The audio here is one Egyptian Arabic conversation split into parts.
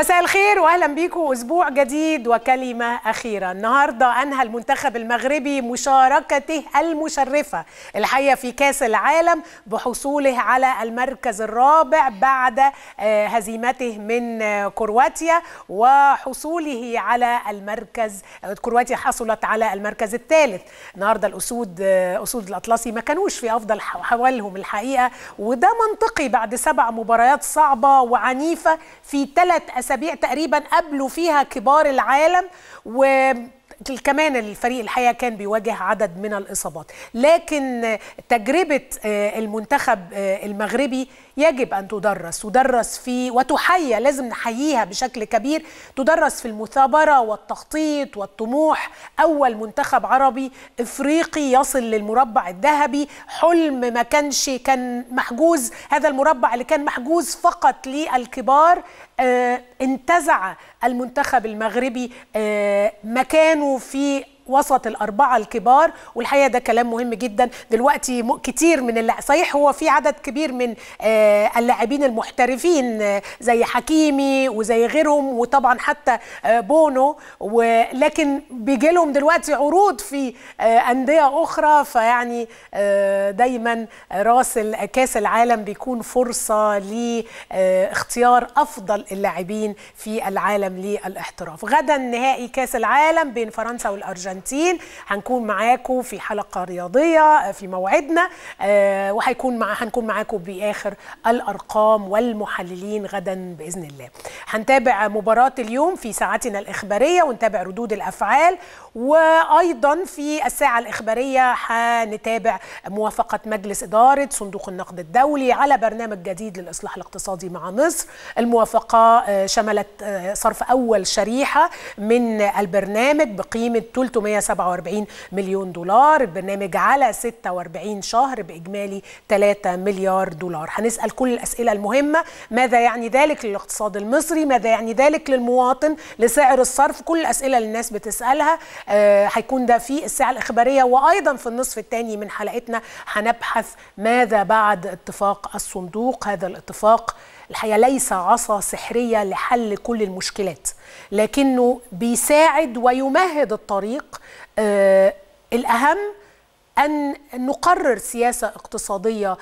مساء الخير واهلا بيكم اسبوع جديد وكلمه اخيره النهارده انهى المنتخب المغربي مشاركته المشرفه الحقيقه في كاس العالم بحصوله على المركز الرابع بعد هزيمته من كرواتيا وحصوله على المركز كرواتيا حصلت على المركز الثالث النهارده الاسود اسود الاطلسي ما كانوش في افضل حوالهم الحقيقه وده منطقي بعد سبع مباريات صعبه وعنيفه في ثلاث اسابيع تقريبا قابلوا فيها كبار العالم و كمان الفريق الحقيقه كان بيواجه عدد من الاصابات لكن تجربه المنتخب المغربي يجب ان تدرس تدرس في وتحيى لازم نحييها بشكل كبير تدرس في المثابره والتخطيط والطموح اول منتخب عربي افريقي يصل للمربع الذهبي حلم ما كانش كان محجوز هذا المربع اللي كان محجوز فقط للكبار آه انتزع المنتخب المغربي آه مكانه في وسط الأربعة الكبار والحقيقة ده كلام مهم جدا دلوقتي كتير من اللع... صحيح هو في عدد كبير من آه اللاعبين المحترفين آه زي حكيمي وزي غيرهم وطبعا حتى آه بونو ولكن بيجي لهم دلوقتي عروض في أندية أخرى فيعني دايما راس كاس العالم بيكون فرصة لاختيار أفضل اللاعبين في العالم للاحتراف غدا نهائي كاس العالم بين فرنسا والأرجنتين الارجنتين هنكون معاكم في حلقه رياضيه في موعدنا آه وهيكون مع هنكون معاكم باخر الارقام والمحللين غدا باذن الله هنتابع مباراه اليوم في ساعتنا الاخباريه ونتابع ردود الافعال وايضا في الساعه الاخباريه هنتابع موافقه مجلس اداره صندوق النقد الدولي على برنامج جديد للاصلاح الاقتصادي مع مصر الموافقه شملت صرف اول شريحه من البرنامج بقيمه 347 مليون دولار البرنامج على 46 شهر بإجمالي 3 مليار دولار هنسأل كل الأسئلة المهمة ماذا يعني ذلك للاقتصاد المصري ماذا يعني ذلك للمواطن لسعر الصرف كل الأسئلة اللي الناس بتسألها هيكون آه ده في الساعة الإخبارية وأيضا في النصف الثاني من حلقتنا هنبحث ماذا بعد اتفاق الصندوق هذا الاتفاق الحقيقه ليس عصا سحريه لحل كل المشكلات لكنه بيساعد ويمهد الطريق آه الاهم ان نقرر سياسه اقتصاديه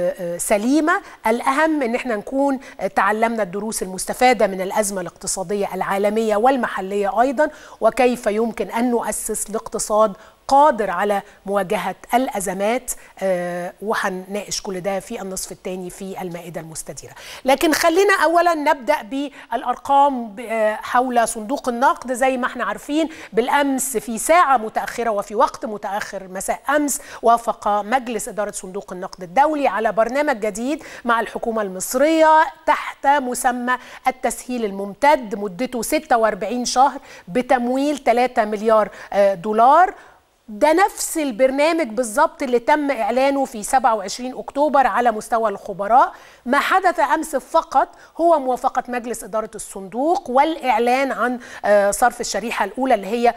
سليمه الاهم ان احنا نكون تعلمنا الدروس المستفاده من الازمه الاقتصاديه العالميه والمحليه ايضا وكيف يمكن ان نؤسس لاقتصاد قادر على مواجهة الأزمات آه وهنناقش كل ده في النصف الثاني في المائدة المستديرة لكن خلينا أولا نبدأ بالأرقام آه حول صندوق النقد زي ما احنا عارفين بالأمس في ساعة متأخرة وفي وقت متأخر مساء أمس وافق مجلس إدارة صندوق النقد الدولي على برنامج جديد مع الحكومة المصرية تحت مسمى التسهيل الممتد مدته 46 شهر بتمويل 3 مليار آه دولار ده نفس البرنامج بالظبط اللي تم اعلانه في 27 اكتوبر على مستوى الخبراء ما حدث امس فقط هو موافقه مجلس اداره الصندوق والاعلان عن صرف الشريحه الاولى اللي هي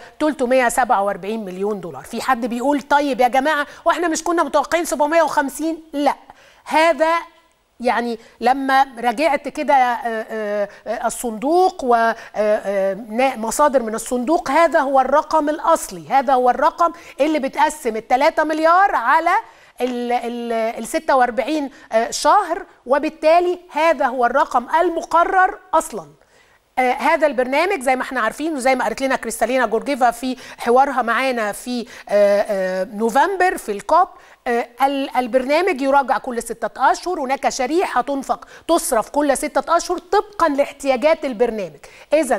347 مليون دولار في حد بيقول طيب يا جماعه واحنا مش كنا متوقعين 750 لا هذا يعني لما راجعت كده الصندوق ومصادر من الصندوق هذا هو الرقم الاصلي هذا هو الرقم اللي بتقسم ال 3 مليار على ال 46 شهر وبالتالي هذا هو الرقم المقرر اصلا آه هذا البرنامج زي ما احنا عارفين وزي ما قالت لنا كريستالينا جورجيفا في حوارها معانا في آه آه نوفمبر في الكوب البرنامج يراجع كل ستة أشهر هناك شريحة تنفق تصرف كل ستة أشهر طبقا لاحتياجات البرنامج إذا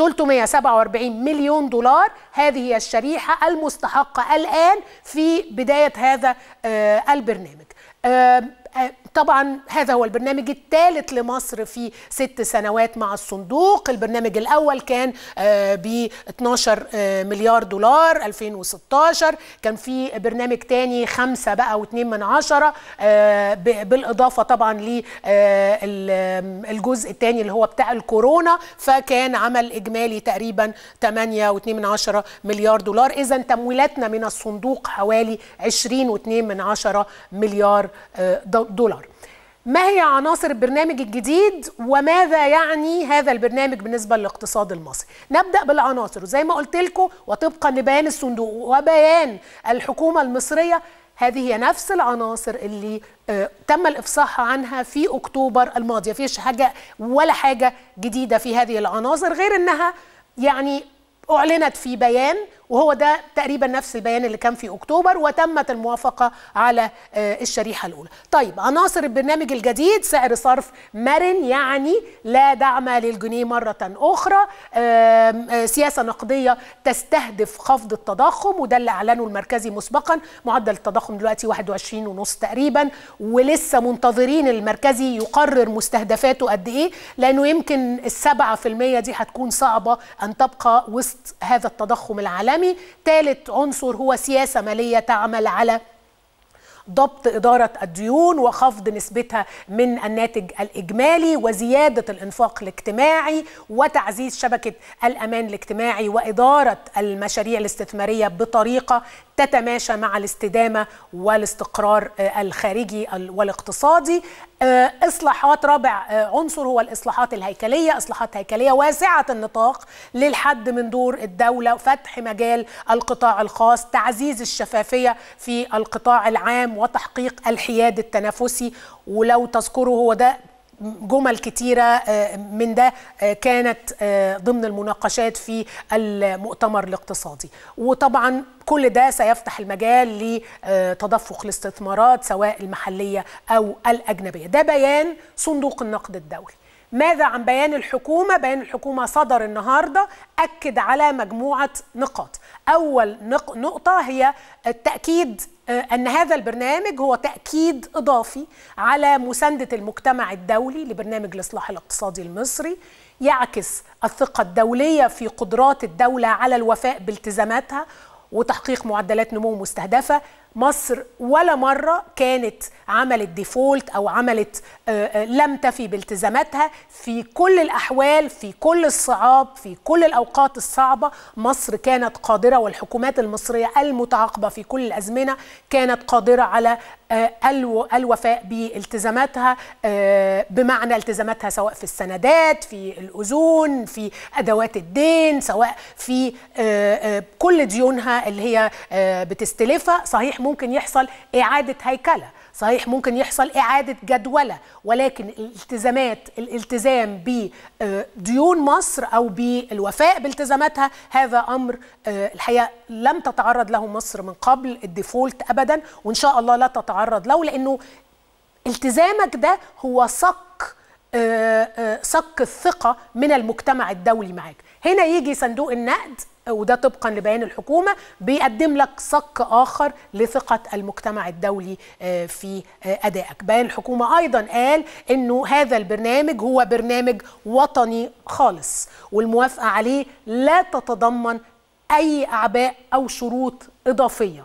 347 مليون دولار هذه هي الشريحة المستحقة الآن في بداية هذا البرنامج طبعا هذا هو البرنامج الثالث لمصر في ست سنوات مع الصندوق البرنامج الأول كان ب 12 مليار دولار 2016 كان في برنامج تاني خمسة بقى و2 من عشرة بالإضافة طبعا للجزء الثاني اللي هو بتاع الكورونا فكان عمل إجمالي تقريبا 8 و2 من عشرة مليار دولار إذا تمويلاتنا من الصندوق حوالي 20 و2 من عشرة مليار دولار ما هي عناصر البرنامج الجديد وماذا يعني هذا البرنامج بالنسبه للاقتصاد المصري نبدا بالعناصر وزي ما قلت لكم وطبقا لبيان الصندوق وبيان الحكومه المصريه هذه هي نفس العناصر اللي آه تم الافصاح عنها في اكتوبر الماضي فيش حاجه ولا حاجه جديده في هذه العناصر غير انها يعني اعلنت في بيان وهو ده تقريبا نفس البيان اللي كان في اكتوبر وتمت الموافقه على الشريحه الاولى. طيب عناصر البرنامج الجديد سعر صرف مرن يعني لا دعم للجنيه مره اخرى، سياسه نقديه تستهدف خفض التضخم وده اللي اعلنه المركزي مسبقا، معدل التضخم دلوقتي 21 ونص تقريبا ولسه منتظرين المركزي يقرر مستهدفاته قد ايه لانه يمكن السبعة في المية دي هتكون صعبه ان تبقى وسط هذا التضخم العالمي العالمي ثالث عنصر هو سياسة مالية تعمل على ضبط إدارة الديون وخفض نسبتها من الناتج الإجمالي وزيادة الإنفاق الاجتماعي وتعزيز شبكة الأمان الاجتماعي وإدارة المشاريع الاستثمارية بطريقة تتماشى مع الاستدامة والاستقرار الخارجي والاقتصادي إصلاحات رابع عنصر هو الإصلاحات الهيكلية إصلاحات هيكلية واسعة النطاق للحد من دور الدولة فتح مجال القطاع الخاص تعزيز الشفافية في القطاع العام وتحقيق الحياد التنافسي ولو تذكروا هو ده جمل كتيرة من ده كانت ضمن المناقشات في المؤتمر الاقتصادي وطبعا كل ده سيفتح المجال لتدفق الاستثمارات سواء المحلية أو الأجنبية ده بيان صندوق النقد الدولي ماذا عن بيان الحكومة؟ بيان الحكومة صدر النهاردة أكد على مجموعة نقاط أول نقطة هي التأكيد أن هذا البرنامج هو تأكيد إضافي على مساندة المجتمع الدولي لبرنامج الإصلاح الاقتصادي المصري يعكس الثقة الدولية في قدرات الدولة على الوفاء بالتزاماتها وتحقيق معدلات نمو مستهدفة مصر ولا مرة كانت عملت ديفولت أو عملت لم تفي بالتزاماتها في كل الأحوال في كل الصعاب في كل الأوقات الصعبة مصر كانت قادرة والحكومات المصرية المتعاقبة في كل الأزمنة كانت قادرة على الوفاء بالتزاماتها بمعنى التزاماتها سواء في السندات في الأذون في أدوات الدين سواء في كل ديونها اللي هي بتستلفها صحيح ممكن يحصل إعادة هيكلة صحيح ممكن يحصل إعادة جدولة ولكن الالتزامات الالتزام بديون مصر أو بالوفاء بالتزاماتها هذا أمر الحقيقة لم تتعرض له مصر من قبل الديفولت أبدا وإن شاء الله لا تتعرض له لأنه التزامك ده هو صك صك الثقة من المجتمع الدولي معاك هنا يجي صندوق النقد وده طبقا لبيان الحكومه بيقدم لك صك اخر لثقه المجتمع الدولي في ادائك. بيان الحكومه ايضا قال انه هذا البرنامج هو برنامج وطني خالص والموافقه عليه لا تتضمن اي اعباء او شروط اضافيه.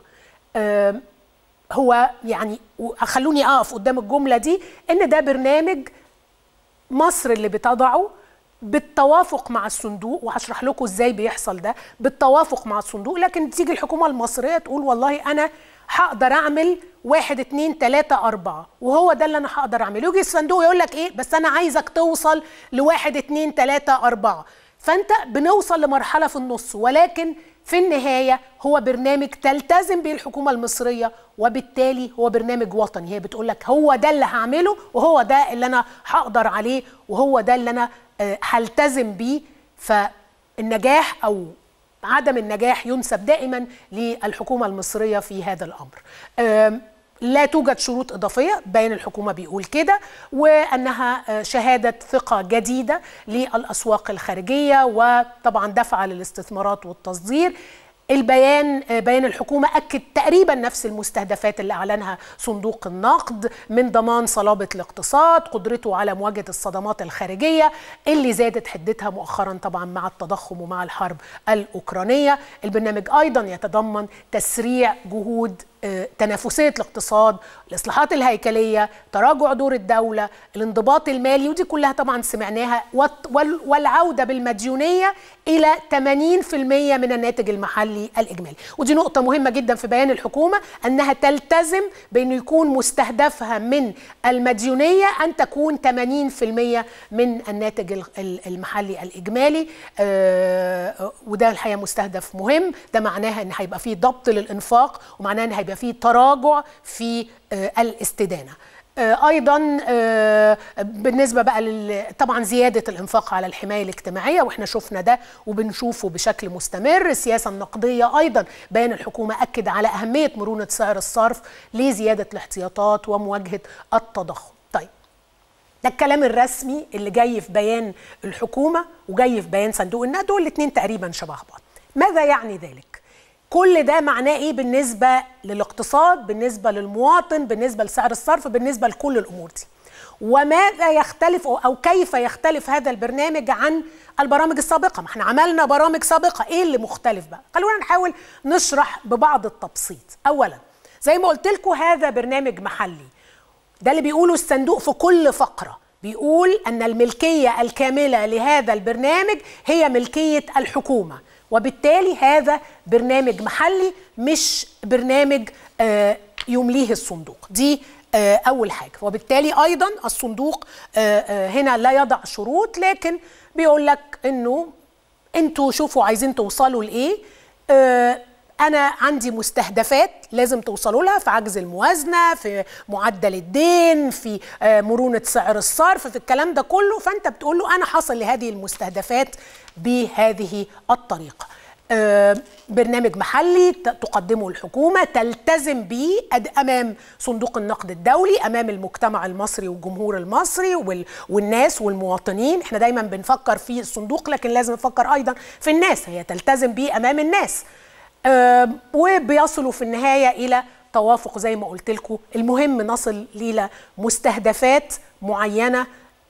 هو يعني خلوني اقف قدام الجمله دي ان ده برنامج مصر اللي بتضعه بالتوافق مع الصندوق وهشرح لكم ازاي بيحصل ده بالتوافق مع الصندوق لكن تيجي الحكومه المصريه تقول والله انا هقدر اعمل واحد اتنين تلاتة أربعة وهو ده اللي أنا هقدر أعمله يجي الصندوق يقول لك إيه بس أنا عايزك توصل لواحد اتنين تلاتة أربعة فأنت بنوصل لمرحلة في النص ولكن في النهاية هو برنامج تلتزم به الحكومة المصرية وبالتالي هو برنامج وطني هي بتقول لك هو ده اللي هعمله وهو ده اللي أنا هقدر عليه وهو ده اللي أنا هلتزم بيه فالنجاح أو عدم النجاح ينسب دائما للحكومة المصرية في هذا الأمر لا توجد شروط إضافية بين الحكومة بيقول كده وأنها شهادة ثقة جديدة للأسواق الخارجية وطبعا دفع للاستثمارات والتصدير البيان بيان الحكومة أكد تقريبا نفس المستهدفات اللي أعلنها صندوق النقد من ضمان صلابة الاقتصاد قدرته على مواجهة الصدمات الخارجية اللي زادت حدتها مؤخرا طبعا مع التضخم ومع الحرب الأوكرانية البرنامج أيضا يتضمن تسريع جهود تنافسيه الاقتصاد الاصلاحات الهيكليه تراجع دور الدوله الانضباط المالي ودي كلها طبعا سمعناها والعوده بالمديونيه الى 80% من الناتج المحلي الاجمالي ودي نقطه مهمه جدا في بيان الحكومه انها تلتزم بانه يكون مستهدفها من المديونيه ان تكون 80% من الناتج المحلي الاجمالي وده الحقيقه مستهدف مهم ده معناها ان هيبقى فيه ضبط للانفاق ومعناها ان هيبقى فيه تراجع في الاستدانه ايضا بالنسبه بقى طبعا زياده الانفاق على الحمايه الاجتماعيه واحنا شفنا ده وبنشوفه بشكل مستمر السياسه النقديه ايضا بيان الحكومه اكد على اهميه مرونه سعر الصرف لزياده الاحتياطات ومواجهه التضخم طيب ده الكلام الرسمي اللي جاي في بيان الحكومه وجاي في بيان صندوق النقد والاثنين تقريبا شبه بعض ماذا يعني ذلك كل ده معناه ايه بالنسبه للاقتصاد بالنسبه للمواطن بالنسبه لسعر الصرف بالنسبه لكل الامور دي وماذا يختلف او كيف يختلف هذا البرنامج عن البرامج السابقه ما احنا عملنا برامج سابقه ايه اللي مختلف بقى خلونا نحاول نشرح ببعض التبسيط اولا زي ما قلت لكم هذا برنامج محلي ده اللي بيقوله الصندوق في كل فقره بيقول ان الملكيه الكامله لهذا البرنامج هي ملكيه الحكومه وبالتالي هذا برنامج محلي مش برنامج يمليه الصندوق دي اول حاجه وبالتالي ايضا الصندوق هنا لا يضع شروط لكن بيقول لك انه انتوا شوفوا عايزين توصلوا لايه انا عندي مستهدفات لازم توصلوا لها في عجز الموازنه في معدل الدين في مرونه سعر الصرف في الكلام ده كله فانت بتقول له انا حصل لهذه المستهدفات بهذه الطريقه برنامج محلي تقدمه الحكومه تلتزم به امام صندوق النقد الدولي امام المجتمع المصري والجمهور المصري والناس والمواطنين احنا دايما بنفكر في الصندوق لكن لازم نفكر ايضا في الناس هي تلتزم به امام الناس وبيصلوا في النهايه الى توافق زي ما قلت لكم المهم نصل الى مستهدفات معينه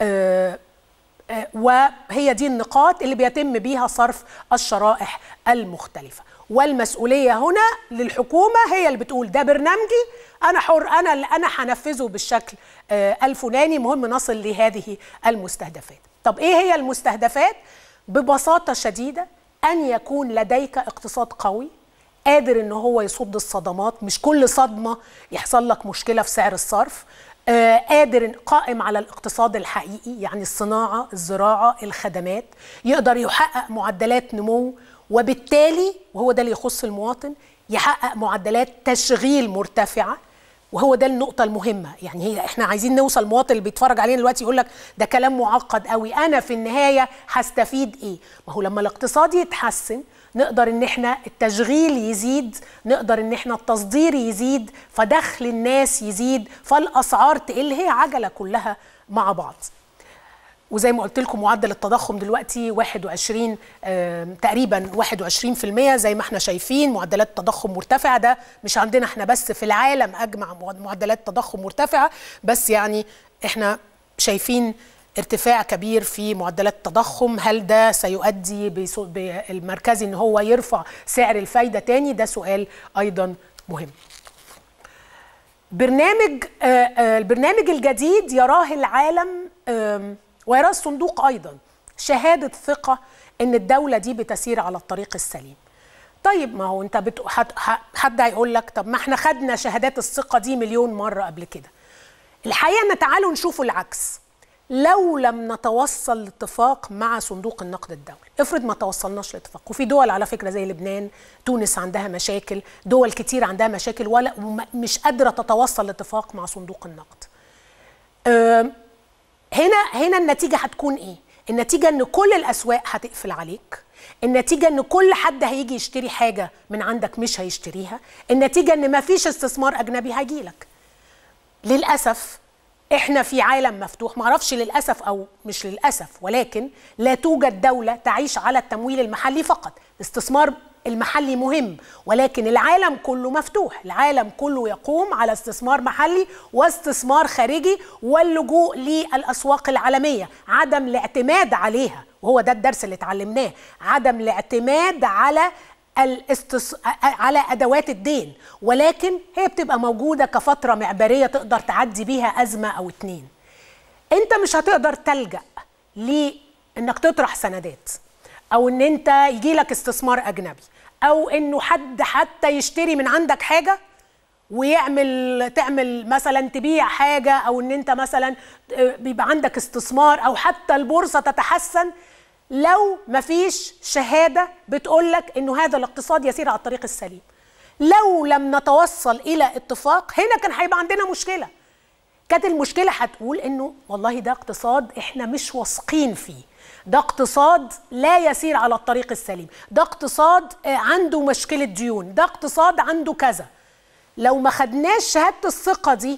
وهي دي النقاط اللي بيتم بيها صرف الشرائح المختلفه والمسؤوليه هنا للحكومه هي اللي بتقول ده برنامجي انا حر انا اللي انا هنفذه بالشكل الفلاني مهم نصل لهذه المستهدفات طب ايه هي المستهدفات ببساطه شديده ان يكون لديك اقتصاد قوي قادر ان هو يصد الصدمات مش كل صدمه يحصل لك مشكله في سعر الصرف آه قادر قائم على الاقتصاد الحقيقي يعني الصناعه الزراعه الخدمات يقدر يحقق معدلات نمو وبالتالي وهو ده اللي يخص المواطن يحقق معدلات تشغيل مرتفعه وهو ده النقطة المهمة يعني هي احنا عايزين نوصل المواطن اللي بيتفرج علينا دلوقتي يقول لك ده كلام معقد قوي انا في النهاية هستفيد ايه ما هو لما الاقتصاد يتحسن نقدر ان احنا التشغيل يزيد نقدر ان احنا التصدير يزيد فدخل الناس يزيد فالاسعار تقل هي عجله كلها مع بعض وزي ما قلت لكم معدل التضخم دلوقتي 21 تقريبا 21% زي ما احنا شايفين معدلات التضخم مرتفعه ده مش عندنا احنا بس في العالم اجمع معدلات تضخم مرتفعه بس يعني احنا شايفين ارتفاع كبير في معدلات التضخم هل ده سيؤدي بالمركزي ان هو يرفع سعر الفايده تاني ده سؤال ايضا مهم برنامج البرنامج الجديد يراه العالم ويراه الصندوق ايضا شهاده ثقه ان الدوله دي بتسير على الطريق السليم طيب ما هو انت بت... حد هيقول لك طب ما احنا خدنا شهادات الثقه دي مليون مره قبل كده الحقيقه ان تعالوا نشوفوا العكس لو لم نتوصل لاتفاق مع صندوق النقد الدولي افرض ما توصلناش لاتفاق وفي دول على فكره زي لبنان تونس عندها مشاكل دول كتير عندها مشاكل ولا مش قادره تتوصل لاتفاق مع صندوق النقد هنا هنا النتيجه هتكون ايه النتيجه ان كل الاسواق هتقفل عليك النتيجه ان كل حد هيجي يشتري حاجه من عندك مش هيشتريها النتيجه ان ما فيش استثمار اجنبي هيجيلك للاسف احنا في عالم مفتوح معرفش للاسف او مش للاسف ولكن لا توجد دوله تعيش على التمويل المحلي فقط الاستثمار المحلي مهم ولكن العالم كله مفتوح العالم كله يقوم على استثمار محلي واستثمار خارجي واللجوء للاسواق العالميه عدم الاعتماد عليها وهو ده الدرس اللي اتعلمناه عدم الاعتماد على الاستس... على ادوات الدين ولكن هي بتبقى موجوده كفتره معبريه تقدر تعدي بيها ازمه او اتنين انت مش هتقدر تلجا لانك تطرح سندات او ان انت يجي لك استثمار اجنبي او انه حد حتى يشتري من عندك حاجه ويعمل تعمل مثلا تبيع حاجه او ان انت مثلا بيبقى عندك استثمار او حتى البورصه تتحسن لو مفيش شهاده بتقول لك انه هذا الاقتصاد يسير على الطريق السليم لو لم نتوصل الى اتفاق هنا كان هيبقى عندنا مشكله كانت المشكله هتقول انه والله ده اقتصاد احنا مش واثقين فيه ده اقتصاد لا يسير على الطريق السليم ده اقتصاد عنده مشكله ديون ده اقتصاد عنده كذا لو ما خدناش شهاده الثقه دي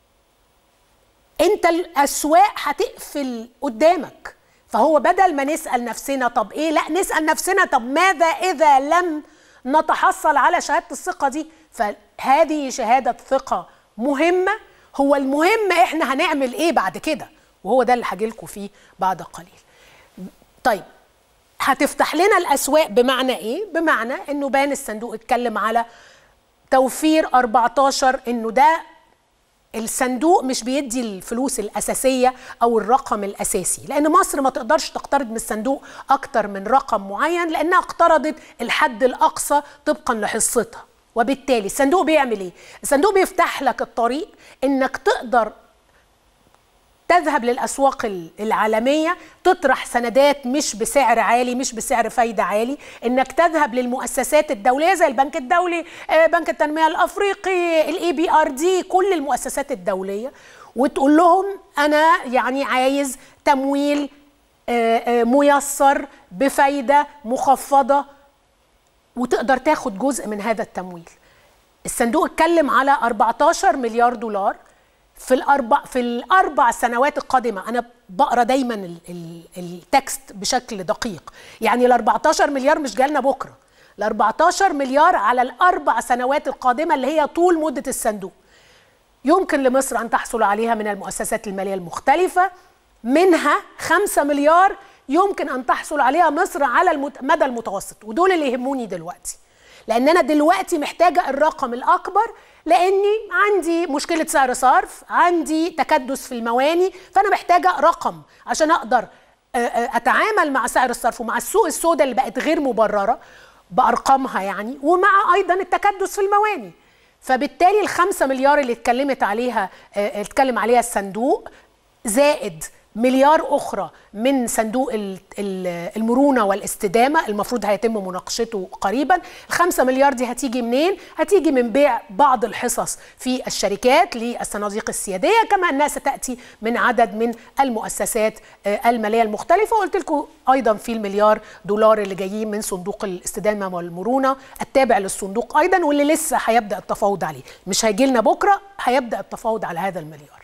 انت الاسواق هتقفل قدامك فهو بدل ما نسال نفسنا طب ايه لا نسال نفسنا طب ماذا اذا لم نتحصل على شهاده الثقه دي فهذه شهاده ثقه مهمه هو المهم احنا هنعمل ايه بعد كده وهو ده اللي هجيلكوا فيه بعد قليل طيب هتفتح لنا الاسواق بمعنى ايه بمعنى انه بان الصندوق اتكلم على توفير 14 انه ده الصندوق مش بيدي الفلوس الأساسية أو الرقم الأساسي لأن مصر ما تقدرش تقترض من الصندوق أكتر من رقم معين لأنها اقترضت الحد الأقصى طبقا لحصتها وبالتالي الصندوق بيعمل إيه؟ الصندوق بيفتح لك الطريق إنك تقدر تذهب للأسواق العالمية تطرح سندات مش بسعر عالي مش بسعر فايدة عالي إنك تذهب للمؤسسات الدولية زي البنك الدولي بنك التنمية الأفريقي الاي بي ار دي كل المؤسسات الدولية وتقول لهم أنا يعني عايز تمويل ميسر بفايدة مخفضة وتقدر تاخد جزء من هذا التمويل الصندوق اتكلم على 14 مليار دولار في الاربع في الاربع سنوات القادمه انا بقرا دايما ال ال التكست بشكل دقيق يعني ال 14 مليار مش جالنا بكره ال 14 مليار على الاربع سنوات القادمه اللي هي طول مده الصندوق يمكن لمصر ان تحصل عليها من المؤسسات الماليه المختلفه منها 5 مليار يمكن ان تحصل عليها مصر على المدى المتوسط ودول اللي يهموني دلوقتي لان انا دلوقتي محتاجه الرقم الاكبر لاني عندي مشكله سعر صرف عندي تكدس في المواني فانا محتاجه رقم عشان اقدر اتعامل مع سعر الصرف ومع السوق السوداء اللي بقت غير مبرره بارقامها يعني ومع ايضا التكدس في المواني فبالتالي الخمسة مليار اللي اتكلمت عليها اتكلم عليها الصندوق زائد مليار أخرى من صندوق المرونة والاستدامة المفروض هيتم مناقشته قريبا الخمسة مليار دي هتيجي منين؟ هتيجي من بيع بعض الحصص في الشركات للصناديق السيادية كما أنها ستأتي من عدد من المؤسسات المالية المختلفة وقلت لكم أيضا في المليار دولار اللي جايين من صندوق الاستدامة والمرونة التابع للصندوق أيضا واللي لسه هيبدأ التفاوض عليه مش هيجي لنا بكرة هيبدأ التفاوض على هذا المليار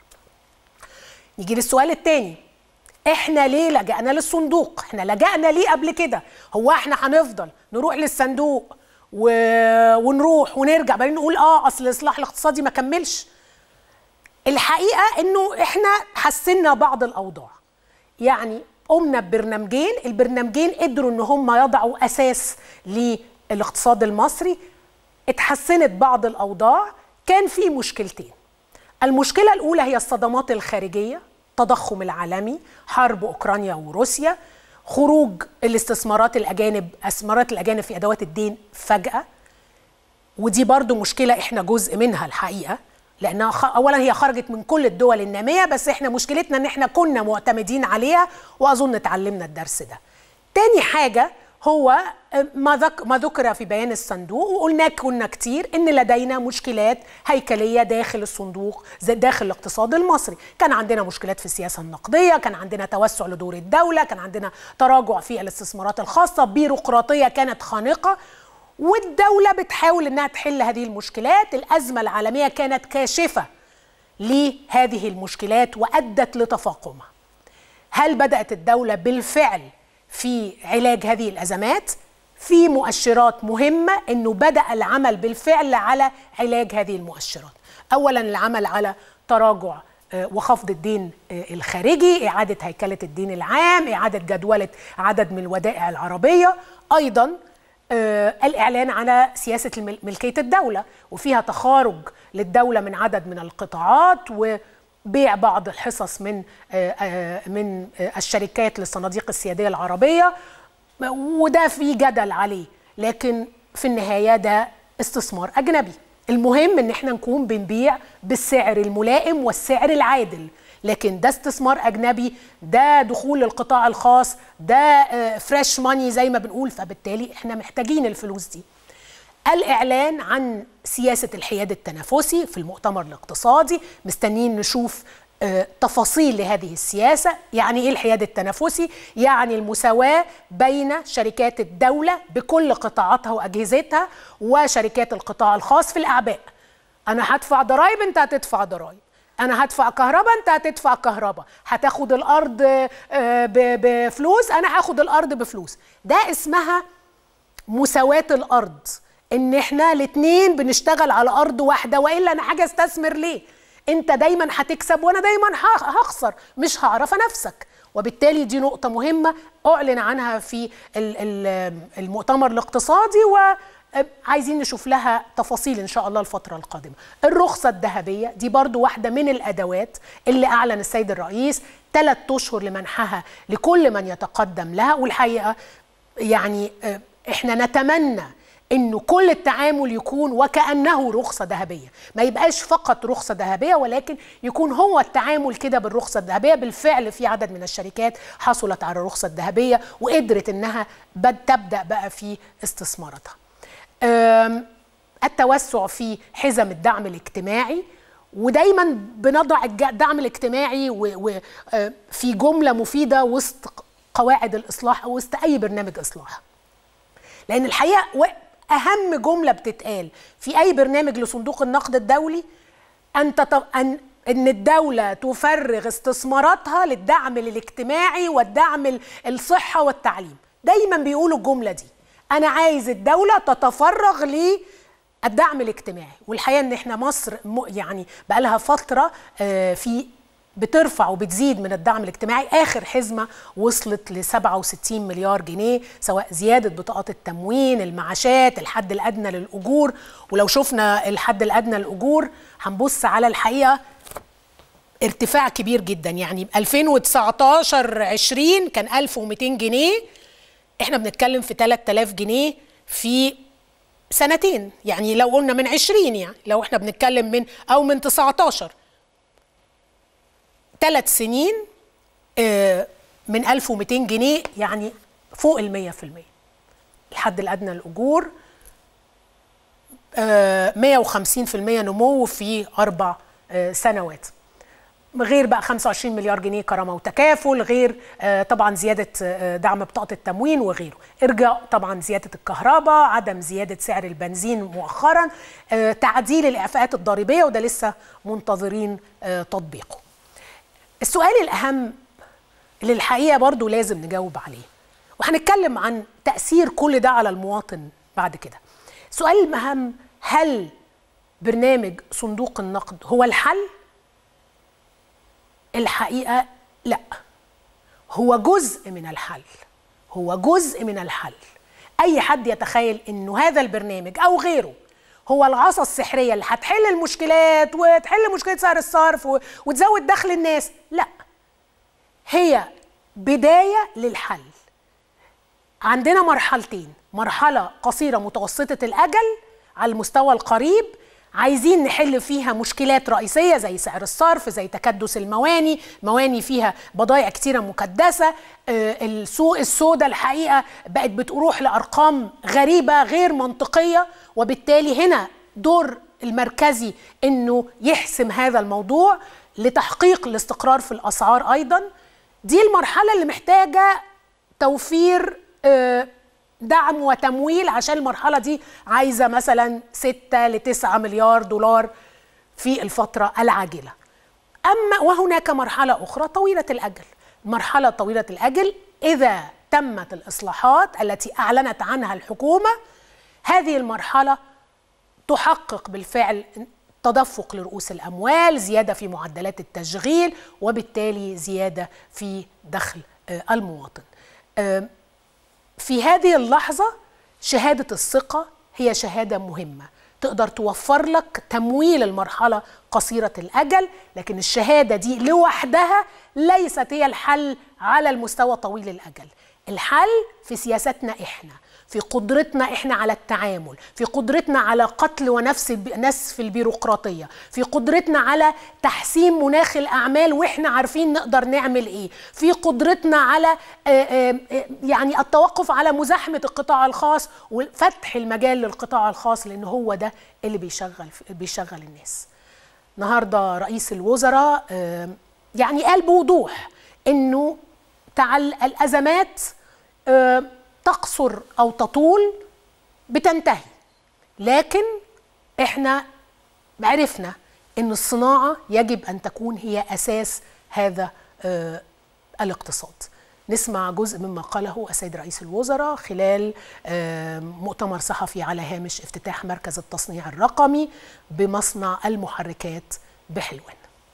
نيجي للسؤال الثاني احنا ليه لجأنا للصندوق احنا لجأنا ليه قبل كده هو احنا هنفضل نروح للصندوق و... ونروح ونرجع بعدين نقول اه اصل الاصلاح الاقتصادي ما كملش الحقيقه انه احنا حسنا بعض الاوضاع يعني قمنا ببرنامجين البرنامجين قدروا ان هم يضعوا اساس للاقتصاد المصري اتحسنت بعض الاوضاع كان في مشكلتين المشكله الاولى هي الصدمات الخارجيه التضخم العالمي حرب اوكرانيا وروسيا خروج الاستثمارات الاجانب استثمارات الاجانب في ادوات الدين فجاه ودي برضو مشكله احنا جزء منها الحقيقه لانها خ... اولا هي خرجت من كل الدول الناميه بس احنا مشكلتنا ان احنا كنا معتمدين عليها واظن اتعلمنا الدرس ده تاني حاجه هو ما ذك ما ذكر في بيان الصندوق وقلنا كنا كتير ان لدينا مشكلات هيكليه داخل الصندوق داخل الاقتصاد المصري كان عندنا مشكلات في السياسه النقديه كان عندنا توسع لدور الدوله كان عندنا تراجع في الاستثمارات الخاصه بيروقراطيه كانت خانقه والدوله بتحاول انها تحل هذه المشكلات الازمه العالميه كانت كاشفه لهذه المشكلات وادت لتفاقمها هل بدات الدوله بالفعل في علاج هذه الازمات في مؤشرات مهمه انه بدا العمل بالفعل على علاج هذه المؤشرات اولا العمل على تراجع وخفض الدين الخارجي اعاده هيكله الدين العام اعاده جدوله عدد من الودائع العربيه ايضا آه، الإعلان على سياسة المل- ملكية الدولة وفيها تخارج للدولة من عدد من القطاعات وبيع بعض الحصص من آه، آه، من آه، الشركات للصناديق السيادية العربية وده في جدل عليه لكن في النهاية ده استثمار أجنبي المهم ان احنا نكون بنبيع بالسعر الملائم والسعر العادل لكن ده استثمار اجنبي ده دخول للقطاع الخاص ده فريش ماني زي ما بنقول فبالتالي احنا محتاجين الفلوس دي الإعلان عن سياسة الحياد التنافسي في المؤتمر الاقتصادي مستنيين نشوف آه، تفاصيل لهذه السياسة يعني إيه الحياد التنافسي؟ يعني المساواة بين شركات الدولة بكل قطاعاتها وأجهزتها وشركات القطاع الخاص في الأعباء أنا هدفع ضرائب أنت هتدفع ضرائب أنا هدفع كهرباء أنت هتدفع كهرباء هتاخد الأرض آه، ب- بفلوس أنا هاخد الأرض بفلوس ده اسمها مساواة الأرض إن إحنا الاتنين بنشتغل على أرض واحدة وإلا أنا حاجة استثمر ليه؟ أنت دايما هتكسب وأنا دايما ه- هخسر مش هعرف أنافسك وبالتالي دي نقطة مهمة أعلن عنها في ال- ال- المؤتمر الاقتصادي وعايزين نشوف لها تفاصيل إن شاء الله الفترة القادمة الرخصة الذهبية دي برضو واحدة من الأدوات اللي أعلن السيد الرئيس ثلاث أشهر لمنحها لكل من يتقدم لها والحقيقة يعني آه، احنا نتمنى انه كل التعامل يكون وكانه رخصه ذهبيه ما يبقاش فقط رخصه ذهبيه ولكن يكون هو التعامل كده بالرخصه الذهبيه بالفعل في عدد من الشركات حصلت على الرخصه الذهبيه وقدرت انها بد تبدا بقى في استثماراتها آم، التوسع في حزم الدعم الاجتماعي ودايما بنضع الج- الدعم الاجتماعي وفي جمله مفيده وسط قواعد الاصلاح او وسط اي برنامج اصلاح لان الحقيقه و- اهم جمله بتتقال في اي برنامج لصندوق النقد الدولي ان تط... ان ان الدوله تفرغ استثماراتها للدعم الاجتماعي والدعم ال- الصحه والتعليم دايما بيقولوا الجمله دي انا عايز الدوله تتفرغ للدعم الاجتماعي والحقيقه ان احنا مصر م- يعني بقى لها فتره آه، في بترفع وبتزيد من الدعم الاجتماعي اخر حزمه وصلت ل 67 مليار جنيه سواء زياده بطاقات التموين المعاشات الحد الادنى للاجور ولو شفنا الحد الادنى للاجور هنبص على الحقيقه ارتفاع كبير جدا يعني 2019 20 كان 1200 جنيه احنا بنتكلم في 3000 جنيه في سنتين يعني لو قلنا من 20 يعني لو احنا بنتكلم من او من 19 ثلاث سنين آه، من 1200 جنيه يعني فوق ال 100% الحد الادنى للاجور آه، 150% نمو في اربع آه، سنوات غير بقى 25 مليار جنيه كرامه وتكافل غير آه، طبعا زياده آه، دعم بطاقه التموين وغيره ارجاء طبعا زياده الكهرباء عدم زياده سعر البنزين مؤخرا آه، تعديل الاعفاءات الضريبيه وده لسه منتظرين آه، تطبيقه السؤال الأهم اللي الحقيقة برضو لازم نجاوب عليه وهنتكلم عن تأثير كل ده على المواطن بعد كده السؤال المهم هل برنامج صندوق النقد هو الحل؟ الحقيقة لا هو جزء من الحل هو جزء من الحل أي حد يتخيل أنه هذا البرنامج أو غيره هو العصا السحرية اللي هتحل المشكلات وتحل مشكلة سعر الصرف و- وتزود دخل الناس لا هي بداية للحل عندنا مرحلتين مرحلة قصيرة متوسطة الأجل على المستوى القريب عايزين نحل فيها مشكلات رئيسية زي سعر الصرف زي تكدس المواني مواني فيها بضائع كتيرة مكدسة آه، السوق السوداء الحقيقة بقت بتروح لأرقام غريبة غير منطقية وبالتالي هنا دور المركزي انه يحسم هذا الموضوع لتحقيق الاستقرار في الاسعار ايضا دي المرحله اللي محتاجه توفير آه، دعم وتمويل عشان المرحله دي عايزه مثلا 6 ل 9 مليار دولار في الفتره العاجله اما وهناك مرحله اخرى طويله الاجل مرحله طويله الاجل اذا تمت الاصلاحات التي اعلنت عنها الحكومه هذه المرحله تحقق بالفعل تدفق لرؤوس الاموال زياده في معدلات التشغيل وبالتالي زياده في دخل آه، المواطن آه، في هذه اللحظه شهاده الثقه هي شهاده مهمه تقدر توفر لك تمويل المرحله قصيره الاجل لكن الشهاده دي لوحدها ليست هي الحل على المستوى طويل الاجل الحل في سياستنا احنا في قدرتنا احنا على التعامل في قدرتنا على قتل ونفس نسف البيروقراطيه في قدرتنا على تحسين مناخ الاعمال واحنا عارفين نقدر نعمل ايه في قدرتنا على يعني التوقف على مزاحمه القطاع الخاص وفتح المجال للقطاع الخاص لان هو ده اللي بيشغل بيشغل الناس النهارده رئيس الوزراء يعني قال بوضوح انه تعال الازمات تقصر او تطول بتنتهي لكن احنا عرفنا ان الصناعه يجب ان تكون هي اساس هذا آه الاقتصاد نسمع جزء مما قاله السيد رئيس الوزراء خلال آه مؤتمر صحفي على هامش افتتاح مركز التصنيع الرقمي بمصنع المحركات بحلوان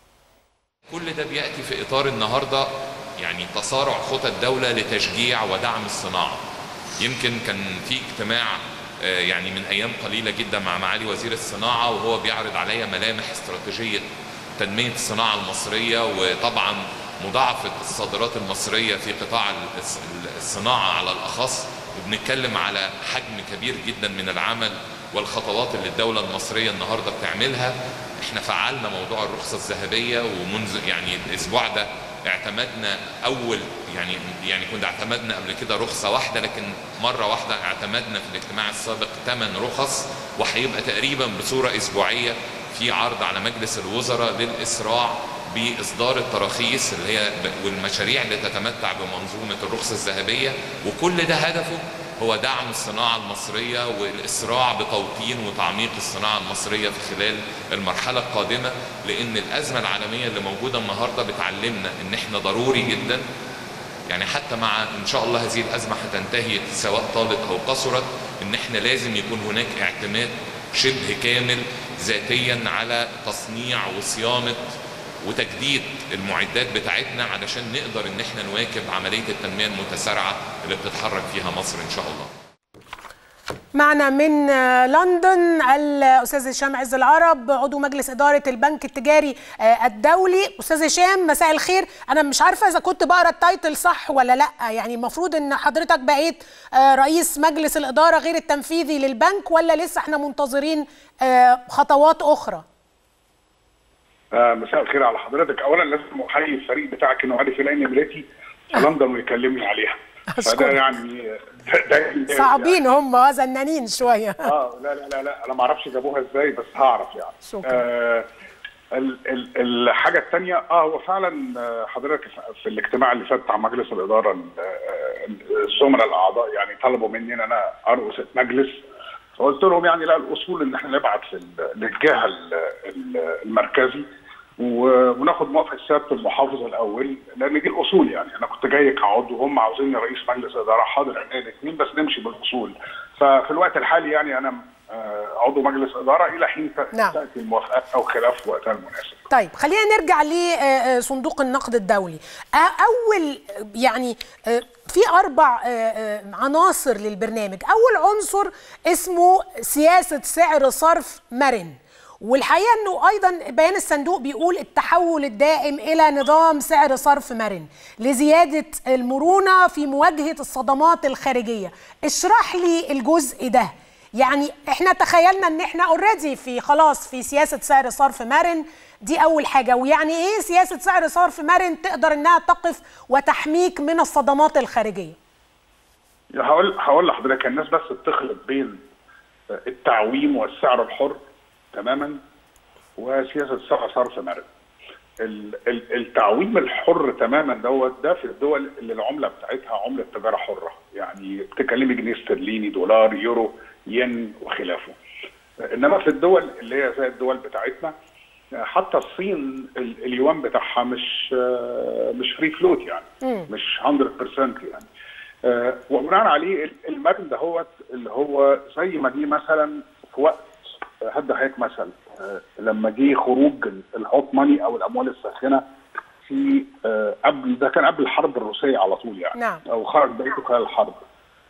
كل ده بياتي في اطار النهارده يعني تسارع خطى الدوله لتشجيع ودعم الصناعه يمكن كان في اجتماع يعني من ايام قليله جدا مع معالي وزير الصناعه وهو بيعرض عليا ملامح استراتيجيه تنميه الصناعه المصريه وطبعا مضاعفه الصادرات المصريه في قطاع الصناعه على الاخص وبنتكلم على حجم كبير جدا من العمل والخطوات اللي الدوله المصريه النهارده بتعملها احنا فعلنا موضوع الرخصه الذهبيه ومنذ يعني الاسبوع ده اعتمدنا اول يعني يعني كنا اعتمدنا قبل كده رخصه واحده لكن مره واحده اعتمدنا في الاجتماع السابق ثمان رخص وهيبقى تقريبا بصوره اسبوعيه في عرض على مجلس الوزراء للاسراع باصدار التراخيص اللي هي والمشاريع اللي تتمتع بمنظومه الرخصه الذهبيه وكل ده هدفه هو دعم الصناعة المصرية والإسراع بتوطين وتعميق الصناعة المصرية في خلال المرحلة القادمة لأن الأزمة العالمية اللي موجودة النهاردة بتعلمنا إن إحنا ضروري جدا يعني حتى مع إن شاء الله هذه الأزمة هتنتهي سواء طالت أو قصرت إن إحنا لازم يكون هناك اعتماد شبه كامل ذاتيا على تصنيع وصيانة وتجديد المعدات بتاعتنا علشان نقدر ان احنا نواكب عمليه التنميه المتسارعه اللي بتتحرك فيها مصر ان شاء الله. معنا من لندن الاستاذ هشام عز العرب عضو مجلس اداره البنك التجاري الدولي استاذ هشام مساء الخير انا مش عارفه اذا كنت بقرا التايتل صح ولا لا يعني المفروض ان حضرتك بقيت رئيس مجلس الاداره غير التنفيذي للبنك ولا لسه احنا منتظرين خطوات اخرى آه مساء الخير على حضرتك اولا لازم احيي الفريق بتاعك انه عارف يلاقي نمرتي في لندن ويكلمني عليها فده يعني ده, ده صعبين يعني. هم زنانين شويه اه لا لا لا لا انا ما اعرفش جابوها ازاي بس هعرف يعني شكرا آه ال ال الحاجه الثانيه اه هو فعلا حضرتك في الاجتماع اللي فات بتاع مجلس الاداره الزملاء الاعضاء يعني طلبوا مني ان انا ارقص المجلس فقلت لهم يعني لا الاصول ان احنا نبعت للجهه المركزي وناخد موافقه سياده المحافظ الاول لان دي الاصول يعني انا كنت جاي كعضو وهم عاوزيني رئيس مجلس اداره حاضر عينيا الاثنين بس نمشي بالاصول ففي الوقت الحالي يعني انا عضو مجلس اداره الى حين نعم. تاتي الموافقات او خلاف وقتها المناسب. طيب خلينا نرجع لصندوق النقد الدولي. اول يعني في اربع عناصر للبرنامج، اول عنصر اسمه سياسه سعر صرف مرن. والحقيقه انه ايضا بيان الصندوق بيقول التحول الدائم الى نظام سعر صرف مرن لزياده المرونه في مواجهه الصدمات الخارجيه. اشرح لي الجزء ده. يعني احنا تخيلنا ان احنا اوريدي في خلاص في سياسه سعر صرف مرن دي اول حاجه ويعني ايه سياسه سعر صرف مرن تقدر انها تقف وتحميك من الصدمات الخارجيه هقول هقول لحضرتك الناس بس بتخلط بين التعويم والسعر الحر تماما وسياسه سعر صرف مرن التعويم الحر تماما دوت ده في الدول اللي العمله بتاعتها عمله تجاره حره يعني بتكلمي جنيه استرليني دولار يورو ين وخلافه انما في الدول اللي هي زي الدول بتاعتنا حتى الصين اليوان بتاعها مش مش فري فلوت يعني مم. مش 100% يعني وبناء عليه المرن ده هو اللي هو زي ما جه مثلا في وقت هدي حضرتك مثل لما جه خروج الهوت ماني او الاموال الساخنه في قبل ده كان قبل الحرب الروسيه على طول يعني نعم. او خرج بقيته خلال الحرب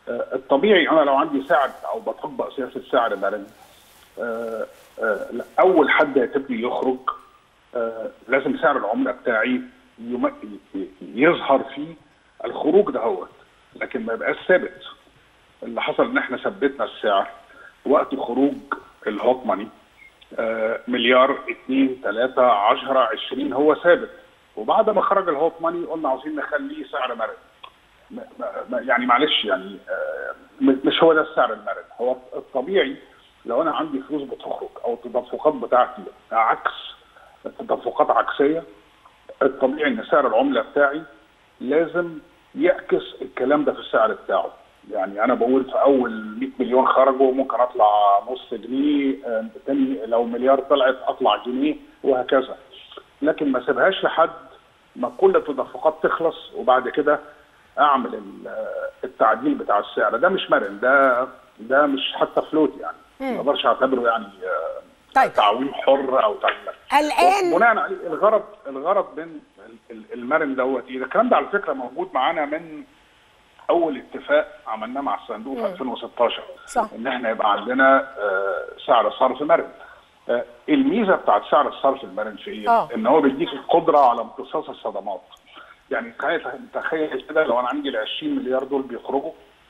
آه، الطبيعي انا لو عندي سعر او بطبق سياسه سعر مرن آه، آه، لا، اول حد هيبتدي يخرج آه، لازم سعر العمله بتاعي يم- ي- يظهر فيه الخروج دهوت لكن ما يبقاش ثابت اللي حصل ان احنا ثبتنا السعر وقت خروج الهوت ماني آه، مليار 2 3 10 20 هو ثابت وبعد ما خرج الهوت ماني قلنا عاوزين نخليه سعر مرن ما- ما- يعني معلش يعني آه، م- مش هو ده السعر المرن هو الطبيعي لو انا عندي فلوس بتخرج او التدفقات بتاعتي عكس تدفقات عكسيه الطبيعي ان سعر العمله بتاعي لازم يعكس الكلام ده في السعر بتاعه يعني انا بقول في اول 100 مليون خرجوا ممكن اطلع نص جنيه آه، تاني لو مليار طلعت اطلع جنيه وهكذا لكن ما سيبهاش لحد ما كل التدفقات تخلص وبعد كده اعمل ال- آه، التعديل بتاع السعر ده مش مرن ده ده مش حتى فلوت يعني ما اقدرش اعتبره يعني آه، طيب. تعويم حر او تعويم الآن- بناء عليه الغرض الغرض من ال- ال- المرن دوت ايه ده الكلام ده على فكره موجود معانا من اول اتفاق عملناه مع الصندوق في 2016 صح. ان احنا يبقى عندنا آه، سعر صرف مرن آه، الميزه بتاعت سعر الصرف المرن في ايه؟ آه. ان هو بيديك القدره على امتصاص الصدمات يعني تخيل تخيل كده لو انا عندي ال 20 مليار دول بيخرجوا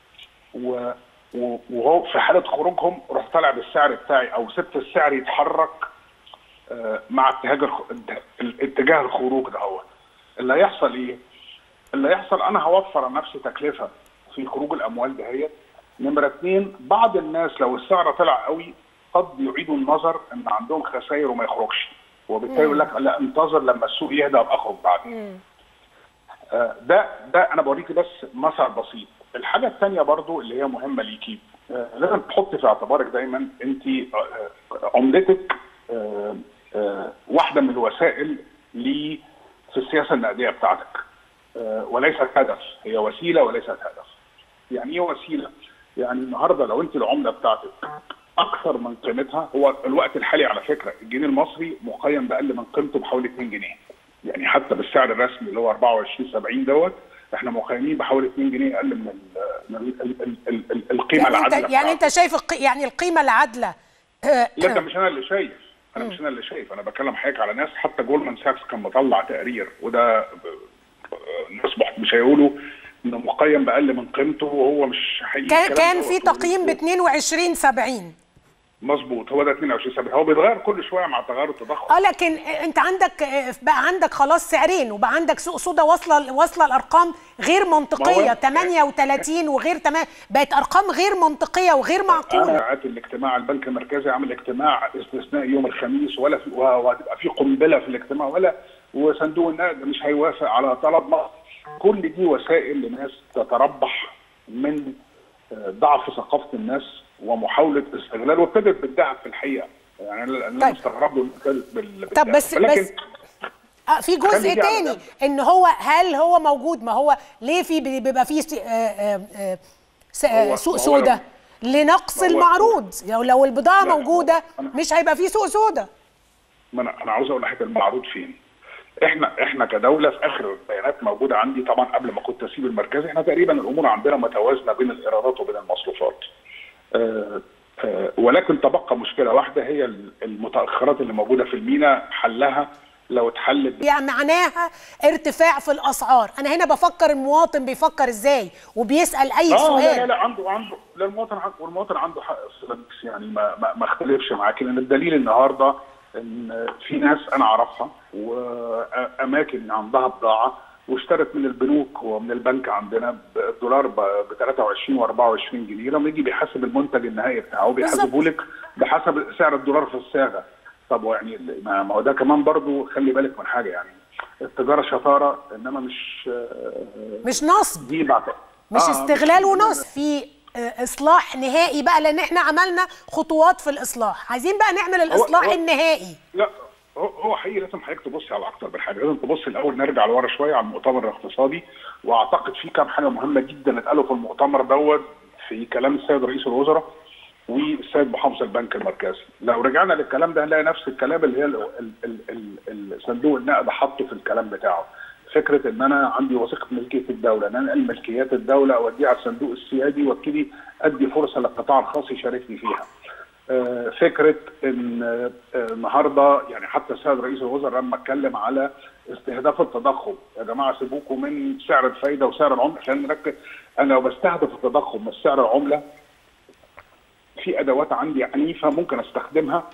و و- وهو في حاله خروجهم رحت طالع بالسعر بتاعي او سبت السعر يتحرك آه، مع اتجاه الخ- اتجاه الخروج ده هو اللي هيحصل ايه؟ اللي هيحصل انا هوفر على نفسي تكلفه في خروج الاموال دهيت نمره اثنين بعض الناس لو السعر طلع قوي قد يعيدوا النظر ان عندهم خسائر وما يخرجش وبالتالي يقول لك لا انتظر لما السوق يهدى ابقى اخرج بعدين آه، ده ده انا بوريكي بس مثل بسيط الحاجه الثانيه برضو اللي هي مهمه ليكي آه، لازم تحطي في اعتبارك دايما انت آه، آه، عملتك آه، آه، واحده من الوسائل ل في السياسه النقديه بتاعتك آه، وليست هدف هي وسيله وليست هدف يعني ايه وسيله يعني النهارده لو انت العمله بتاعتك اكثر من قيمتها هو الوقت الحالي على فكره الجنيه المصري مقيم باقل من قيمته بحوالي 2 جنيه يعني حتى بالسعر الرسمي اللي هو 24 70 دوت احنا مقيمين بحوالي 2 جنيه اقل من ال من ال ال ال ال القيمه يعني العادله انت يعني بتاعته. انت شايف الق... يعني القيمه العادله آه، لا ده مش انا اللي شايف انا مش انا اللي شايف انا بكلم حضرتك على ناس حتى جولمان ساكس كان مطلع تقرير وده ب- ب- الناس بح- مش هيقولوا انه مقيم باقل من قيمته وهو مش حقيقي كان الكلام كان دوت. في تقييم ب 22 70 مظبوط هو ده 22 سبعين هو بيتغير كل شويه مع تغير التضخم اه لكن انت عندك آه، بقى عندك خلاص سعرين وبقى عندك سوق سودا واصله واصله الارقام غير منطقيه ما هو- 38 وغير تمام بقت ارقام غير منطقيه وغير معقوله انا الاجتماع البنك المركزي عامل اجتماع استثنائي يوم الخميس ولا في وهتبقى في قنبله في الاجتماع ولا وصندوق النقد مش هيوافق على طلب مصر كل دي وسائل لناس تتربح من آه، ضعف ثقافه الناس ومحاوله استغلال وابتدت بالذهب في الحقيقه يعني انا أنا طيب. مستغرب له إنه ابتدت بال- طب بالذهب. بس ولكن بس آه في جزء خلي دي على تاني جنب. ان هو هل هو موجود ما هو ليه في بي- بيبقى في س- آه، آه، آه، س- آه، هو- سوق هو سودا لو- لنقص هو- المعروض لو لو البضاعه لا، موجوده أنا- مش هيبقى في سوق سودا ما انا انا عاوز اقول لحضرتك المعروض فين؟ احنا احنا كدوله في اخر البيانات موجوده عندي طبعا قبل ما كنت اسيب المركزي احنا تقريبا الامور عندنا متوازنه بين الايرادات وبين المصروفات. آه آه ولكن تبقى مشكله واحده هي المتاخرات اللي موجوده في المينا حلها لو اتحلت يعني معناها ارتفاع في الاسعار انا هنا بفكر المواطن بيفكر ازاي وبيسال اي اه سؤال لا لا لا عنده عنده لا المواطن عنده والمواطن عنده حق السلامكس يعني ما ما, ما اختلفش معاك لان الدليل النهارده ان في ناس انا اعرفها واماكن عندها بضاعه واشترت من البنوك ومن البنك عندنا الدولار ب 23 و24 جنيه لما يجي بيحاسب المنتج النهائي بتاعه بيحاسبه لك بحسب سعر الدولار في الصاغه طب يعني ما ما هو ده كمان برضو خلي بالك من حاجه يعني التجاره شطاره انما مش مش نصب دي بعد مش استغلال ونصب في آه، اصلاح نهائي بقى لان احنا عملنا خطوات في الاصلاح عايزين بقى نعمل الاصلاح هو- النهائي لا هو هو حقيقي لازم حضرتك تبصي على اكتر من حاجه لازم تبصي الاول نرجع لورا شويه على المؤتمر الاقتصادي واعتقد في كام حاجه مهمه جدا اتقالوا في المؤتمر دوت في كلام السيد رئيس الوزراء والسيد محافظ البنك المركزي لو رجعنا للكلام ده هنلاقي نفس الكلام اللي هي ال- ال- ال- ال- صندوق النقد حطه في الكلام بتاعه فكره ان انا عندي وثيقه ملكيه الدوله ان انا انقل ملكيات الدوله اوديها على الصندوق السيادي وابتدي ادي فرصه للقطاع الخاص يشاركني فيها. آه، فكره ان آه، النهارده يعني حتى السيد رئيس الوزراء لما اتكلم على استهداف التضخم يا جماعه سيبوكم من سعر الفايده وسعر العمله خلينا نركز انا لو بستهدف التضخم مش سعر العمله في ادوات عندي عنيفه ممكن استخدمها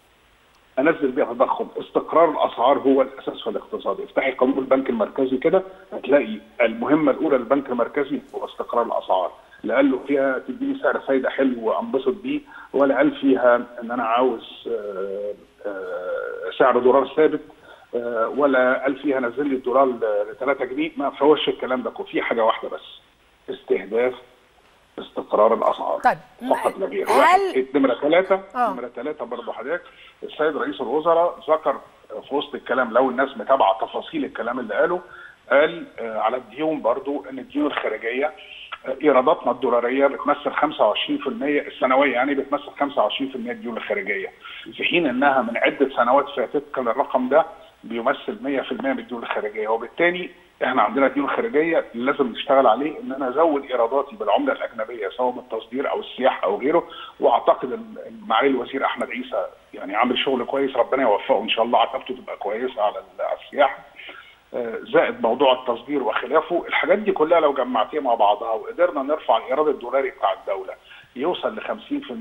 انزل بيها تضخم استقرار الاسعار هو الاساس في الاقتصاد افتحي قانون البنك المركزي كده هتلاقي المهمه الاولى للبنك المركزي هو استقرار الاسعار لا قال له فيها تديني سعر فايده حلو وانبسط بيه ولا قال فيها ان انا عاوز آه، آه، سعر دولار ثابت آه، ولا قال فيها نزل لي الدولار ل 3 جنيه ما فيهوش الكلام ده كله في حاجه واحده بس استهداف استقرار الاسعار طيب، فقط لا غير هل- واحد نمره ثلاثه آه. نمره ثلاثه برضه حضرتك السيد رئيس الوزراء ذكر في وسط الكلام لو الناس متابعه تفاصيل الكلام اللي قاله قال آه، على الديون برضو ان الديون الخارجيه آه، ايراداتنا الدولاريه بتمثل 25% السنويه يعني بتمثل 25% الديون الخارجيه في حين انها من عده سنوات فاتت كان الرقم ده بيمثل 100% من الديون الخارجيه وبالتالي احنا عندنا ديون خارجيه لازم نشتغل عليه ان انا ازود ايراداتي بالعمله الاجنبيه سواء من التصدير او السياحه او غيره واعتقد ان معالي الوزير احمد عيسى يعني عامل شغل كويس ربنا يوفقه ان شاء الله عتبته تبقى كويسه على ال- على السياحه آه، زائد موضوع التصدير وخلافه الحاجات دي كلها لو جمعتيها مع بعضها وقدرنا نرفع الايراد الدولاري بتاع الدوله يوصل ل 50%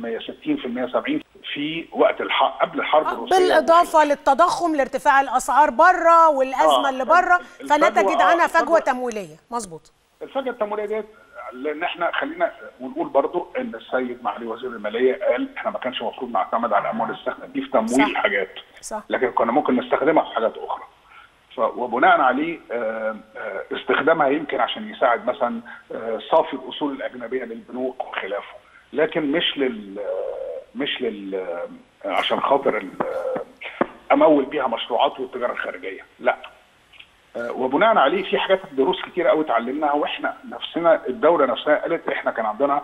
60% 70 في وقت الحرب قبل الحرب الروسيه بالاضافه للتضخم لارتفاع الاسعار بره والازمه آه، اللي بره الفجوة- فنتجت آه، عنها فجوه الفجوة. تمويليه مظبوط الفجوه التمويليه ديت لان احنا خلينا ونقول برضو ان السيد معالي وزير الماليه قال احنا ما كانش المفروض نعتمد على الاموال الساخنه دي في تمويل صح. حاجات صح. لكن كنا ممكن نستخدمها في حاجات اخرى ف وبناء عليه آه، آه، استخدامها يمكن عشان يساعد مثلا آه، صافي الاصول الاجنبيه للبنوك وخلافه لكن مش لل مش لل آه، عشان خاطر ال- آه، امول بيها مشروعات والتجاره الخارجيه لا آه، وبناء عليه في حاجات دروس كتير قوي اتعلمناها واحنا نفسنا الدوله نفسها قالت احنا كان عندنا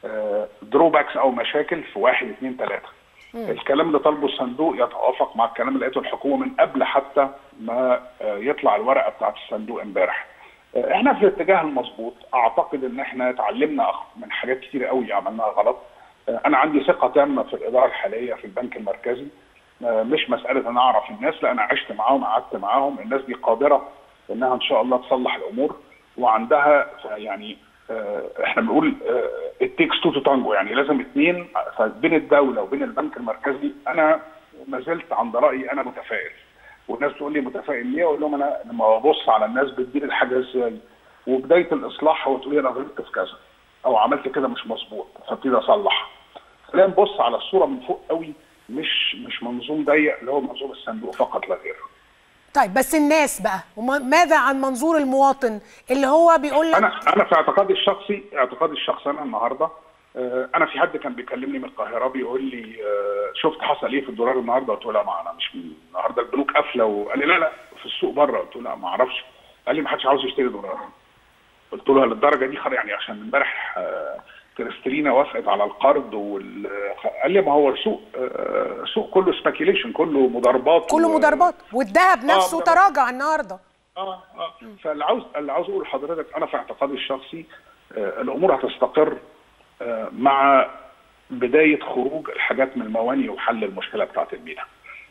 دروباكس او مشاكل في واحد اثنين ثلاثه الكلام اللي طالبه الصندوق يتوافق مع الكلام اللي لقيته الحكومه من قبل حتى ما آه، يطلع الورقه بتاعت الصندوق امبارح آه، احنا في الاتجاه المظبوط اعتقد ان احنا اتعلمنا أخ- من حاجات كتير قوي عملناها غلط آه، انا عندي ثقه تامه في الاداره الحاليه في البنك المركزي آه، مش مساله ان انا اعرف الناس لا انا عشت معاهم قعدت معاهم الناس دي قادره انها ان شاء الله تصلح الامور وعندها يعني آه، احنا بنقول التيكس تو تانجو يعني لازم اثنين بين الدوله وبين البنك المركزي انا ما زلت عند رايي انا متفائل والناس تقول لي متفائل ليه؟ اقول لهم انا لما ببص على الناس بتدير الحاجه ازاي وبدايه الاصلاح هو تقول لي انا غلطت في كذا او عملت كده مش مظبوط فابتدي اصلح خلينا نبص على الصوره من فوق قوي مش مش منظوم ضيق اللي هو منظوم الصندوق فقط لا غير طيب بس الناس بقى وما- ماذا عن منظور المواطن اللي هو بيقول لك انا انا في اعتقادي الشخصي اعتقادي الشخصي انا النهارده آه، انا في حد كان بيكلمني من القاهره بيقول لي آه، شفت حصل ايه في الدولار النهارده قلت له لا ما انا مش من النهارده البنوك قافله وقال لي لا لا في السوق بره قلت له لا ما اعرفش قال لي ما حدش عاوز يشتري دولار قلت له للدرجه دي خلاص يعني عشان امبارح آه، كريستالينا وافقت على القرض وال قال لي ما هو السوق آه، السوق كله سبيكيليشن كله مضاربات كله و- مضاربات والذهب نفسه مضاربات. تراجع النهارده اه اه فاللي عاوز اللي عاوز اقول لحضرتك انا في اعتقادي الشخصي آه الامور هتستقر آه مع بدايه خروج الحاجات من المواني وحل المشكله بتاعت المينا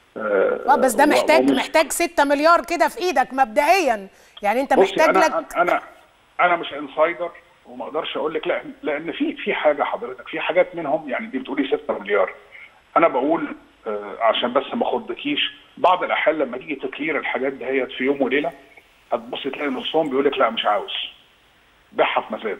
اه بس ده و- محتاج ومش- محتاج 6 مليار كده في ايدك مبدئيا يعني انت بصي محتاج انا لك انا انا مش انسايدر وما اقدرش اقول لك لا لان في في حاجه حضرتك في حاجات منهم يعني دي بتقولي 6 مليار انا بقول آه عشان بس ما اخضكيش بعض الاحيان لما تيجي تكلير الحاجات دهيت في يوم وليله هتبص تلاقي نصهم بيقول لك لا مش عاوز بيعها في مزاد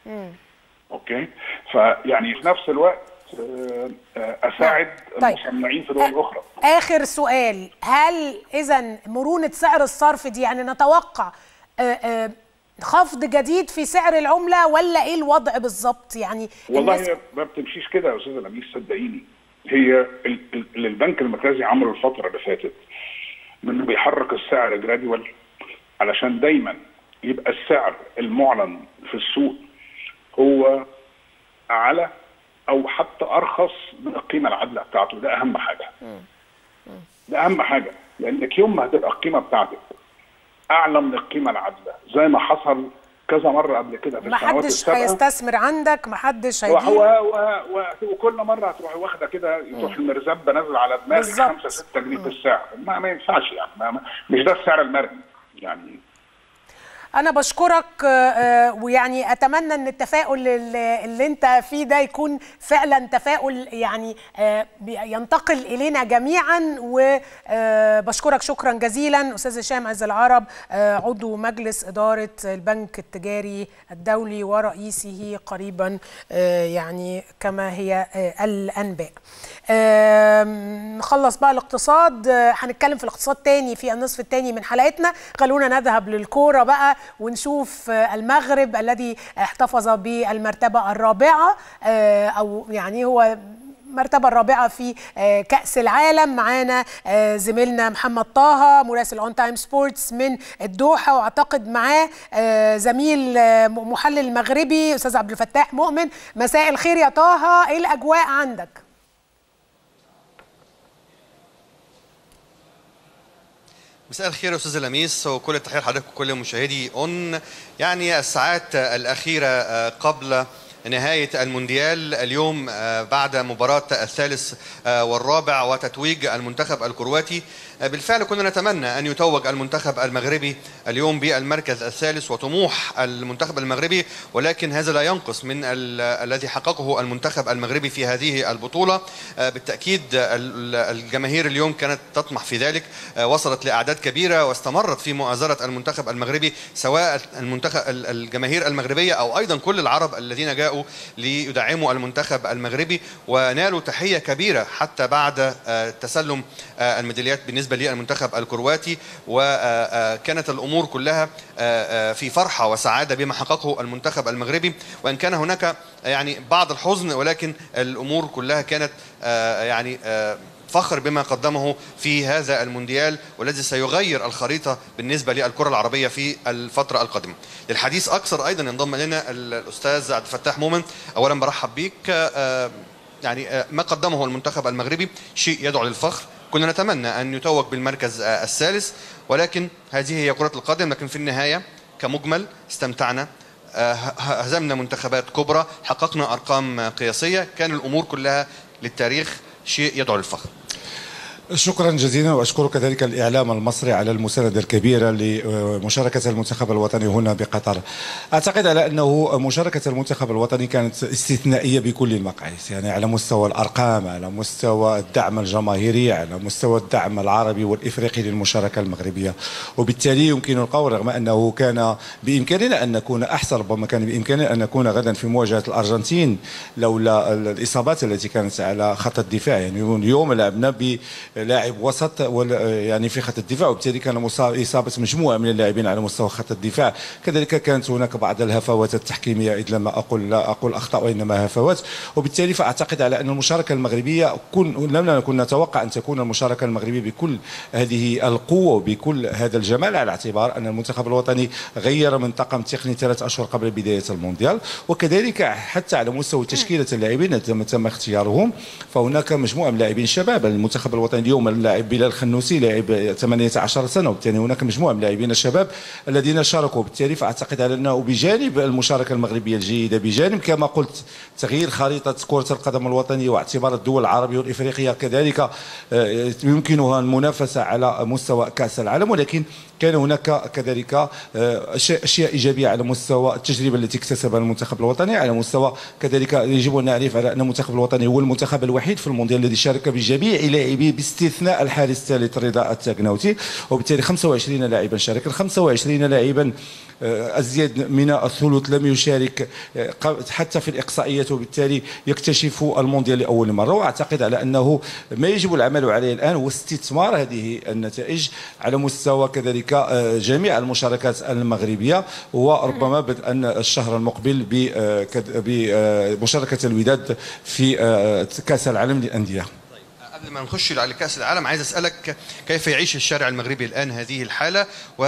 اوكي فيعني في نفس الوقت آه، آه، اساعد طيب. المصنعين في دول اخرى اخر سؤال هل اذا مرونه سعر الصرف دي يعني نتوقع آه، آه، خفض جديد في سعر العمله ولا ايه الوضع بالظبط يعني والله الناس- هي ما بتمشيش كده يا استاذه لميس صدقيني هي ال- ال- اللي البنك المركزي عمله الفتره اللي فاتت انه بيحرك السعر جراديوال علشان دايما يبقى السعر المعلن في السوق هو اعلى او حتى ارخص من القيمه العادله بتاعته ده اهم حاجه ده اهم حاجه لانك يوم ما هتبقى القيمه بتاعتك اعلى من القيمه العادله زي ما حصل كذا مره قبل كده في ما السنوات حدش السابقه هيستثمر عندك ما حدش و- هيجيب و- و- و- وكل مره هتروح واخده كده تروح المرزبه نازله على دماغك بالظبط. 5 6 جنيه في السعر ما, ما ينفعش يعني ما ما- مش ده السعر المرمي يعني انا بشكرك آه، آه، ويعني اتمنى ان التفاؤل اللي اللي انت فيه ده يكون فعلا تفاؤل يعني آه، بي- ينتقل الينا جميعا وبشكرك شكرا جزيلا استاذ هشام عز العرب آه، عضو مجلس اداره البنك التجاري الدولي ورئيسه قريبا آه، يعني كما هي آه، الانباء آم، نخلص بقى الاقتصاد آه، هنتكلم في الاقتصاد تاني في النصف التاني من حلقتنا خلونا نذهب للكوره بقى ونشوف آه، المغرب الذي احتفظ بالمرتبه الرابعه آه، او يعني هو المرتبة الرابعة في آه، كأس العالم معانا آه، زميلنا محمد طه مراسل اون تايم سبورتس من الدوحة واعتقد معاه آه، زميل آه، محلل مغربي استاذ عبد الفتاح مؤمن مساء الخير يا طه ايه الاجواء عندك؟ مساء الخير يا استاذ لميس وكل التحيه لحضرتك وكل مشاهدي اون يعني الساعات الاخيره آه، قبل نهاية المونديال اليوم آه، بعد مباراة الثالث آه، والرابع وتتويج المنتخب الكرواتي آه، بالفعل كنا نتمنى أن يتوج المنتخب المغربي اليوم بالمركز الثالث وطموح المنتخب المغربي ولكن هذا لا ينقص من ال- الذي حققه المنتخب المغربي في هذه البطولة آه، بالتأكيد ال- الجماهير اليوم كانت تطمح في ذلك آه، وصلت لأعداد كبيرة واستمرت في مؤازرة المنتخب المغربي سواء المنتخب ال- الجماهير المغربية أو أيضا كل العرب الذين جاءوا ليدعموا المنتخب المغربي ونالوا تحية كبيرة حتى بعد آه، تسلم آه، الميداليات بالنسبة للمنتخب الكرواتي وكانت الأمور كلها آه، آه، في فرحة وسعادة بما حققه المنتخب المغربي وإن كان هناك يعني بعض الحزن ولكن الأمور كلها كانت آه، يعني آه، فخر بما قدمه في هذا المونديال والذي سيغير الخريطة بالنسبة للكرة العربية في الفترة القادمة للحديث أكثر أيضا ينضم إلينا الأستاذ عبد الفتاح مؤمن أولا برحب بيك آه، يعني آه، ما قدمه المنتخب المغربي شيء يدعو للفخر كنا نتمنى أن يتوج بالمركز آه، الثالث ولكن هذه هي كرة القدم لكن في النهاية كمجمل استمتعنا آه، ه- هزمنا منتخبات كبرى حققنا أرقام آه، قياسية كان الأمور كلها للتاريخ شيء يدعو للفخر شكرا جزيلا واشكر كذلك الاعلام المصري على المسانده الكبيره لمشاركه المنتخب الوطني هنا بقطر. اعتقد على انه مشاركه المنتخب الوطني كانت استثنائيه بكل المقاييس، يعني على مستوى الارقام، على مستوى الدعم الجماهيري، على مستوى الدعم العربي والافريقي للمشاركه المغربيه، وبالتالي يمكن القول رغم انه كان بامكاننا ان نكون احسن ربما كان بامكاننا ان نكون غدا في مواجهه الارجنتين لولا الاصابات التي كانت على خط الدفاع، يعني اليوم لعبنا بلاعب وسط وال- يعني في خط الدفاع وبالتالي كان مصاب اصابه مجموعه من اللاعبين على مستوى خط الدفاع، كذلك كانت هناك بعض الهفوات التحكيميه اذ لم اقل لا اقول اخطاء وانما هفوات، وبالتالي فاعتقد على ان المشاركه المغربيه كن لم نكن نتوقع ان تكون المشاركه المغربيه بكل هذه القوه وبكل هذا الجمال على اعتبار ان المنتخب الوطني غير من طاقم تقني ثلاث اشهر قبل بدايه المونديال وكذلك حتى على مستوى تشكيله اللاعبين التي تم تم اختيارهم فهناك مجموعه من اللاعبين شباب المنتخب الوطني اليوم اللاعب بلال خنوسي لاعب 18 سنه وبالتالي هناك مجموعه من اللاعبين الشباب الذين شاركوا وبالتالي فاعتقد على انه بجانب المشاركه المغربيه الجيده بجانب كما قلت تغيير خريطه كره القدم الوطنيه واعتبار الدول العربيه والافريقيه كذلك آه، يمكنها المنافسه على مستوى كاس العالم ولكن كان هناك كذلك آه، أشياء أشياء إيجابية على مستوى التجربة التي اكتسبها المنتخب الوطني على مستوى كذلك يجب أن نعرف على أن المنتخب الوطني هو المنتخب الوحيد في المونديال الذي شارك بجميع لاعبيه باستثناء الحارس الثالث رضا التاغناوتي وبالتالي 25 لاعبا شارك ال 25 لاعبا آه، أزيد من الثلث لم يشارك آه، ق- حتى في الإقصائيات وبالتالي يكتشف المونديال لأول مرة وأعتقد على أنه ما يجب العمل عليه الآن هو استثمار هذه النتائج على مستوى كذلك آه، جميع المشاركات المغربية وربما بدءا الشهر المقبل ب- آه، كد- بمشاركة الوداد في آه، كأس العالم للأندية قبل ما نخش على كأس العالم عايز أسألك كيف يعيش الشارع المغربي الآن هذه الحالة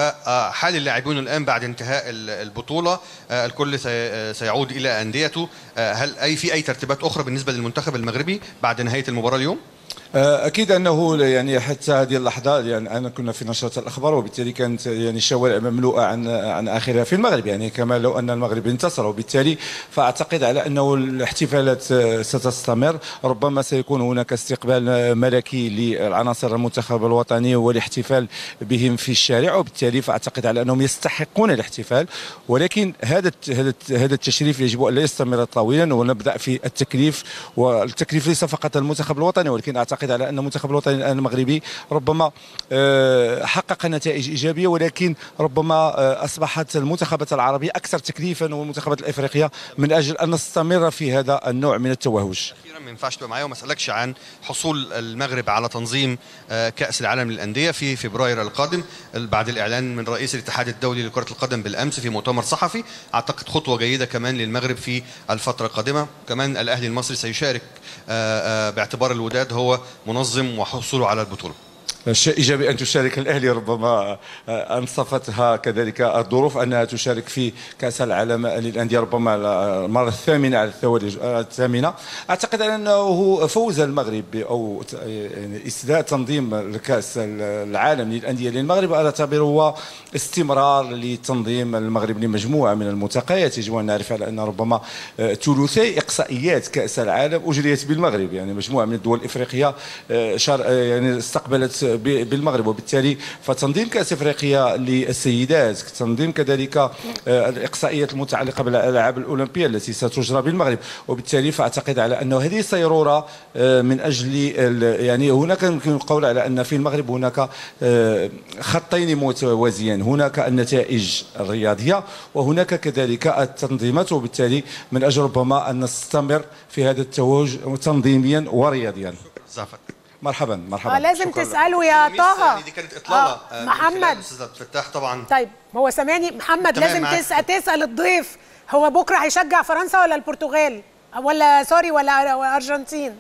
وحال اللاعبون الآن بعد انتهاء ال- البطولة آه، الكل سي- سيعود إلى أنديته آه، هل أي في أي ترتيبات أخرى بالنسبة للمنتخب المغربي بعد نهاية المباراة اليوم؟ اكيد انه يعني حتى هذه اللحظه يعني انا كنا في نشره الاخبار وبالتالي كانت يعني الشوارع مملوءه عن عن اخرها في المغرب يعني كما لو ان المغرب انتصر وبالتالي فاعتقد على انه الاحتفالات ستستمر ربما سيكون هناك استقبال ملكي للعناصر المنتخب الوطني والاحتفال بهم في الشارع وبالتالي فاعتقد على انهم يستحقون الاحتفال ولكن هذا هذا هذا التشريف يجب ان لا يستمر طويلا ونبدا في التكليف والتكليف ليس فقط المنتخب الوطني ولكن اعتقد على ان المنتخب الوطني الان المغربي ربما آه، حقق نتائج ايجابيه ولكن ربما آه، اصبحت المنتخبات العربيه اكثر تكليفا والمنتخبات الافريقيه من اجل ان نستمر في هذا النوع من التوهج اخيرا ما ينفعش تبقى معايا وما اسالكش عن حصول المغرب على تنظيم آه، كاس العالم للانديه في فبراير القادم بعد الاعلان من رئيس الاتحاد الدولي لكره القدم بالامس في مؤتمر صحفي اعتقد خطوه جيده كمان للمغرب في الفتره القادمه كمان الاهلي المصري سيشارك آه، آه، باعتبار الوداد هو منظم وحصوله على البطوله شيء ايجابي ان تشارك الاهلي ربما آه، انصفتها كذلك الظروف انها تشارك في كاس العالم للانديه ربما المره الثامنه على التوالي الثامنه اعتقد انه فوز المغرب او يعني اسداء تنظيم الكاس العالم للانديه للمغرب اعتبره هو استمرار لتنظيم المغرب لمجموعه من الملتقيات يجب ان نعرف على ان ربما آه، ثلثي اقصائيات كاس العالم اجريت بالمغرب يعني مجموعه من الدول الافريقيه آه، يعني استقبلت بالمغرب وبالتالي فتنظيم كاس افريقيا للسيدات تنظيم كذلك آه، الاقصائيات المتعلقه بالالعاب الاولمبيه التي ستجرى بالمغرب وبالتالي فاعتقد على انه هذه سيروره آه، من اجل يعني هناك يمكن القول على ان في المغرب هناك آه، خطين متوازيان هناك النتائج الرياضيه وهناك كذلك التنظيمات وبالتالي من اجل ربما ان نستمر في هذا التوج تنظيميا ورياضيا زافت مرحبا مرحبا آه لازم تساله يا طه يعني دي كانت اطلاله آه آه محمد استاذ فتاح طبعا طيب هو سامعني محمد تمام لازم معاك. تسال تسال الضيف هو بكره هيشجع فرنسا ولا البرتغال ولا سوري ولا ولا ارجنتين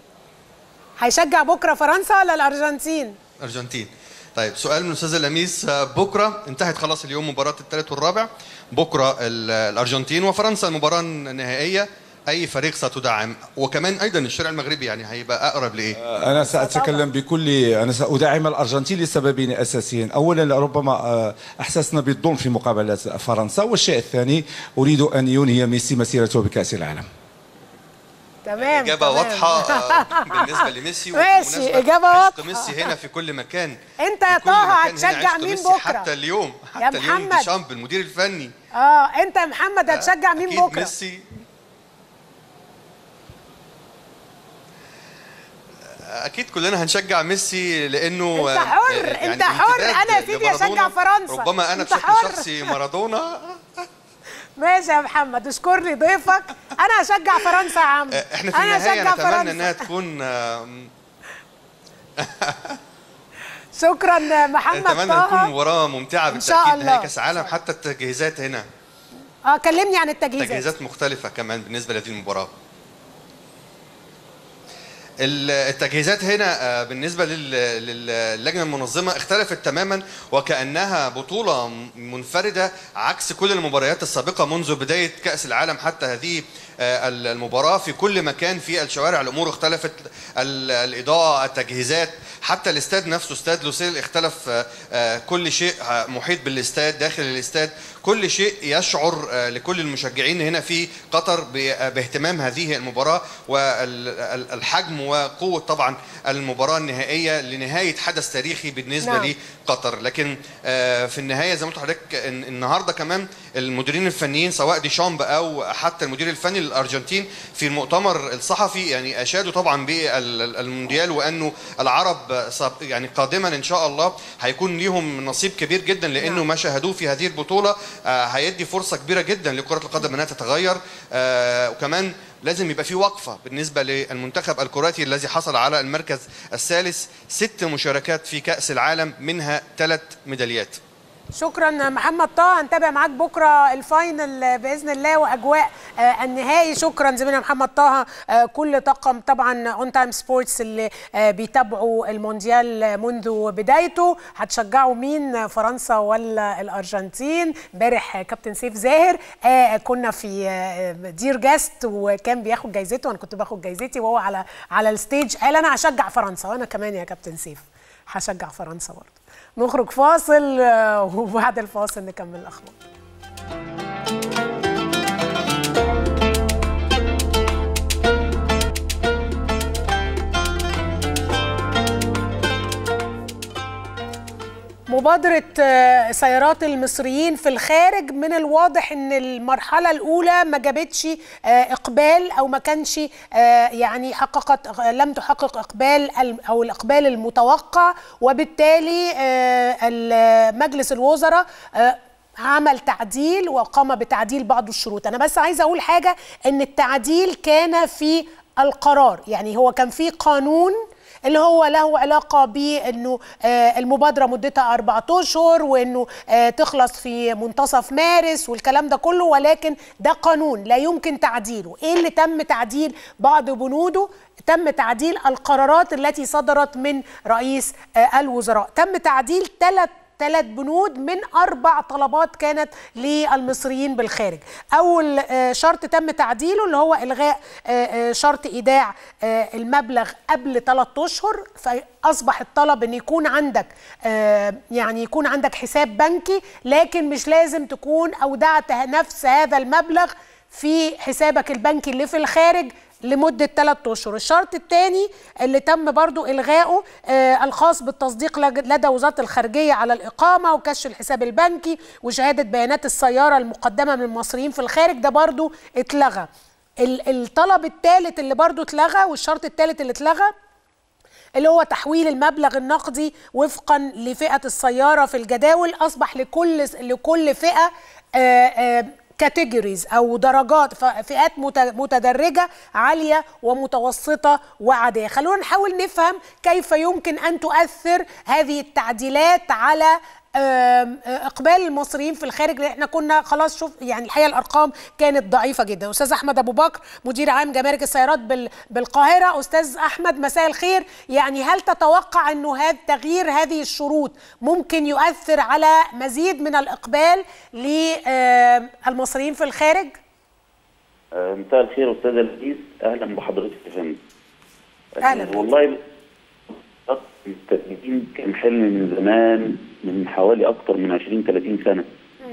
هيشجع بكره فرنسا ولا الارجنتين ارجنتين طيب سؤال من الاستاذ لميس آه، بكره انتهت خلاص اليوم مباراه الثالث والرابع بكره ال- الارجنتين وفرنسا المباراه النهائيه اي فريق ستدعم وكمان ايضا الشارع المغربي يعني هيبقى اقرب لايه انا ساتكلم بكل انا سادعم الارجنتين لسببين اساسيين اولا ربما آه، احسسنا بالظلم في مقابله فرنسا والشيء الثاني اريد ان ينهي ميسي مسيرته بكاس العالم تمام إجابة تمام. واضحة آه، بالنسبة لميسي ماشي، وبالمناسبة إجابة عشق واضحة. ميسي هنا في كل مكان انت يا في كل طه مكان هنا هتشجع عشق مين ميسي بكره حتى اليوم يا حتى اليوم محمد. ديشامب المدير الفني اه انت يا محمد هتشجع مين أكيد بكره ميسي اكيد كلنا هنشجع ميسي لانه أنت حر، يعني أنت حر. امتداد أنا يا سيدي أشجع لمارادونا. فرنسا. ربما انا أنت بشكل حر. شخصي مارادونا ماشي يا محمد اشكر لي ضيفك انا هشجع فرنسا يا عم احنا في انا النهايه هشجع نتمنى فرنسا انها تكون آم، شكرا محمد نتمنى ان تكون طه مباراه ممتعه إن شاء بالتاكيد الله. نهائي كاس عالم حتى التجهيزات هنا اه كلمني عن التجهيزات تجهيزات مختلفة كمان بالنسبة لهذه المباراة. ال- التجهيزات هنا آه، بالنسبة لل- لل- للجنة المنظمة اختلفت تماما وكأنها بطولة م- منفردة عكس كل المباريات السابقة منذ بداية كأس العالم حتى هذه آه، ال- المباراة في كل مكان في الشوارع الأمور اختلفت ال- الإضاءة التجهيزات حتى الاستاد نفسه استاد لوسيل اختلف آه، آه، كل شيء آه، محيط بالاستاد داخل الاستاد كل شيء يشعر آه، لكل المشجعين هنا في قطر ب- آه، باهتمام هذه المباراة والحجم وقوة طبعا المباراة النهائية لنهاية حدث تاريخي بالنسبة نعم. لي قطر لكن آه، في النهايه زي ما قلت لحضرتك إن- النهارده كمان المديرين الفنيين سواء ديشامب او حتى المدير الفني للارجنتين في المؤتمر الصحفي يعني اشادوا طبعا بالمونديال وانه العرب صاب- يعني قادما ان شاء الله هيكون ليهم نصيب كبير جدا لانه نعم. ما شاهدوه في هذه البطوله آه، هيدي فرصه كبيره جدا لكره القدم انها تتغير آه، وكمان لازم يبقى في وقفه بالنسبه للمنتخب الكرواتي الذي حصل على المركز الثالث ست مشاركات في كاس العالم منها ثلاث ميداليات شكرا محمد طه هنتابع معاك بكره الفاينل باذن الله واجواء آه، النهائي شكرا زميلنا محمد طه آه، كل طاقم طبعا اون تايم سبورتس اللي آه، بيتابعوا المونديال منذ بدايته هتشجعوا مين فرنسا ولا الارجنتين امبارح كابتن سيف زاهر آه، كنا في آه، دير جاست وكان بياخد جايزته وانا كنت باخد جايزتي وهو على على الستيج قال انا هشجع فرنسا وانا كمان يا كابتن سيف هشجع فرنسا برضه نخرج فاصل آه، وبعد الفاصل نكمل الاخبار مبادرة آه، سيارات المصريين في الخارج من الواضح ان المرحلة الأولى ما جابتش آه، إقبال أو ما كانش آه، يعني حققت لم تحقق إقبال الم- أو الإقبال المتوقع وبالتالي آه، ال- مجلس الوزراء آه، عمل تعديل وقام بتعديل بعض الشروط أنا بس عايزة أقول حاجة ان التعديل كان في القرار يعني هو كان في قانون اللي هو له علاقة بأنه آه، المبادرة مدتها أربعة أشهر وأنه آه، تخلص في منتصف مارس والكلام ده كله ولكن ده قانون لا يمكن تعديله إيه اللي تم تعديل بعض بنوده تم تعديل القرارات التي صدرت من رئيس آه، الوزراء تم تعديل ثلاث ثلاث بنود من اربع طلبات كانت للمصريين بالخارج اول آه، شرط تم تعديله اللي هو الغاء آه، آه، شرط ايداع آه، المبلغ قبل ثلاث اشهر فاصبح الطلب ان يكون عندك آه، يعني يكون عندك حساب بنكي لكن مش لازم تكون اودعت نفس هذا المبلغ في حسابك البنكي اللي في الخارج لمدة ثلاثة أشهر الشرط الثاني اللي تم برضو إلغائه آه الخاص بالتصديق لج- لدى وزارة الخارجية على الإقامة وكشف الحساب البنكي وشهادة بيانات السيارة المقدمة من المصريين في الخارج ده برضو اتلغى ال- الطلب الثالث اللي برضو اتلغى والشرط الثالث اللي اتلغى اللي هو تحويل المبلغ النقدي وفقا لفئة السيارة في الجداول أصبح لكل لكل فئة كاتيجوريز أو درجات ف- فئات مت- متدرجة عالية ومتوسطة وعادية خلونا نحاول نفهم كيف يمكن أن تؤثر هذه التعديلات على آم، آه، اقبال المصريين في الخارج لان احنا كنا خلاص شوف يعني الحقيقه الارقام كانت ضعيفه جدا استاذ احمد ابو بكر مدير عام جمارك السيارات بال- بالقاهره استاذ احمد مساء الخير يعني هل تتوقع انه هذا تغيير هذه الشروط ممكن يؤثر على مزيد من الاقبال للمصريين في الخارج آه، مساء الخير استاذ العزيز اهلا بحضرتك يا فندم أهلا بك. والله التجديد كان حلم من زمان من حوالي اكتر من 20 30 سنه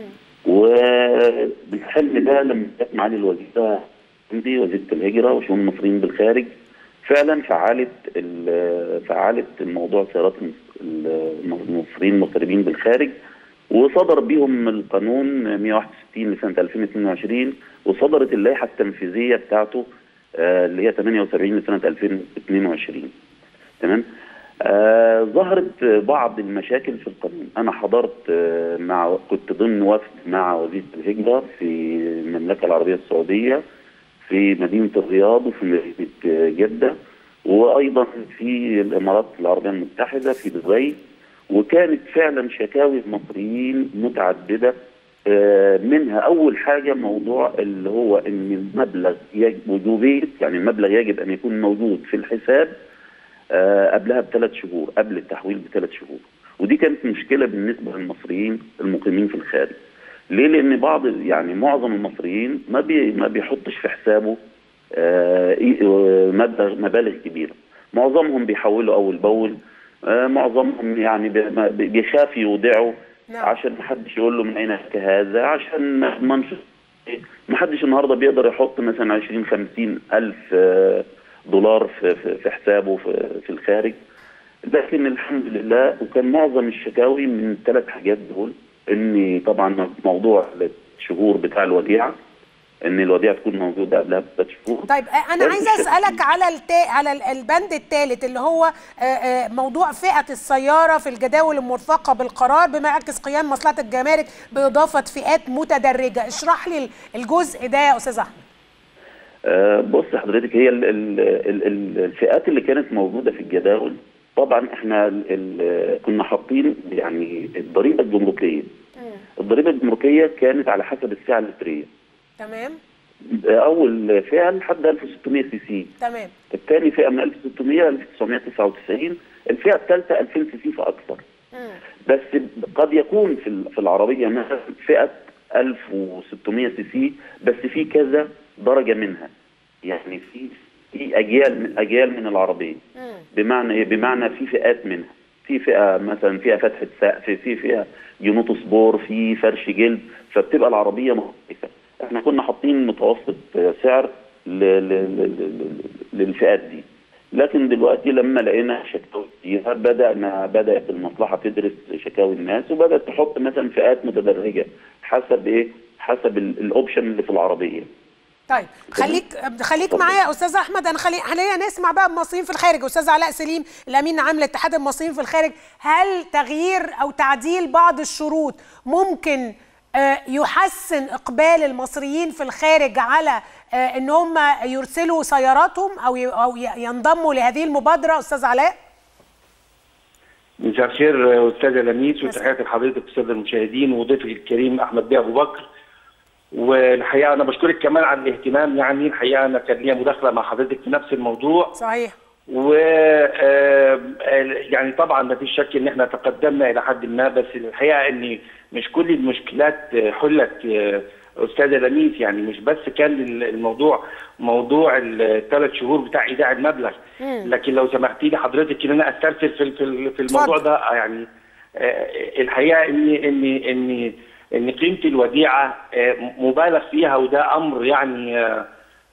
والحلم ده لما جت معالي الوزيره عندي وزيره الهجره وشؤون المصريين بالخارج فعلا فعلت ال- فعلت الموضوع سيارات المص- المصريين المغتربين بالخارج وصدر بيهم القانون 161 لسنه 2022 وصدرت اللائحه التنفيذيه بتاعته آه، اللي هي 78 لسنه 2022 تمام آه ظهرت بعض المشاكل في القانون انا حضرت آه مع كنت ضمن وفد مع وزيره الهجره في المملكه العربيه السعوديه في مدينه الرياض وفي مدينه آه، جده وايضا في الامارات العربيه المتحده في دبي وكانت فعلا شكاوي المصريين متعدده آه، منها اول حاجه موضوع اللي هو ان المبلغ يجب وجوبيه يعني المبلغ يجب ان يكون موجود في الحساب آه، قبلها بثلاث شهور قبل التحويل بثلاث شهور ودي كانت مشكله بالنسبه للمصريين المقيمين في الخارج ليه لان بعض يعني معظم المصريين ما بي ما بيحطش في حسابه آه، إيه- آه، مبلغ مبالغ كبيره معظمهم بيحولوا اول باول آه، معظمهم يعني بي- ما- بي- بيخاف يودعوا نعم. عشان ما حدش يقول له من اين لك هذا عشان ما يضمنش ما حدش النهارده بيقدر يحط مثلا 20 50 الف آه، دولار في في في حسابه في في الخارج لكن الحمد لله وكان معظم الشكاوي من الثلاث حاجات دول ان طبعا موضوع الشهور بتاع الوديعه ان الوديعه تكون موجوده قبلها بثلاث شهور طيب آه، انا عايزه اسالك على التا... على ال- البند الثالث اللي هو آه، آه، موضوع فئه السياره في الجداول المرفقه بالقرار بما يعكس قيام مصلحه الجمارك باضافه فئات متدرجه اشرح لي الجزء ده يا استاذ احمد آه، بص حضرتك هي ال ال ال ال الفئات اللي كانت موجوده في الجداول طبعا احنا ال ال كنا حاطين يعني الضريبه الجمركيه الضريبه الجمركيه كانت على حسب السعه اللتريه تمام اول فئه لحد 1600 سي سي تمام الثاني فئه من 1600 ل 1999 الفئه الثالثه 2000 سي سي فاكثر بس قد يكون في ال- في العربيه مثلا فئه 1600 سي سي بس في كذا درجه منها يعني في في اجيال من اجيال من العربيه بمعنى ايه بمعنى في فئات منها في فئه مثلا فيها فتحه سقف في فئه جنوط سبور في فرش جلد فبتبقى العربيه مختلفه احنا كنا حاطين متوسط سعر ل- ل- ل- ل- للفئات دي لكن دلوقتي لما لقينا شكاوي كتير بدأنا بدأت المصلحة تدرس شكاوي الناس وبدأت تحط مثلا فئات متدرجة حسب ايه؟ حسب ال- الاوبشن اللي في العربية. طيب خليك خليك معايا يا استاذ احمد انا خلي خلينا نسمع بقى المصريين في الخارج استاذ علاء سليم الامين العام لاتحاد المصريين في الخارج هل تغيير او تعديل بعض الشروط ممكن آه، يحسن اقبال المصريين في الخارج على آه، ان هم يرسلوا سياراتهم او ي- او ي- ينضموا لهذه المبادره استاذ علاء مساء الخير استاذه لميس وتحياتي لحضرتك الساده المشاهدين وضيفك الكريم احمد بيه ابو بكر والحقيقه انا بشكرك كمان على الاهتمام يعني الحقيقه انا كان ليا مداخله مع حضرتك في نفس الموضوع صحيح و آه، يعني طبعا ما فيش شك ان احنا تقدمنا الى حد ما بس الحقيقه ان مش كل المشكلات حلت آه، استاذه لميس يعني مش بس كان الموضوع موضوع الثلاث شهور بتاع ايداع المبلغ لكن لو سمحتي لي حضرتك ان انا استرسل في في في الموضوع اتفضل. ده يعني آه، الحقيقه ان ان ان ان قيمه الوديعه آه، مبالغ فيها وده امر يعني آه،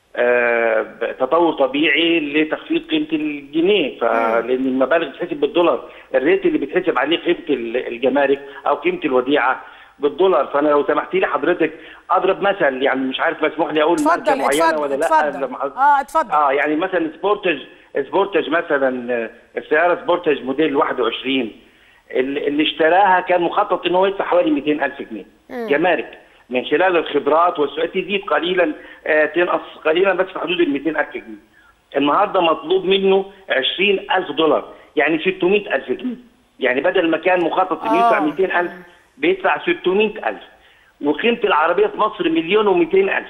آه، تطور طبيعي لتخفيض قيمه الجنيه فلان المبالغ بتتحسب بالدولار الريت اللي بيتحسب عليه قيمه ال- الجمارك او قيمه الوديعه بالدولار فانا لو سمحتي لي حضرتك اضرب مثل يعني مش عارف مسموح لي اقول ماركه اتفضل معينه اتفضل ولا لا اتفضل لما حضرتك- اه اتفضل اه يعني مثلا سبورتج سبورتج مثلا آه، السياره سبورتج موديل 21 اللي اللي اشتراها كان مخطط ان هو يدفع حوالي 200000 جنيه جمارك من خلال الخبرات والسؤال تزيد قليلا آه تنقص قليلا بس في حدود ال 200000 جنيه النهارده مطلوب منه 20000 دولار يعني 600000 جنيه يعني بدل ما كان مخطط انه يدفع آه. 200000 بيدفع 600000 وقيمه العربيه في مصر مليون و200000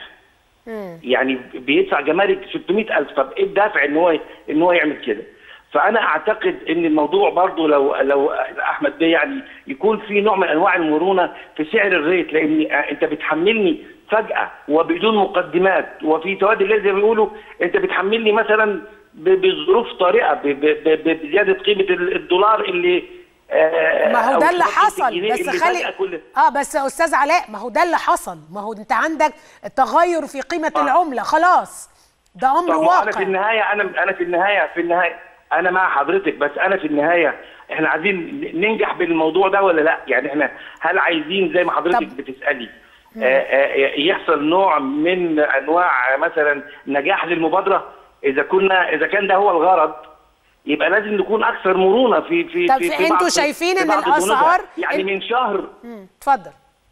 يعني بيدفع جمارك 600000 طب ايه الدافع ان هو ان هو يعمل كده فانا اعتقد ان الموضوع برضو لو لو احمد بيه يعني يكون في نوع من انواع المرونه في سعر الريت لان انت بتحملني فجاه وبدون مقدمات وفي توادي الليل زي ما بيقولوا انت بتحملني مثلا ب- بظروف طارئه ب- ب- ب- بزياده قيمه ال- الدولار اللي آه، ما هو أو ده اللي قيمة حصل الجنيه بس اللي خلي فجأة كل اه بس يا استاذ علاء ما هو ده اللي حصل ما هو انت عندك تغير في قيمه آه. العمله خلاص ده امر طب ما انا في واقع النهايه انا انا في النهايه في النهايه انا مع حضرتك بس انا في النهايه احنا عايزين ننجح بالموضوع ده ولا لا يعني احنا هل عايزين زي ما حضرتك طب. بتسالي آه، آه، يحصل نوع من انواع مثلا نجاح للمبادره اذا كنا اذا كان ده هو الغرض يبقى لازم نكون اكثر مرونه في في طب في, في- في انتوا بعض- شايفين في إن بعض بنودها. الأسعار- يعني ال- من شهر مم، اتفضل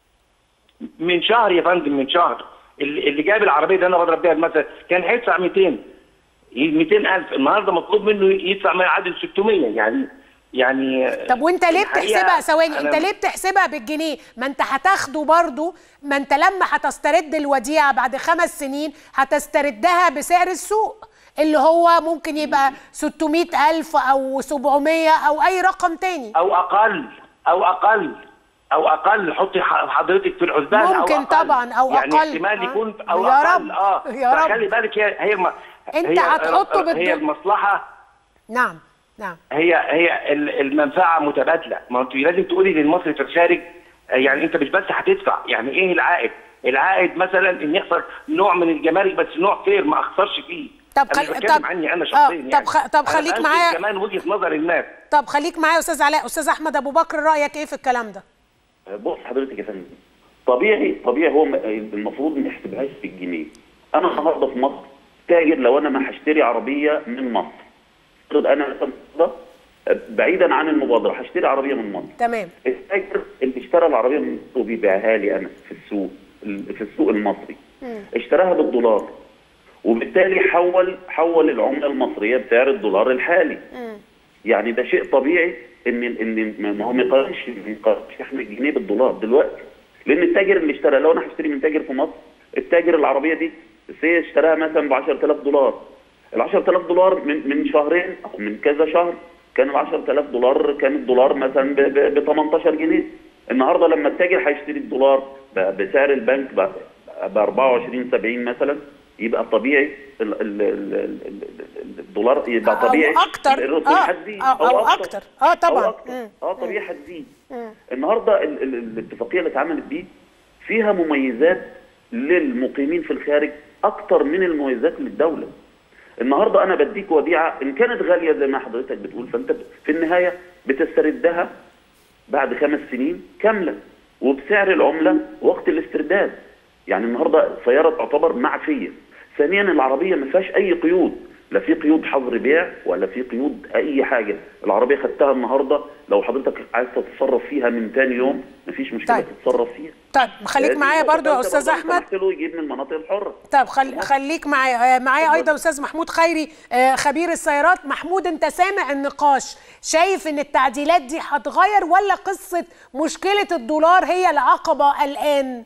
من شهر يا فندم من شهر اللي اللي جايب العربيه اللي انا بضرب بيها المثل كان هيدفع 200 200000 النهارده مطلوب منه يدفع ما يعادل 600 يعني يعني طب وانت ليه الحقيقة بتحسبها ثواني أنا- انت ليه بتحسبها بالجنيه ما انت هتاخده برضو ما انت لما هتسترد الوديعه بعد خمس سنين هتستردها بسعر السوق اللي هو ممكن يبقى 600 ألف أو 700 أو أي رقم تاني او اقل او اقل او اقل حطي ح- حضرتك في الحسبان أو ممكن أقل. طبعاً، أو يعني أقل. احتمال آه. يكون او يا اقل رب، اه يا رب. خلي بالك هي هي الم- أنت هي هتحطه بالدو- هي المصلحه نعم نعم هي هي ال- المنفعه متبادله ما انت لازم تقولي للمصري في الخارج آه، يعني انت مش بس هتدفع يعني ايه العائد العائد مثلا ان يحصل نوع من الجمارك بس نوع فير ما اخسرش فيه طب أنا مش خل- بتكلم طب- عني انا آه، شخصيا طب يعني خ- طب أنا خليك بنقل معايا- كمان وجهه نظر الناس طب خليك معايا يا أستاذ علاء أستاذ أحمد أبو بكر رأيك إيه في الكلام ده بص حضرتك يا فندم طبيعي طبيعي هو م- المفروض ما يحسبهاش بالجنيه انا النهارده في مصر تاجر لو انا ما هشتري عربيه من مصر افرض انا مثلا النهاردة بعيدا عن المبادره هشتري عربيه من مصر تمام التاجر اللي اشترى العربيه من مصر وبيبيعها لي انا في السوق في السوق المصري اشتراها بالدولار وبالتالي حول حول العمله المصريه بسعر الدولار الحالي يعني ده شيء طبيعي ان ان ما هو ما يقارنش ما يقارنش احنا الجنيه بالدولار دلوقتي لان التاجر اللي اشترى لو انا هشتري من تاجر في مصر التاجر العربيه دي سي اشتراها مثلا ب 10000 دولار ال 10000 دولار من من شهرين او من كذا شهر كان ال 10000 دولار كان الدولار مثلا ب 18 جنيه النهارده لما التاجر هيشتري الدولار ب- بسعر البنك ب 24 70 مثلا يبقى طبيعي ال- ال- ال- ال- ال- الدولار يبقى أو طبيعي أكتر. الرسوم آه، هتزيد أو- أو أكتر. آه، طبعاً. أو أكتر. مم. اه طبيعي هتزيد النهارده ال- ال- الاتفاقيه اللي اتعملت دي فيها مميزات للمقيمين في الخارج اكتر من المميزات للدوله النهارده انا بديك وديعه ان كانت غاليه زي ما حضرتك بتقول فانت ب- في النهايه بتستردها بعد خمس سنين كامله وبسعر العمله وقت الاسترداد يعني النهارده السياره تعتبر معفيه ثانيا العربيه ما فيهاش اي قيود لا في قيود حظر بيع ولا في قيود اي حاجه العربيه خدتها النهارده لو حضرتك عايز تتصرف فيها من تاني يوم مفيش مشكله طيب. تتصرف فيها طيب خليك هذه معايا النقطة. برضو يا فأنت استاذ برضه احمد سمحت له يجيب من المناطق الحره طب خل... خليك معايا آه، معايا ايضا استاذ محمود خيري آه، خبير السيارات محمود انت سامع النقاش شايف ان التعديلات دي هتغير ولا قصه مشكله الدولار هي العقبه الان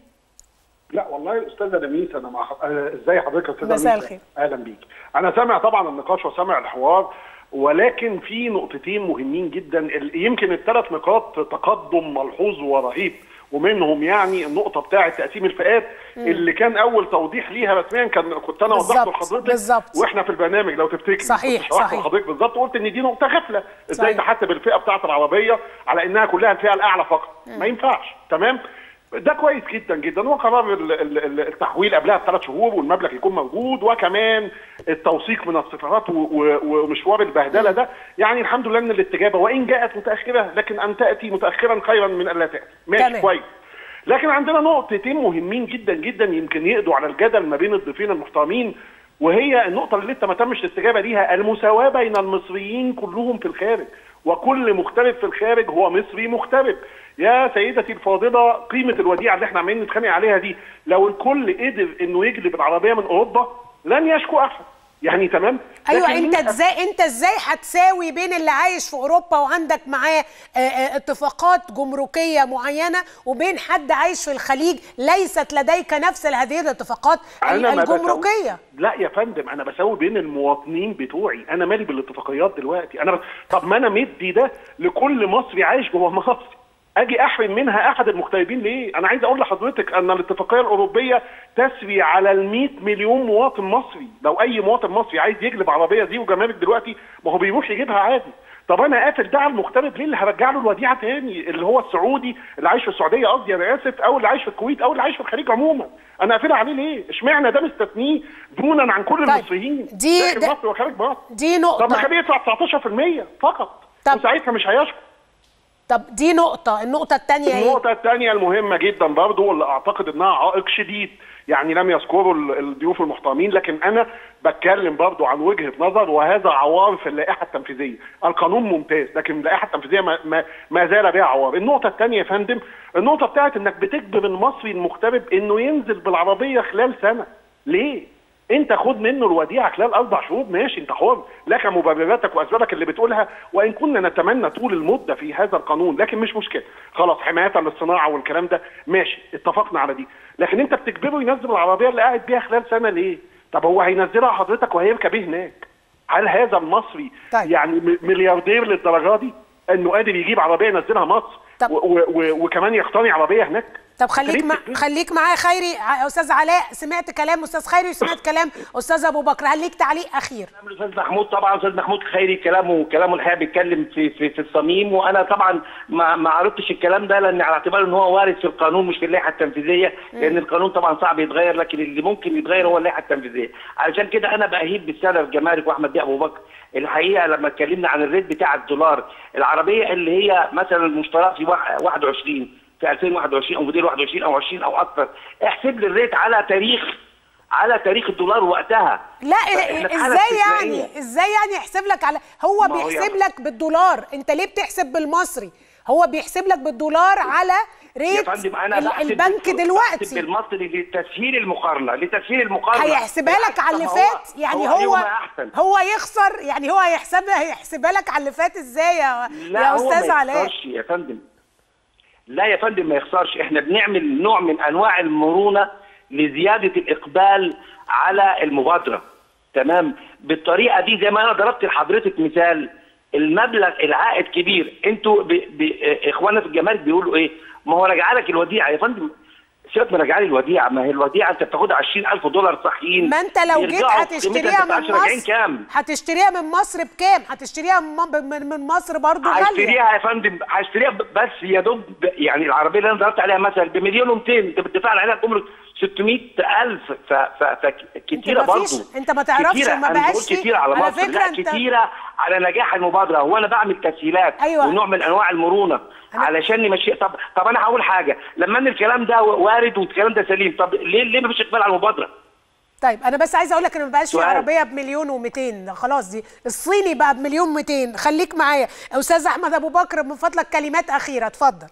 لا والله استاذه لميس انا مع آه، ازاي حضرتك يا استاذه مساء لميس؟ الخير. اهلا بيك انا سامع طبعا النقاش وسامع الحوار ولكن في نقطتين مهمين جدا ال- يمكن الثلاث نقاط تقدم ملحوظ ورهيب ومنهم يعني النقطة بتاعة تقسيم الفئات اللي كان أول توضيح ليها رسميا كان كنت أنا وضحته بالظبط، لحضرتك بالظبط. وإحنا في البرنامج لو تفتكر صحيح، كنت شرحت صحيح. لحضرتك بالظبط وقلت إن دي نقطة غفلة إزاي صحيح. تحسب الفئة بتاعة العربية على إنها كلها الفئة الأعلى فقط ما ينفعش تمام ده كويس جدا جدا وقرار ال- ال- ال- التحويل قبلها بثلاث شهور والمبلغ يكون موجود وكمان التوثيق من الصفارات و- و- ومشوار البهدله ده يعني الحمد لله ان الاستجابه وان جاءت متاخره لكن ان تاتي متاخرا خيرا من الا تاتي ماشي تمام. كويس لكن عندنا نقطتين مهمين جدا جدا يمكن يقضوا على الجدل ما بين الضيفين المحترمين وهي النقطة اللي لسه ما تمش الاستجابة ليها المساواة بين المصريين كلهم في الخارج وكل مغترب في الخارج هو مصري مغترب يا سيدتي الفاضلة قيمة الوديعة اللي احنا عمالين نتخانق عليها دي لو الكل قدر انه يجلب العربية من اوروبا لن يشكو احد يعني تمام ايوه لكن انت مين- ازاي انت ازاي هتساوي بين اللي عايش في اوروبا وعندك معاه آه، آه، اتفاقات جمركيه معينه وبين حد عايش في الخليج ليست لديك نفس هذه الاتفاقات ال- ما الجمركيه بسوي- لا يا فندم انا بساوي بين المواطنين بتوعي انا مالي بالاتفاقيات دلوقتي انا بس... طب ما انا مدي ده لكل مصري عايش جوه مصر اجي احرم منها احد المغتربين ليه انا عايز اقول لحضرتك ان الاتفاقيه الاوروبيه تسري على ال 100 مليون مواطن مصري لو اي مواطن مصري عايز يجلب عربيه دي وجمارك دلوقتي ما هو بيروح يجيبها عادي طب انا قافل ده على المغترب ليه اللي هرجع له الوديعه تاني اللي هو السعودي اللي عايش في السعوديه قصدي انا اسف او اللي عايش في الكويت او اللي عايش في الخليج عموما انا قافلها عليه ليه اشمعنى ده مستثنيه دونا عن كل طيب، المصريين دي- داخل ده- مصر وخارج مصر دي طب ما نقطه خليه يدفع 19% فقط طب- وساعتها مش هيشكو طب دي نقطه النقطه الثانيه ايه النقطة الثانية المهمة جدا برضو واللي أعتقد إنها عائق شديد يعني لم يذكره ال- الضيوف المحترمين لكن أنا بتكلم برضو عن وجهة نظر وهذا عوار في اللائحة التنفيذية القانون ممتاز لكن اللائحة التنفيذية ما, ما, ما زال بها عوار النقطة الثانية يا فندم النقطة بتاعت إنك بتجبر المصري المغترب إنه ينزل بالعربية خلال سنة ليه؟ انت خد منه الوديعه خلال اربع شهور ماشي انت حر لك مبرراتك واسبابك اللي بتقولها وان كنا نتمنى طول المده في هذا القانون لكن مش مشكله خلاص حمايه للصناعه والكلام ده ماشي اتفقنا على دي لكن انت بتجبره ينزل العربيه اللي قاعد بيها خلال سنه ليه؟ طب هو هينزلها حضرتك وهيركب ايه هناك؟ هل هذا المصري طيب. يعني م- ملياردير للدرجه دي انه قادر يجيب عربيه ينزلها مصر طب. و- و- و- وكمان يقتني عربيه هناك؟ طب خليك ليه مع... بتجبره؟ خليك معايا خيري ع- استاذ علاء سمعت كلام استاذ خيري وسمعت كلام استاذ ابو بكر هل ليك تعليق اخير الاستاذ محمود طبعا استاذ محمود خيري كلامه كلامه الحقيقه بيتكلم في في في الصميم وانا طبعا ما ما عرضتش الكلام ده لان على اعتبار ان هو وارد في القانون مش في اللائحه التنفيذيه لان القانون طبعا صعب يتغير لكن اللي ممكن يتغير هو اللائحه التنفيذيه علشان كده انا باهيب بالساده الجمارك واحمد بيه ابو بكر الحقيقه لما اتكلمنا عن الريت بتاع الدولار العربيه اللي هي مثلا المشتراه في واحد- 21 في 2021 او موديل 21 او 20 او اكثر احسب لي الريت على تاريخ على تاريخ الدولار وقتها لا فإحنا في حالة ازاي استثنائية. يعني ازاي يعني يحسب لك على هو ما هو بيحسب يعني- لك بالدولار انت ليه بتحسب بالمصري هو بيحسب لك بالدولار على يا ريت فندم انا ال- بحسب البنك بحسب دلوقتي بالمصري لتسهيل المقارنه لتسهيل المقارنه هيحسبها لك على اللي طب هو- فات يعني هو هو أيهما أحسن. هو يخسر يعني هو هيحسبها هيحسبها لك على اللي فات ازاي يا, لا يا هو استاذ ما علاء يخسرش يا فندم لا يا فندم ما يخسرش احنا بنعمل نوع من انواع المرونه لزياده الاقبال على المبادره تمام بالطريقه دي زي ما انا ضربت لحضرتك مثال المبلغ العائد كبير انتوا ب... ب... اخواننا في الجمارك بيقولوا ايه ما هو راجع لك الوديعه يا فندم سيبك من راجع لي الوديعه ما هي الوديعه انت بتاخدها 20000 دولار صحيين ما انت لو جيت بيرجعوا هتشتريها قيمتها من أنت راجعين مصر كام هتشتريها من مصر بكام هتشتريها من م- من من مصر برضو غاليه هشتريها يا فندم هشتريها ب- بس يا دوب ب- يعني العربيه اللي انا ضربت عليها مثلا بمليون و200 انت بتدفع عليها جمرك 600000 ف ف فكتيره انت مفيش- برضه انت ما تعرفش كتيرة. ما أنا بقول بقاش فيه. كتيره على على مصر فكرة لا انت- كتيره على نجاح المبادره وانا بعمل تسهيلات أيوة. ونوع من انواع المرونه أنا- علشان نمشي طب طب انا هقول حاجه لما ان الكلام ده وارد والكلام ده سليم طب ليه ليه مفيش اقبال على المبادره؟ طيب انا بس عايزه اقول لك ان ما بقاش في سؤال. عربيه بمليون و200 خلاص دي الصيني بقى بمليون 200 خليك معايا استاذ احمد ابو بكر من فضلك كلمات اخيره اتفضل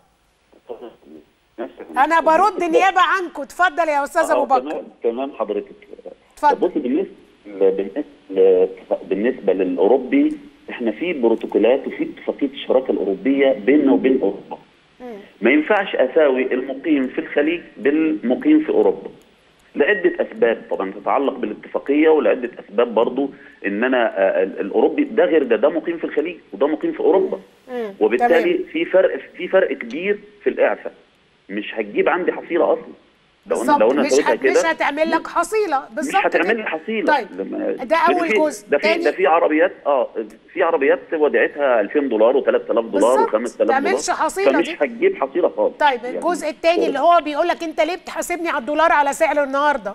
انا برد نيابه عنكم اتفضل يا استاذ ابو آه، بكر تمام تمام حضرتك اتفضل. بصي بالنسبه بالنسبه بالنسبه للاوروبي احنا في بروتوكولات وفي اتفاقيه الشراكه الاوروبيه بيننا وبين اوروبا ما ينفعش اساوي المقيم في الخليج بالمقيم في اوروبا لعده اسباب طبعا تتعلق بالاتفاقيه ولعده اسباب برضو ان انا آه، ال- الاوروبي ده غير ده ده مقيم في الخليج وده مقيم في اوروبا وبالتالي تمام. في فرق في فرق كبير في الاعفاء مش هتجيب عندي حصيله اصلا لو انا بالظبط لو انا مش سويتها هت... مش كده هتعمل لك حصيله مش بالظبط هتعمل كده. لي حصيله طيب لما- ده اول في- جزء ده في تاني ده في عربيات اه في عربيات وديعتها 2000 دولار و3000 دولار بالظبط. و5000 دولار تعملش حصيلة فمش دي. هتجيب حصيله خالص طيب يعني الجزء الثاني اللي هو بيقول لك انت ليه بتحاسبني على الدولار على سعر النهارده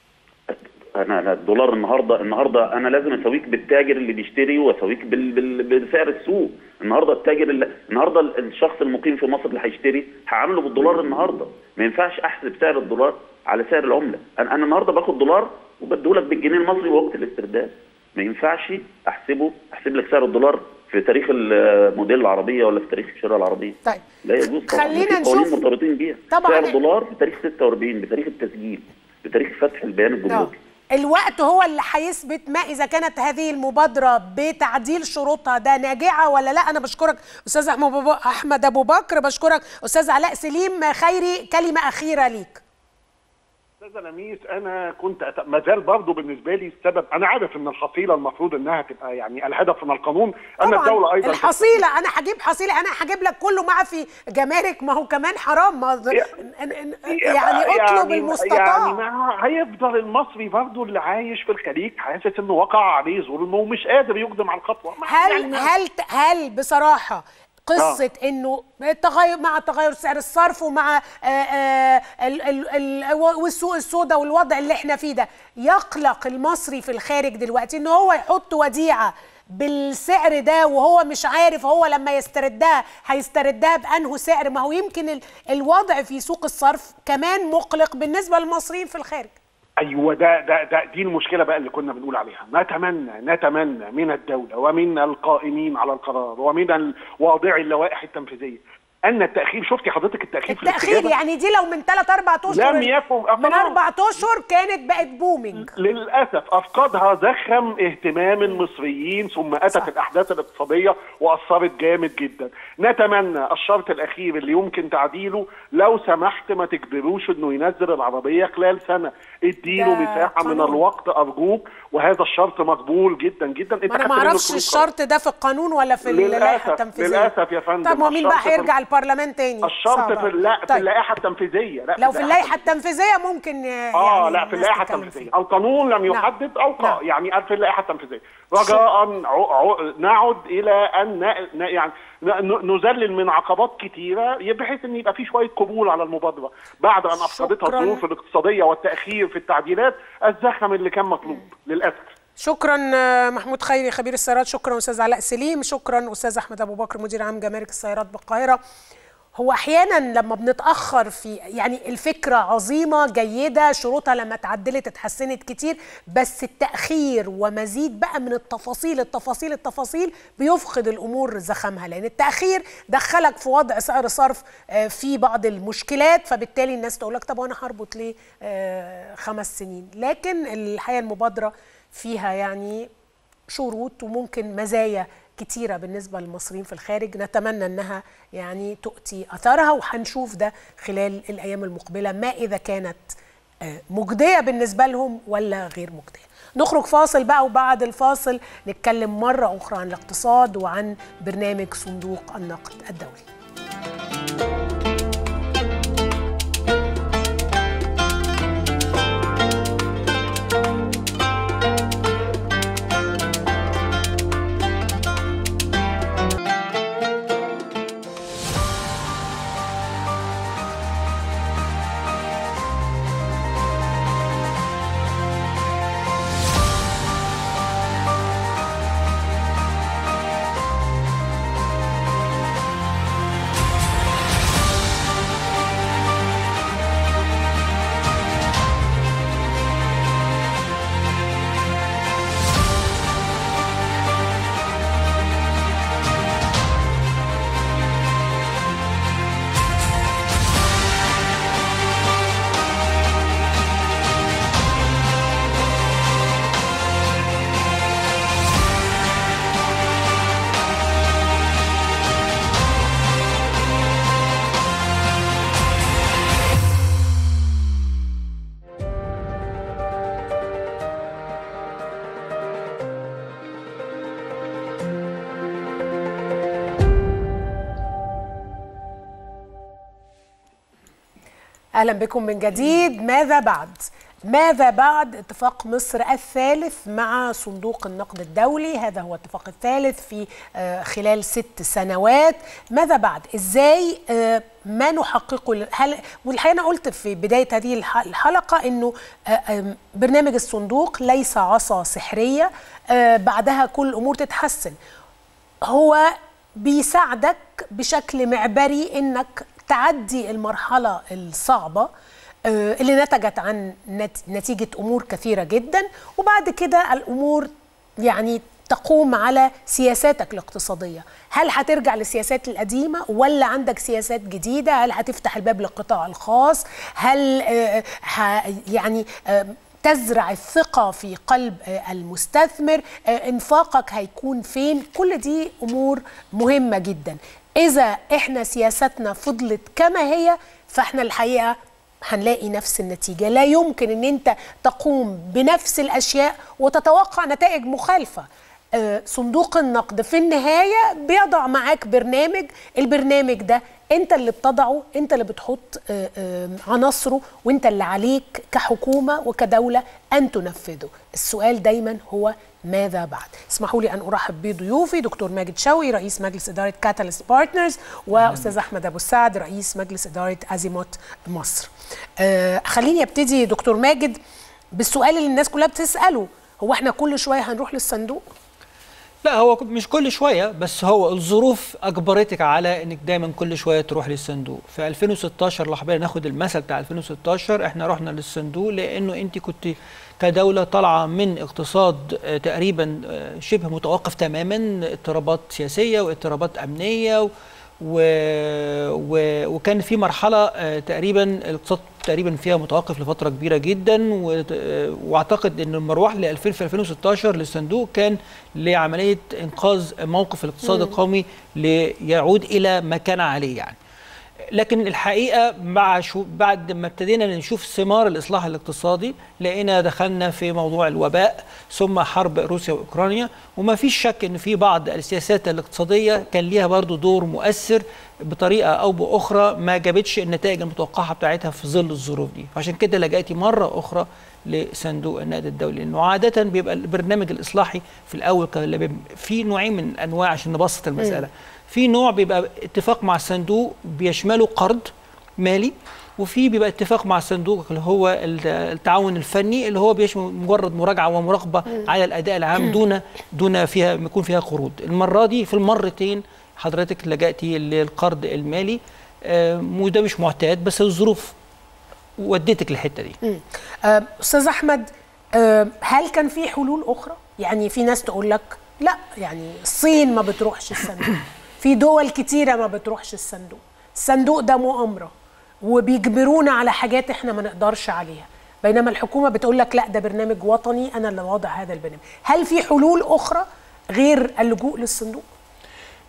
انا أنا الدولار النهارده النهارده انا لازم اسويك بالتاجر اللي بيشتري واسويك بال... بال... بسعر السوق النهارده التاجر اللي... النهارده الشخص المقيم في مصر اللي هيشتري هعامله بالدولار النهارده ما ينفعش احسب سعر الدولار على سعر العمله انا انا النهارده باخد دولار وبديهولك بالجنيه المصري وقت الاسترداد ما ينفعش احسبه احسب لك سعر الدولار في تاريخ الموديل العربيه ولا في تاريخ الشراء العربيه طيب لا يجوز طبعا خلينا في قوانين نشوف- مرتبطين بيها طبعاً. سعر الدولار في تاريخ 46 بتاريخ التسجيل بتاريخ فتح البيان آه. الجمركي الوقت هو اللي هيثبت ما اذا كانت هذه المبادره بتعديل شروطها ده ناجعه ولا لا انا بشكرك استاذ أحمد أبو- احمد ابو بكر بشكرك استاذ علاء سليم خيري كلمه اخيره ليك استاذ لميس انا كنت أت... ما زال برضه بالنسبه لي السبب انا عارف ان الحصيله المفروض انها تبقى يعني الهدف من القانون ان طبعاً الدوله ايضا الحصيله انا هجيب حصيله انا هجيب لك كله معاه في جمارك ما هو كمان حرام ما يعني اطلب المستطاع يعني ما هيفضل المصري برضه اللي عايش في الخليج حاسس انه وقع عليه ظلم ومش قادر يقدم على الخطوه ما- هل يعني هل هل بصراحه قصة انه التغير مع تغير سعر الصرف ومع آه، آه، ال- ال- ال- والسوق السوداء والوضع اللي احنا فيه ده يقلق المصري في الخارج دلوقتي ان هو يحط وديعة بالسعر ده وهو مش عارف هو لما يستردها هيستردها بانه سعر ما هو يمكن ال- الوضع في سوق الصرف كمان مقلق بالنسبة للمصريين في الخارج ايوه ده ده ده دي المشكله بقى اللي كنا بنقول عليها نتمنى نتمنى من الدوله ومن القائمين على القرار ومن ال- واضعي اللوائح التنفيذيه ان التاخير شفتي حضرتك التاخير في التأخير الاستجابه يعني دي لو من 3 4 اشهر لم يكن من خلاص. 4 اشهر كانت بقت بومينج للاسف افقدها زخم اهتمام المصريين ثم اتت صح. الاحداث الاقتصاديه واثرت جامد جدا نتمنى الشرط الاخير اللي يمكن تعديله لو سمحت ما تجبروش انه ينزل العربيه خلال سنه اديله ده مساحه من قانون. الوقت ارجوك وهذا الشرط مقبول جدا جدا انت ما انا خدت ما منه اعرفش الفلوس خلاص. الشرط ده في القانون ولا في اللائحه للأسف- التنفيذيه للأسف يا فندم، طب ومين بقى الشرط في- هيرجع البرلمان تاني الشرط صعبة. في اللا في طيب. اللائحه التنفيذيه لا لو في اللائحه التنفيذيه ممكن اه يعني لا في الناس اللائحه تتكلم التنفيذيه فيه. القانون لم نعم. يحدد اوقات نعم. يعني في اللائحه التنفيذيه رجاء ع- ع- نعد الى ان ن- ن- يعني ن- نذلل من عقبات كتيره بحيث ان يبقى في شويه قبول على المبادره بعد ان افقدتها شكراً. الظروف الاقتصاديه والتاخير في التعديلات الزخم اللي كان مطلوب للاسف شكرا آه، محمود خيري خبير السيارات شكرا استاذ علاء سليم شكرا استاذ احمد ابو بكر مدير عام جمارك السيارات بالقاهره هو احيانا لما بنتاخر في يعني الفكره عظيمه جيده شروطها لما اتعدلت اتحسنت كتير بس التاخير ومزيد بقى من التفاصيل التفاصيل التفاصيل بيفقد الامور زخمها لان التاخير دخلك في وضع سعر صرف آه، في بعض المشكلات فبالتالي الناس تقول لك طب وانا هربط ليه آه، خمس سنين لكن الحقيقه المبادره فيها يعني شروط وممكن مزايا كتيرة بالنسبة للمصريين في الخارج نتمنى أنها يعني تؤتي أثرها وهنشوف ده خلال الأيام المقبلة ما إذا كانت آه، مجدية بالنسبة لهم ولا غير مجدية نخرج فاصل بقى وبعد الفاصل نتكلم مرة أخرى عن الاقتصاد وعن برنامج صندوق النقد الدولي اهلا بكم من جديد ماذا بعد ماذا بعد اتفاق مصر الثالث مع صندوق النقد الدولي هذا هو الاتفاق الثالث في آه، خلال ست سنوات ماذا بعد ازاي آه، ما نحققه هل والحقيقه انا قلت في بدايه هذه الح- الحلقه انه آه، آم، برنامج الصندوق ليس عصا سحريه آه، بعدها كل الامور تتحسن هو بيساعدك بشكل معبري انك تعدي المرحله الصعبه آه، اللي نتجت عن نت- نتيجه امور كثيره جدا وبعد كده الامور يعني تقوم على سياساتك الاقتصاديه هل هترجع للسياسات القديمه ولا عندك سياسات جديده هل هتفتح الباب للقطاع الخاص هل آه، ه- يعني آه، تزرع الثقة في قلب آه، المستثمر آه، انفاقك هيكون فين كل دي أمور مهمة جدا إذا إحنا سياستنا فضلت كما هي فإحنا الحقيقة هنلاقي نفس النتيجة لا يمكن أن أنت تقوم بنفس الأشياء وتتوقع نتائج مخالفة آه، صندوق النقد في النهاية بيضع معاك برنامج البرنامج ده انت اللي بتضعه انت اللي بتحط آه، آه، عناصره وانت اللي عليك كحكومة وكدولة ان تنفذه السؤال دايما هو ماذا بعد اسمحوا لي ان ارحب بضيوفي دكتور ماجد شوقي رئيس مجلس اداره كاتاليست بارتنرز واستاذ احمد ابو السعد رئيس مجلس اداره ازيموت مصر آه، خليني ابتدي دكتور ماجد بالسؤال اللي الناس كلها بتساله هو احنا كل شويه هنروح للصندوق لا هو مش كل شويه بس هو الظروف اجبرتك على انك دايما كل شويه تروح للصندوق في 2016 لو حبينا ناخد المثل بتاع 2016 احنا رحنا للصندوق لانه انت كنت كدوله طالعه من اقتصاد آه، تقريبا آه، شبه متوقف تماما اضطرابات سياسيه واضطرابات امنيه و و... و... وكان في مرحله آه، تقريبا الاقتصاد تقريبا فيها متوقف لفتره كبيره جدا و... آه، واعتقد ان المروح ل 2000 في 2016 للصندوق كان لعمليه انقاذ موقف الاقتصاد القومي ليعود الى ما كان عليه يعني لكن الحقيقه مع شو بعد ما ابتدينا نشوف ثمار الاصلاح الاقتصادي لقينا دخلنا في موضوع الوباء ثم حرب روسيا واوكرانيا وما فيش شك ان في بعض السياسات الاقتصاديه كان ليها برضو دور مؤثر بطريقه او باخرى ما جابتش النتائج المتوقعه بتاعتها في ظل الظروف دي فعشان كده لجأتي مره اخرى لصندوق النقد الدولي لانه عاده بيبقى البرنامج الاصلاحي في الاول كان اللي بيبقى في نوعين من انواع عشان نبسط المساله في نوع بيبقى اتفاق مع الصندوق بيشمله قرض مالي وفي بيبقى اتفاق مع الصندوق اللي هو ال- التعاون الفني اللي هو بيشمل مجرد مراجعه ومراقبه على الاداء العام دون دون فيها ما يكون فيها قروض المره دي في المرتين حضرتك لجأتي للقرض المالي آه، وده مش معتاد بس الظروف ودتك الحته دي آه، استاذ احمد آه، هل كان في حلول اخرى يعني في ناس تقول لك لا يعني الصين ما بتروحش الصندوق في دول كتيره ما بتروحش الصندوق الصندوق ده مؤامره وبيجبرونا على حاجات احنا ما نقدرش عليها بينما الحكومه بتقول لك لا ده برنامج وطني انا اللي واضع هذا البرنامج هل في حلول اخرى غير اللجوء للصندوق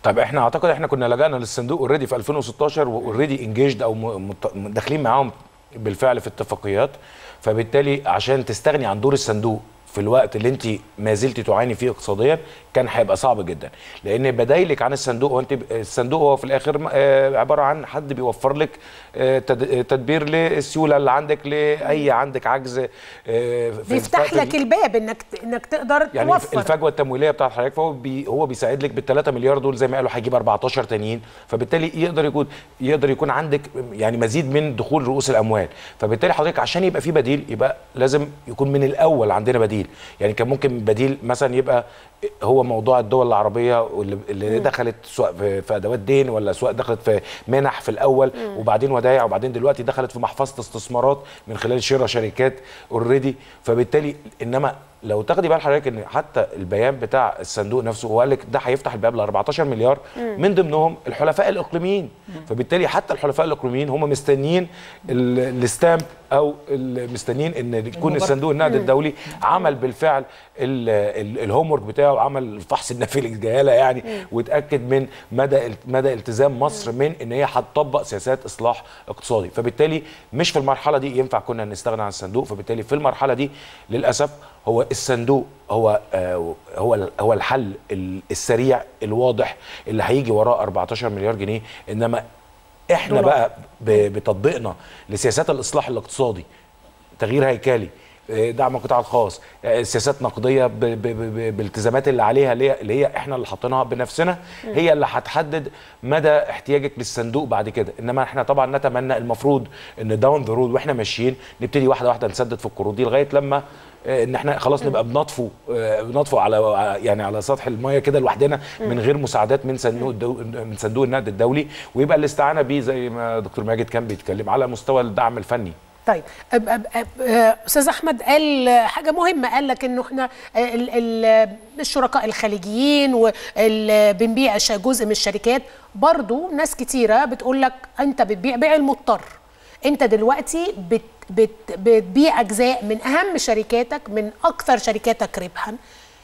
طيب احنا اعتقد احنا كنا لجأنا للصندوق اوريدي في 2016 واوريدي انجيجد او م- مت- داخلين معاهم بالفعل في اتفاقيات فبالتالي عشان تستغني عن دور الصندوق في الوقت اللي انت ما زلت تعاني فيه اقتصاديا كان هيبقى صعب جدا لان بدايلك عن الصندوق هو انت الصندوق هو في الاخر آه، عباره عن حد بيوفر لك آه، تد- تدبير للسيوله اللي عندك لاي عندك عجز آه، في بيفتح الفترة لك الباب انك انك تقدر يعني توفر الفجوه التمويليه بتاعت حضرتك فهو بي هو بيساعد لك بال 3 مليار دول زي ما قالوا هيجيب 14 تانيين فبالتالي يقدر يكون يقدر يكون عندك يعني مزيد من دخول رؤوس الاموال فبالتالي حضرتك عشان يبقى في بديل يبقى لازم يكون من الاول عندنا بديل يعني كان ممكن بديل مثلا يبقى هو موضوع الدول العربيه واللي اللي دخلت سواء في, في ادوات دين ولا سواء دخلت في منح في الاول وبعدين ودايع وبعدين دلوقتي دخلت في محفظه استثمارات من خلال شراء شركات اوريدي فبالتالي انما لو تاخدي بال حضرتك ان حتى البيان بتاع الصندوق نفسه هو قال لك ده هيفتح الباب ل 14 مليار من ضمنهم الحلفاء الاقليميين فبالتالي حتى الحلفاء الاقليميين هم مستنيين ال- الستامب او ال- مستنيين ان يكون المبارك. الصندوق النقد الدولي عمل بالفعل الهوم ورك بتاعه عمل الفحص النافذ الجهاله يعني وتاكد من مدى مدى التزام مصر من ان هي هتطبق سياسات اصلاح اقتصادي فبالتالي مش في المرحله دي ينفع كنا نستغنى عن الصندوق فبالتالي في المرحله دي للاسف هو الصندوق هو آه هو هو الحل ال- السريع الواضح اللي هيجي وراه 14 مليار جنيه انما احنا دولار. بقى ب- بتطبيقنا لسياسات الاصلاح الاقتصادي تغيير هيكلي آه، دعم القطاع الخاص آه، سياسات نقديه ب- ب- ب- بالالتزامات اللي عليها اللي هي- اللي هي احنا اللي حاطينها بنفسنا هي اللي هتحدد مدى احتياجك للصندوق بعد كده انما احنا طبعا نتمنى المفروض ان داون ذا رود واحنا ماشيين نبتدي واحده واحده نسدد في القروض دي لغايه لما آه، ان احنا خلاص نبقى بنطفو آه، بنطفو على يعني على سطح المايه كده لوحدنا من غير مساعدات من صندوق الدو من صندوق النقد الدولي ويبقى الاستعانه بيه زي ما دكتور ماجد كان بيتكلم على مستوى الدعم الفني طيب أب أب أب آه، استاذ احمد قال آه، حاجه مهمه قال لك انه احنا آه، ال- ال- الشركاء الخليجيين واللي بنبيع ش- جزء من الشركات برضو ناس كتيره بتقول لك انت بتبيع بيع المضطر انت دلوقتي بت بت بتبيع اجزاء من اهم شركاتك من اكثر شركاتك ربحا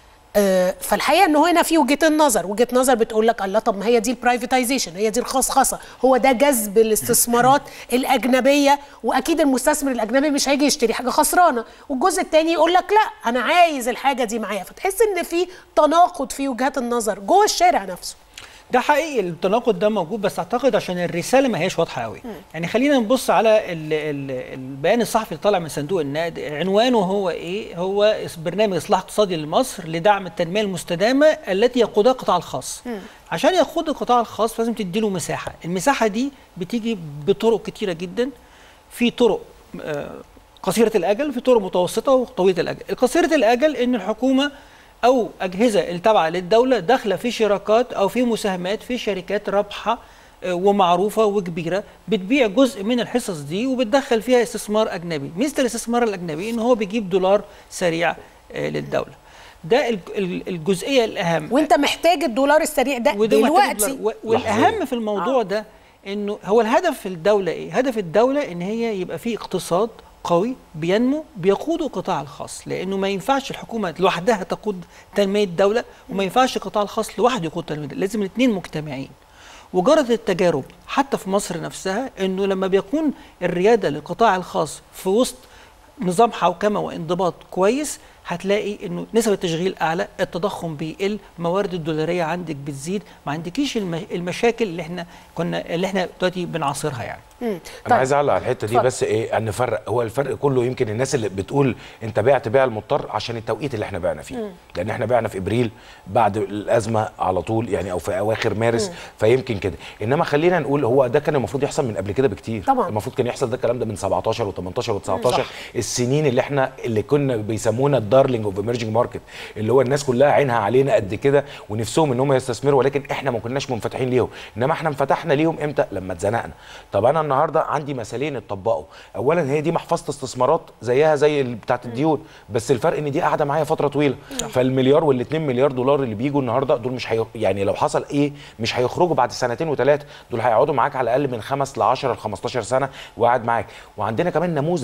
آه، فالحقيقه انه هنا في وجهه النظر وجهه نظر بتقول لك الله طب ما هي دي البرايفتايزيشن هي دي الخصخصه هو ده جذب الاستثمارات الاجنبيه واكيد المستثمر الاجنبي مش هيجي يشتري حاجه خسرانه والجزء الثاني يقول لك لا انا عايز الحاجه دي معايا فتحس ان في تناقض في وجهات النظر جوه الشارع نفسه ده حقيقي التناقض ده موجود بس اعتقد عشان الرساله ما هيش واضحه قوي يعني خلينا نبص على ال ال البيان الصحفي اللي طالع من صندوق النقد عنوانه هو ايه هو برنامج اصلاح اقتصادي لمصر لدعم التنميه المستدامه التي يقودها القطاع الخاص عشان يقود القطاع الخاص لازم تديله مساحه المساحه دي بتيجي بطرق كتيره جدا في طرق آه، قصيره الاجل في طرق متوسطه وطويله الاجل القصيره الاجل ان الحكومه او اجهزه التابعه للدوله داخله في شراكات او في مساهمات في شركات رابحه آه، ومعروفه وكبيره بتبيع جزء من الحصص دي وبتدخل فيها استثمار اجنبي ميزه الاستثمار الاجنبي ان هو بيجيب دولار سريع آه، للدوله ده الج- ال- الجزئيه الاهم وانت محتاج الدولار السريع ده وده محتاج دلوقتي دولار. و- والاهم في الموضوع ده انه هو الهدف في الدوله ايه؟ هدف الدوله ان هي يبقى في اقتصاد قوي بينمو بيقوده القطاع الخاص لانه ما ينفعش الحكومه لوحدها تقود تنميه الدوله وما ينفعش القطاع الخاص لوحده يقود تنميه الدولة. لازم الاثنين مجتمعين وجرت التجارب حتى في مصر نفسها انه لما بيكون الرياده للقطاع الخاص في وسط نظام حوكمه وانضباط كويس هتلاقي انه نسب التشغيل اعلى التضخم بيقل موارد الدولاريه عندك بتزيد ما عندكيش الم- المشاكل اللي احنا كنا اللي احنا دلوقتي بنعاصرها يعني مم. انا عايز اعلق على الحته دي اتفضل. بس ايه ان نفرق هو الفرق كله يمكن الناس اللي بتقول انت بعت بيع المضطر عشان التوقيت اللي احنا بعنا فيه لان احنا بعنا في ابريل بعد الازمه على طول يعني او في اواخر مارس فيمكن كده انما خلينا نقول هو ده كان المفروض يحصل من قبل كده بكتير طبعاً. المفروض كان يحصل ده الكلام ده من 17 و18 و19 صح. السنين اللي احنا اللي كنا بيسمونا الدارلينج اوف ايمرجنج ماركت اللي هو الناس كلها عينها علينا قد كده ونفسهم ان هم يستثمروا ولكن احنا ما كناش منفتحين ليهم انما احنا انفتحنا ليهم امتى لما اتزنقنا طب انا النهارده عندي مثالين اتطبقوا اولا هي دي محفظه استثمارات زيها زي ال- بتاعه الديون بس الفرق ان دي قاعده معايا فتره طويله فالمليار وال2 مليار دولار اللي بيجوا النهارده دول مش هي... يعني لو حصل ايه مش هيخرجوا بعد سنتين وثلاثه دول هيقعدوا معاك على الاقل من خمس ل 10 ل 15 سنه وقاعد معاك وعندنا كمان نموذج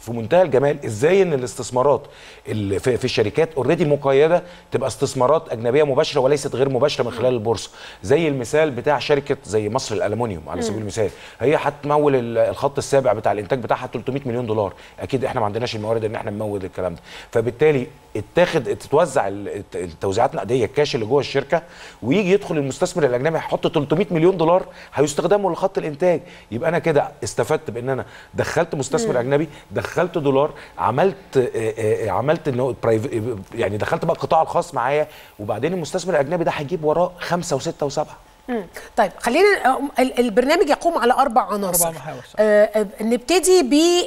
في منتهى الجمال ازاي ان الاستثمارات اللي في, في الشركات اوريدي مقيده تبقى استثمارات اجنبيه مباشره وليست غير مباشره من خلال البورصه زي المثال بتاع شركه زي مصر الالومنيوم على سبيل المثال هي هتمول ال- الخط السابع بتاع الانتاج بتاعها 300 مليون دولار اكيد احنا ما عندناش الموارد ان احنا نمول الكلام ده فبالتالي اتاخد تتوزع ال- الت- التوزيعات النقديه الكاش اللي جوه الشركه ويجي يدخل المستثمر الاجنبي هيحط 300 مليون دولار هيستخدموا لخط الانتاج يبقى انا كده استفدت بان انا دخلت مستثمر اجنبي دخلت دولار عملت آه، آه، آه، عملت انه برايف- يعني دخلت بقى القطاع الخاص معايا وبعدين المستثمر الاجنبي ده هيجيب وراه خمسه وسته وسبعه مم. طيب خلينا آه، ال- البرنامج يقوم على اربع عناصر أربع محاور، صح. آه، آه، نبتدي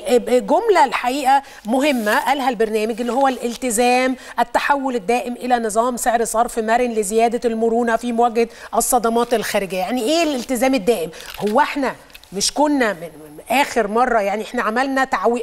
بجمله الحقيقه مهمه قالها البرنامج اللي هو الالتزام التحول الدائم الى نظام سعر صرف مرن لزياده المرونه في مواجهه الصدمات الخارجيه يعني ايه الالتزام الدائم هو احنا مش كنا من من اخر مره يعني احنا عملنا تعوي...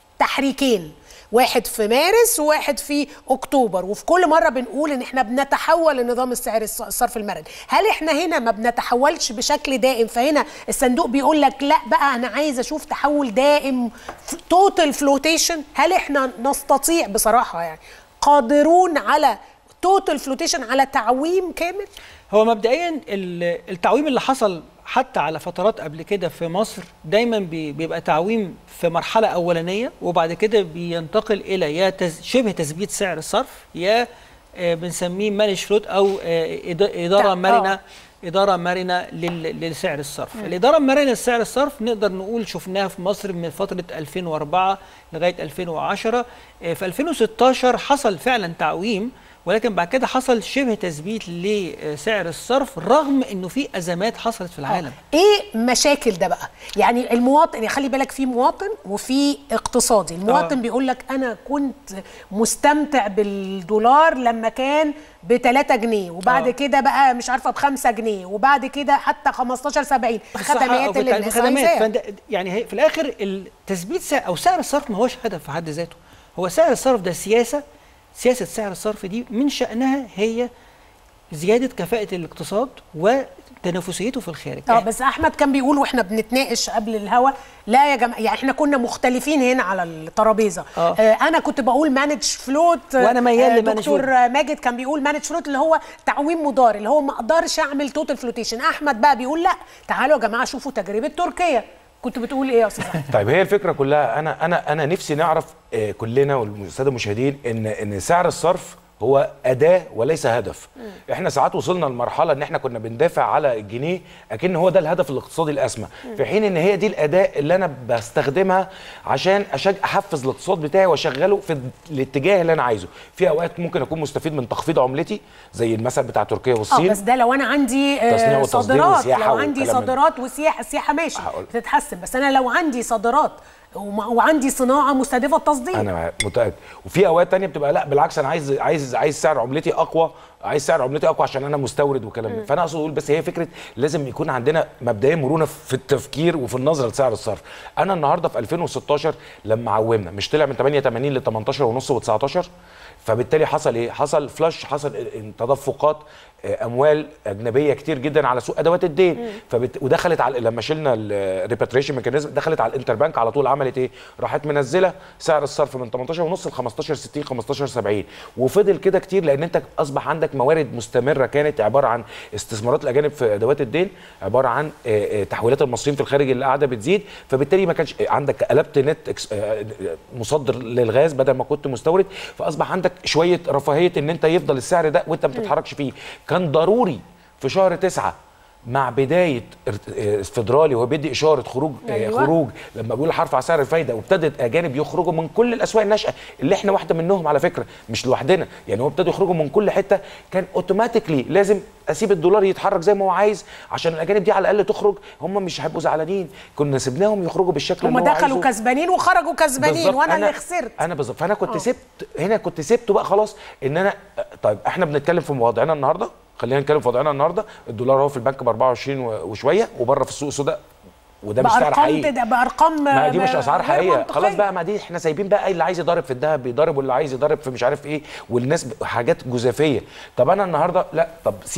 تحريكين واحد في مارس وواحد في اكتوبر وفي كل مره بنقول ان احنا بنتحول لنظام السعر الص- الصرف المرن هل احنا هنا ما بنتحولش بشكل دائم فهنا الصندوق بيقول لك لا بقى انا عايز اشوف تحول دائم توتال فلوتيشن هل احنا نستطيع بصراحه يعني قادرون على توتال فلوتيشن على تعويم كامل هو مبدئيا ال- التعويم اللي حصل حتى على فترات قبل كده في مصر دايما بي- بيبقى تعويم في مرحله اولانيه وبعد كده بينتقل الى يا تز شبه تثبيت سعر الصرف يا آه، بنسميه مانج فلوت او آه، إد- تع- اداره آه. مرنه اداره مرنه لل- لسعر الصرف الاداره المرنه لسعر الصرف نقدر نقول شفناها في مصر من فتره 2004 لغايه 2010 آه، في 2016 حصل فعلا تعويم ولكن بعد كده حصل شبه تثبيت لسعر الصرف رغم انه في ازمات حصلت في العالم ايه مشاكل ده بقى يعني المواطن يعني خلي بالك في مواطن وفي اقتصادي المواطن آه. بيقول لك انا كنت مستمتع بالدولار لما كان ب 3 جنيه وبعد آه. كده بقى مش عارفه ب 5 جنيه وبعد كده حتى 15 70 خدمات اللي الناس خدمات عايزاها فانت يعني هي في الاخر التثبيت سعر او سعر الصرف ما هوش هدف في حد ذاته هو سعر الصرف ده سياسه سياسه سعر الصرف دي من شانها هي زياده كفاءه الاقتصاد وتنافسيته في الخارج اه بس احمد كان بيقول واحنا بنتناقش قبل الهوا لا يا جماعه يعني احنا كنا مختلفين هنا على الترابيزه آه. آه انا كنت بقول مانج فلوت وأنا ميال لمانج دكتور فلوت. ماجد كان بيقول مانج فلوت اللي هو تعويم مضار اللي هو ما اقدرش اعمل توتال فلوتيشن احمد بقى بيقول لا تعالوا يا جماعه شوفوا تجربه تركيا كنت بتقول ايه يا استاذ احمد طيب هي الفكره كلها انا انا انا نفسي نعرف آه، كلنا والساده المشاهدين ان ان سعر الصرف هو اداه وليس هدف احنا ساعات وصلنا لمرحله ان احنا كنا بندافع على الجنيه اكن هو ده الهدف الاقتصادي الاسمى في حين ان هي دي الاداه اللي انا بستخدمها عشان أشج احفز الاقتصاد بتاعي واشغله في الاتجاه اللي انا عايزه في اوقات ممكن اكون مستفيد من تخفيض عملتي زي المثل بتاع تركيا اه والصين بس ده لو انا عندي آه، تصنيع وتصدير صادرات وسياحة لو عندي والكلام من ده. صادرات وسياحه السياحه ماشي هقول. بتتحسن بس انا لو عندي صادرات وم- وعندي صناعه مستهدفه التصدير انا متاكد وفي اوقات تانية بتبقى لا بالعكس انا عايز عايز عايز سعر عملتي اقوى عايز سعر عملتي اقوى عشان انا مستورد وكلام ده فانا اقصد اقول بس هي فكره لازم يكون عندنا مبدئيا مرونه في التفكير وفي النظره لسعر الصرف انا النهارده في 2016 لما عومنا مش طلع من 88 ل 18 ونص و19 فبالتالي حصل ايه حصل فلاش حصل تدفقات آه، اموال اجنبيه كتير جدا على سوق ادوات الدين فبت... ودخلت على لما شلنا الريباتريشن ميكانيزم دخلت على الانتر بانك على طول عملت ايه راحت منزله سعر الصرف من 18 ونص ل 15 60 15 70 وفضل كده كتير لان انت اصبح عندك موارد مستمره كانت عباره عن استثمارات الاجانب في ادوات الدين عباره عن آه، آه، تحويلات المصريين في الخارج اللي قاعده بتزيد فبالتالي ما كانش عندك قلبت نت إكس- آه، مصدر للغاز بدل ما كنت مستورد فاصبح عندك شويه رفاهيه ان انت يفضل السعر ده وانت ما بتتحركش فيه كان ضروري في شهر تسعة مع بدايه ارت- آه، فدرالي وهو بيدي اشاره خروج آه، أيوة. خروج لما بيقول هرفع سعر الفايده وابتدت اجانب يخرجوا من كل الاسواق الناشئه اللي احنا واحده منهم على فكره مش لوحدنا يعني هو ابتدوا يخرجوا من كل حته كان اوتوماتيكلي لازم اسيب الدولار يتحرك زي ما هو عايز عشان الاجانب دي على الاقل تخرج هم مش هيبقوا زعلانين كنا سيبناهم يخرجوا بالشكل هم اللي هو دخلوا عايزه. كسبانين وخرجوا كسبانين بالظبط. وانا أنا- اللي خسرت انا بالظبط فانا كنت آه. سبت هنا كنت سبته بقى خلاص ان انا طيب احنا بنتكلم في وضعنا النهارده خلينا نتكلم في وضعنا النهارده الدولار هو في البنك ب 24 و- وشويه وبره في السوق السوداء وده مش سعر بارقام حقيقي ده بارقام ما دي مش اسعار غير حقيقيه منطقية. خلاص بقى ما دي احنا سايبين بقى اللي عايز يضارب في الذهب بيضارب واللي عايز يضارب في مش عارف ايه والناس ب- حاجات جزافيه طب انا النهارده لا طب سيبوا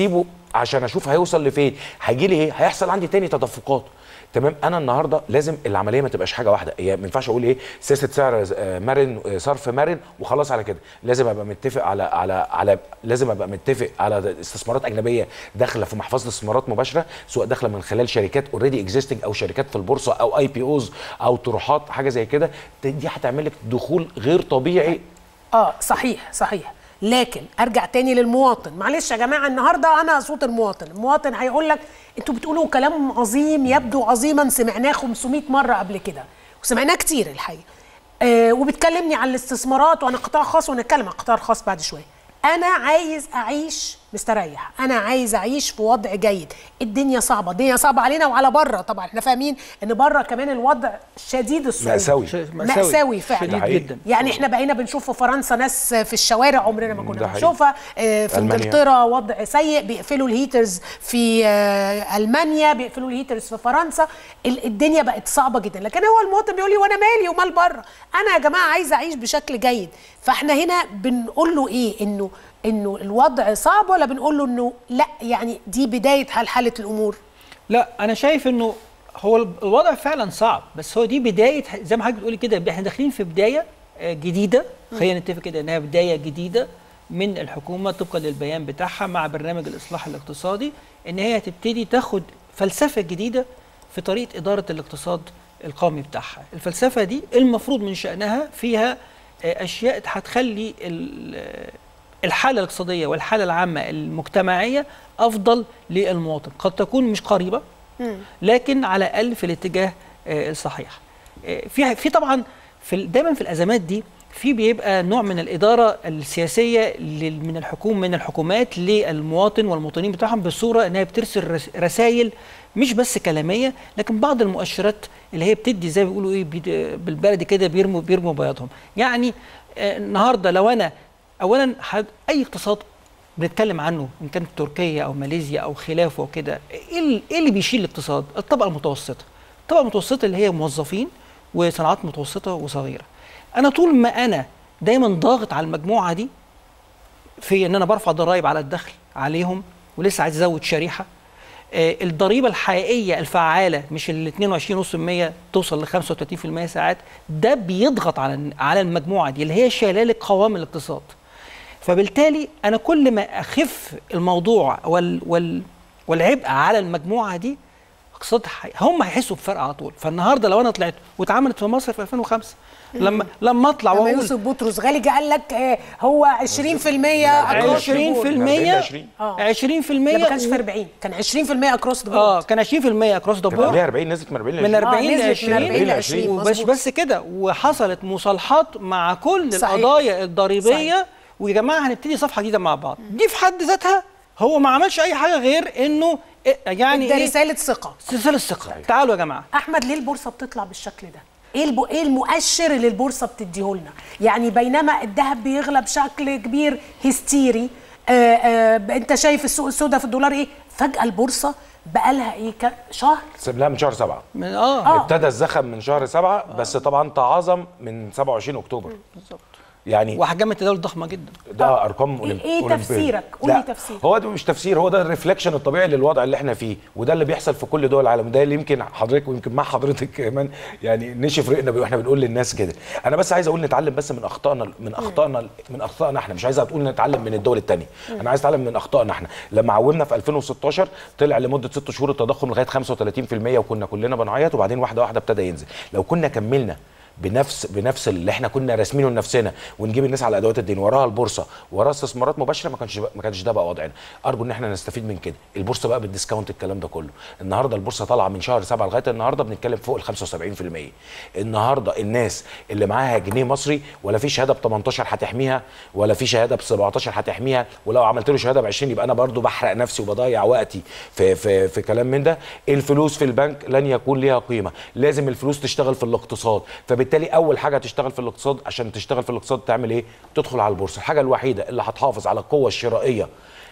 عشان اشوف هيوصل لفين هيجي لي ايه هيحصل عندي تاني تدفقات تمام انا النهارده لازم العمليه ما تبقاش حاجه واحده هي ما ينفعش اقول ايه سياسه سعر آه، مرن آه، صرف مرن وخلاص على كده لازم ابقى متفق على على على لازم ابقى متفق على استثمارات اجنبيه داخله في محفظه استثمارات مباشره سواء داخله من خلال شركات اوريدي اكزيستنج او شركات في البورصه او اي بي اوز او طروحات حاجه زي كده دي هتعمل لك دخول غير طبيعي اه صحيح صحيح لكن ارجع تاني للمواطن معلش يا جماعه النهارده انا صوت المواطن المواطن هيقول لك انتوا بتقولوا كلام عظيم يبدو عظيما سمعناه 500 مره قبل كده وسمعناه كتير الحقيقه آه وبتكلمني عن الاستثمارات وانا قطاع خاص ونتكلم عن قطاع خاص بعد شويه انا عايز اعيش مستريح انا عايز اعيش في وضع جيد الدنيا صعبه الدنيا صعبه علينا وعلى بره طبعا احنا فاهمين ان بره كمان الوضع شديد الصعوبه مأساوي. مأساوي. مأساوي فعلا شديد حقيقي. جدا يعني احنا بقينا بنشوف في فرنسا ناس في الشوارع عمرنا ما ده كنا حقيقي. بنشوفها آه، في ألمانيا. انجلترا وضع سيء بيقفلوا الهيترز في آه، المانيا بيقفلوا الهيترز في فرنسا ال- الدنيا بقت صعبه جدا لكن هو المواطن بيقول لي وانا مالي ومال بره انا يا جماعه عايز اعيش بشكل جيد فاحنا هنا بنقول له ايه انه انه الوضع صعب ولا بنقول له انه لا يعني دي بدايه حلحله الامور لا انا شايف انه هو الوضع فعلا صعب بس هو دي بدايه زي ما حضرتك بتقولي كده احنا داخلين في بدايه آه، جديده خلينا نتفق كده انها بدايه جديده من الحكومه طبقا للبيان بتاعها مع برنامج الاصلاح الاقتصادي ان هي تبتدي تاخد فلسفه جديده في طريقه اداره الاقتصاد القومي بتاعها الفلسفه دي المفروض من شانها فيها آه، اشياء هتخلي ال- آه، الحالة الاقتصادية والحالة العامة المجتمعية أفضل للمواطن قد تكون مش قريبة لكن على الأقل في الاتجاه آه، الصحيح آه، في في طبعا في ال- دايما في الأزمات دي في بيبقى نوع من الإدارة السياسية لل- من الحكومة من الحكومات للمواطن والمواطنين بتاعهم بصورة إنها بترسل رسائل مش بس كلامية لكن بعض المؤشرات اللي هي بتدي زي ما بيقولوا إيه بيد- بالبلدي كده بيرموا بيرموا بياضهم يعني آه، النهارده لو أنا اولا حد اي اقتصاد بنتكلم عنه ان كانت تركيا او ماليزيا او خلافه وكده ايه ال- إيه اللي بيشيل الاقتصاد الطبقه المتوسطه الطبقه المتوسطه اللي هي موظفين وصناعات متوسطه وصغيره انا طول ما انا دايما ضاغط على المجموعه دي في ان انا برفع ضرائب على الدخل عليهم ولسه عايز ازود شريحه آه، الضريبه الحقيقيه الفعاله مش ال 22.5% توصل ل 35% ساعات ده بيضغط على على المجموعه دي اللي هي شايله لك قوام الاقتصاد فبالتالي انا كل ما اخف الموضوع وال وال والعبء على المجموعه دي اقتصاد حي... هم هيحسوا بفرق على طول فالنهارده لو انا طلعت واتعملت في مصر في 2005 لما لما اطلع لما واقول يوسف بطرس غالي جه قال لك آه، هو 20% 20% across the board. 20 آه. 20% لا ما كانش في 40 كان 20% اكروس ذا اه كان 20% اكروس ذا كان بورد قبلها 40 نزلت من 40 ل من 20 40 ل نزلت من 20 40 ل 20 وبس مظبوط. بس كده وحصلت مصالحات مع كل صحيح. القضايا الضريبيه صحيح. ويا جماعه هنبتدي صفحه جديده مع بعض دي في حد ذاتها هو ما عملش اي حاجه غير انه إيه- يعني ده ايه رساله ثقه سلسله الثقه تعالوا يا جماعه احمد ليه البورصه بتطلع بالشكل ده ايه الب... ايه المؤشر اللي البورصه بتديه لنا يعني بينما الذهب بيغلى بشكل كبير هستيري آه آه انت شايف السوق السوداء في الدولار ايه فجاه البورصه بقالها ايه ك... شهر سيبناها من شهر سبعة من اه, آه. ابتدى الزخم من شهر سبعة بس طبعا تعاظم من 27 اكتوبر بالظبط يعني واحجام التداول ضخمه جدا ده ارقام إيه- أولمب- إيه أولمبية. تفسيرك؟ قول لي لا، تفسير. هو ده مش تفسير هو ده الريفلكشن الطبيعي للوضع اللي احنا فيه وده اللي بيحصل في كل دول العالم ده اللي يمكن حضرتك ويمكن مع حضرتك كمان يعني نشف رقنا واحنا بنقول للناس كده انا بس عايز اقول نتعلم بس من اخطائنا من اخطائنا من اخطائنا احنا مش عايز اقول نتعلم من الدول الثانيه انا عايز اتعلم من اخطائنا احنا لما عومنا في 2016 طلع لمده ست شهور التضخم لغايه 35% وكنا كلنا بنعيط وبعدين واحده واحده ابتدى ينزل لو كنا كملنا بنفس بنفس اللي احنا كنا راسمينه لنفسنا ونجيب الناس على ادوات الدين وراها البورصه وراها استثمارات مباشره ما كانش ما كانش ده بقى وضعنا ارجو ان احنا نستفيد من كده البورصه بقى بالديسكاونت الكلام ده كله النهارده البورصه طالعه من شهر سبعة لغايه النهارده بنتكلم فوق ال 75% النهارده الناس اللي معاها جنيه مصري ولا في شهاده ب 18 هتحميها ولا في شهاده ب 17 هتحميها ولو عملت له شهاده ب 20 يبقى انا برضو بحرق نفسي وبضيع وقتي في في في كلام من ده الفلوس في البنك لن يكون ليها قيمه لازم الفلوس تشتغل في الاقتصاد فبالتالي اول حاجه تشتغل في الاقتصاد عشان تشتغل في الاقتصاد تعمل ايه تدخل على البورصه الحاجه الوحيده اللي هتحافظ على القوه الشرائيه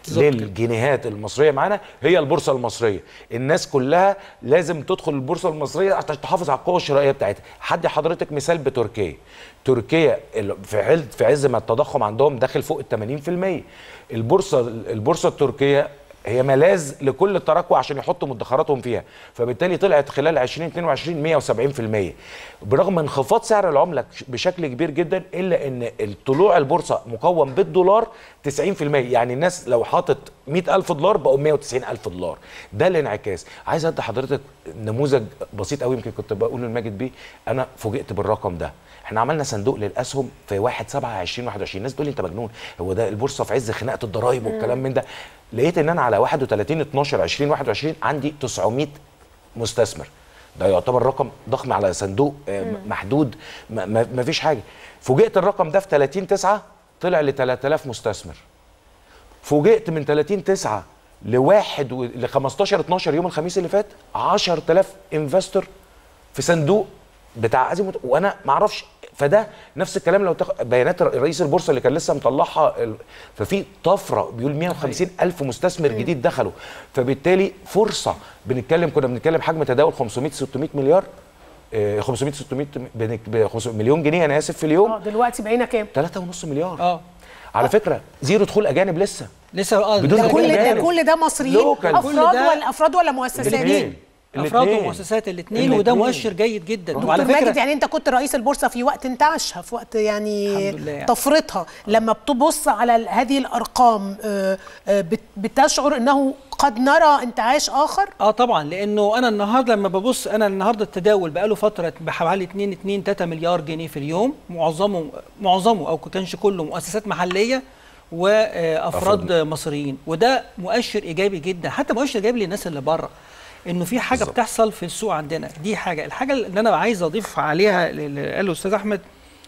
للجنيهات المصريه معانا هي البورصه المصريه الناس كلها لازم تدخل البورصه المصريه عشان تحافظ على القوه الشرائيه بتاعتها حد حضرتك مثال بتركيا تركيا ال- في عز في عز ما التضخم عندهم داخل فوق ال 80% البورصه البورصه التركيه هي ملاذ لكل التراكوة عشان يحطوا مدخراتهم فيها فبالتالي طلعت خلال 2022 170% برغم من انخفاض سعر العمله بشكل كبير جدا الا ان الطلوع البورصه مقوم بالدولار 90% يعني الناس لو حاطط 100000 دولار بقوا 190000 دولار ده الانعكاس عايز ادي حضرتك نموذج بسيط قوي يمكن كنت بقول لماجد بيه انا فوجئت بالرقم ده احنا عملنا صندوق للاسهم في 1 7 2021 الناس بتقول لي انت مجنون هو ده البورصه في عز خناقه الضرايب والكلام من ده لقيت ان انا على 31 12 2021 عندي 900 مستثمر ده يعتبر رقم ضخم على صندوق آه، محدود ما- ما ما فيش حاجه فوجئت الرقم ده في 30 9 طلع ل 3000 مستثمر فوجئت من 30 9 لواحد و... ل 15 12 يوم الخميس اللي فات 10000 انفستور في صندوق بتاع ازيموت وانا ما اعرفش فده نفس الكلام لو تاخد بيانات رئيس البورصه اللي كان لسه مطلعها ال- ففي طفره بيقول 150 الف مستثمر جديد دخلوا فبالتالي فرصه بنتكلم كنا بنتكلم حجم تداول 500 600 مليار آه، 500 600 بنك- ب 500 مليون جنيه انا اسف في اليوم اه دلوقتي بقينا كام 3.5 مليار اه على فكره زيرو دخول اجانب لسه لسه اه بدون لسه دخول كل ده أجانب. كل ده مصريين لوكال. افراد كل ده- ولا افراد ولا مؤسسات الاثنين افراد ومؤسسات الاثنين وده الاتنين. مؤشر جيد جدا دكتور وعلى ماجد فكره يعني انت كنت رئيس البورصه في وقت انتعاشها في وقت يعني الحمد لله يعني. طفرتها لما بتبص على ال- هذه الارقام آه، آه، بت- بتشعر انه قد نرى انتعاش اخر اه طبعا لانه انا النهارده لما ببص انا النهارده التداول بقاله فتره بحوالي 2 2 3 مليار جنيه في اليوم معظمه معظمه او كانش كله مؤسسات محليه وافراد مصريين وده مؤشر ايجابي جدا حتى مؤشر ايجابي للناس اللي بره انه في حاجه بالظبط. بتحصل في السوق عندنا دي حاجه الحاجه اللي انا عايز اضيف عليها اللي قاله الاستاذ احمد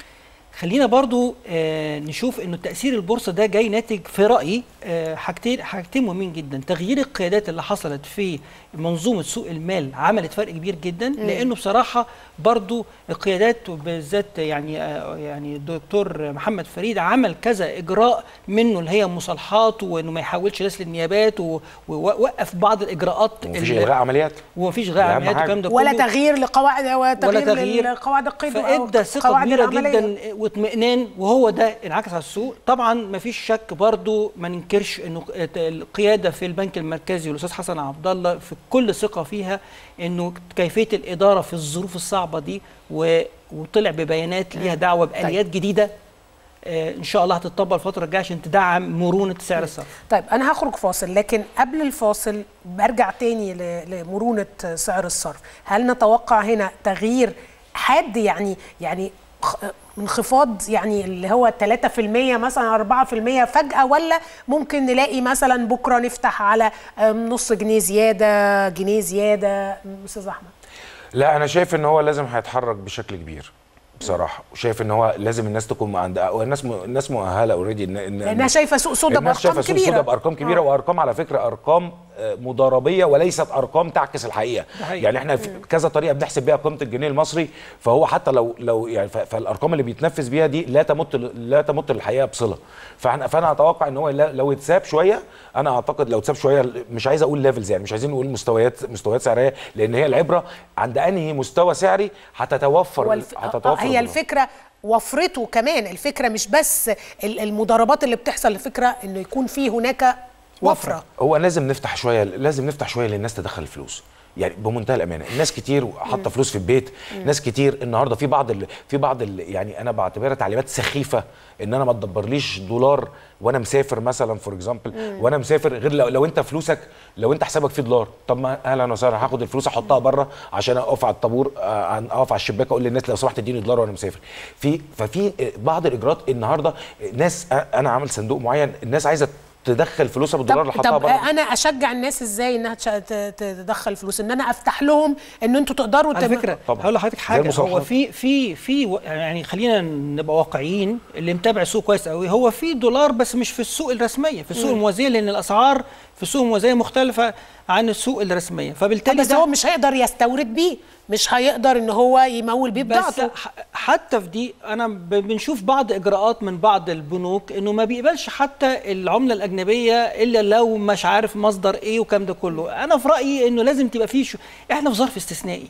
خلينا برضو آه نشوف انه تاثير البورصه ده جاي ناتج في رايي آه حاجتين حاجتين مهمين جدا تغيير القيادات اللي حصلت في منظومه سوق المال عملت فرق كبير جدا لانه بصراحه برضو القيادات وبالذات يعني آه يعني الدكتور محمد فريد عمل كذا اجراء منه اللي هي مصالحات وانه ما يحولش ناس للنيابات و- ووقف بعض الاجراءات ومفيش اللي- الغاء عمليات ومفيش غاء دي أهم عمليات حاجة. والكلام ده ولا كله. تغيير لقواعد وتغيير, ولا تغيير لقواعد القيد أو فادى ثقه قواعد كبيره العملية. جدا واطمئنان وهو ده انعكس على السوق طبعا ما فيش شك برضو ما ننكرش انه القياده في البنك المركزي والاستاذ حسن عبد الله في كل ثقه فيها انه كيفيه الاداره في الظروف الصعبه دي و- وطلع ببيانات ليها دعوه باليات جديده آه، ان شاء الله هتطبق الفتره الجايه عشان تدعم مرونه سعر الصرف طيب انا هخرج فاصل لكن قبل الفاصل برجع تاني ل- لمرونه سعر الصرف هل نتوقع هنا تغيير حاد يعني يعني خ- انخفاض يعني اللي هو 3% مثلا 4% فجأة ولا ممكن نلاقي مثلا بكرة نفتح على أم، نص جنيه زيادة جنيه زيادة أم، أستاذ أحمد لا انا شايف ان هو لازم هيتحرك بشكل كبير بصراحه وشايف ان هو لازم الناس تكون عندها والناس م... الناس مؤهله اوريدي ان ان لأنها شايفة سوق سودا الناس بأرقام شايفه سوق سودا كبيرة بارقام كبيره آه. وارقام على فكره ارقام آه، مضاربيه وليست ارقام تعكس الحقيقه ده حقيقي. يعني احنا في كذا طريقه بنحسب بيها قيمه الجنيه المصري فهو حتى لو لو يعني ف- فالارقام اللي بيتنفذ بيها دي لا تمت لا تمت للحقيقه بصله فاحنا فانا اتوقع ان هو لا- لو اتساب شويه انا اعتقد لو اتساب شويه مش عايز اقول ليفلز يعني مش عايزين نقول مستويات مستويات سعريه لان هي العبره عند انهي مستوى سعري هتتوفر هو الف... هتتوفر آه، هي الدولار. الفكره وفرته كمان الفكره مش بس ال- المضاربات اللي بتحصل الفكره انه يكون في هناك وفره هو لازم نفتح شويه لازم نفتح شويه للناس تدخل الفلوس يعني بمنتهى الامانه الناس كتير حاطه فلوس في البيت ناس كتير النهارده في بعض ال... في بعض ال... يعني انا بعتبرها تعليمات سخيفه ان انا ما تدبرليش دولار وانا مسافر مثلا فور اكزامبل وانا مسافر غير لو, لو انت فلوسك لو انت حسابك فيه دولار طب ما اهلا وسهلا هاخد الفلوس احطها بره عشان اقف على الطابور آه، عن- اقف على الشباك اقول للناس لو سمحت اديني دولار وانا مسافر في ففي بعض الاجراءات النهارده ناس انا عامل صندوق معين الناس عايزه تدخل فلوسها بالدولار اللي طب, حطها طب بره انا اشجع الناس ازاي انها تش- ت- ت- تدخل فلوس ان انا افتح لهم ان انتوا تقدروا على تم- فكره طبعاً. هقول لحضرتك زي حاجه هو المصالحات. في في في و- يعني خلينا نبقى واقعيين اللي متابع السوق كويس قوي هو في دولار بس مش في السوق الرسميه في السوق الموازيه لان الاسعار في السوق الموازيه مختلفه عن السوق الرسميه فبالتالي بس ده هو مش هيقدر يستورد بيه مش هيقدر ان هو يمول بيه بس بضاعته ح- حتى في دي انا ب- بنشوف بعض اجراءات من بعض البنوك انه ما بيقبلش حتى العمله الاجنبيه الا لو مش عارف مصدر ايه والكلام ده كله انا في رايي انه لازم تبقى فيه شو احنا في ظرف استثنائي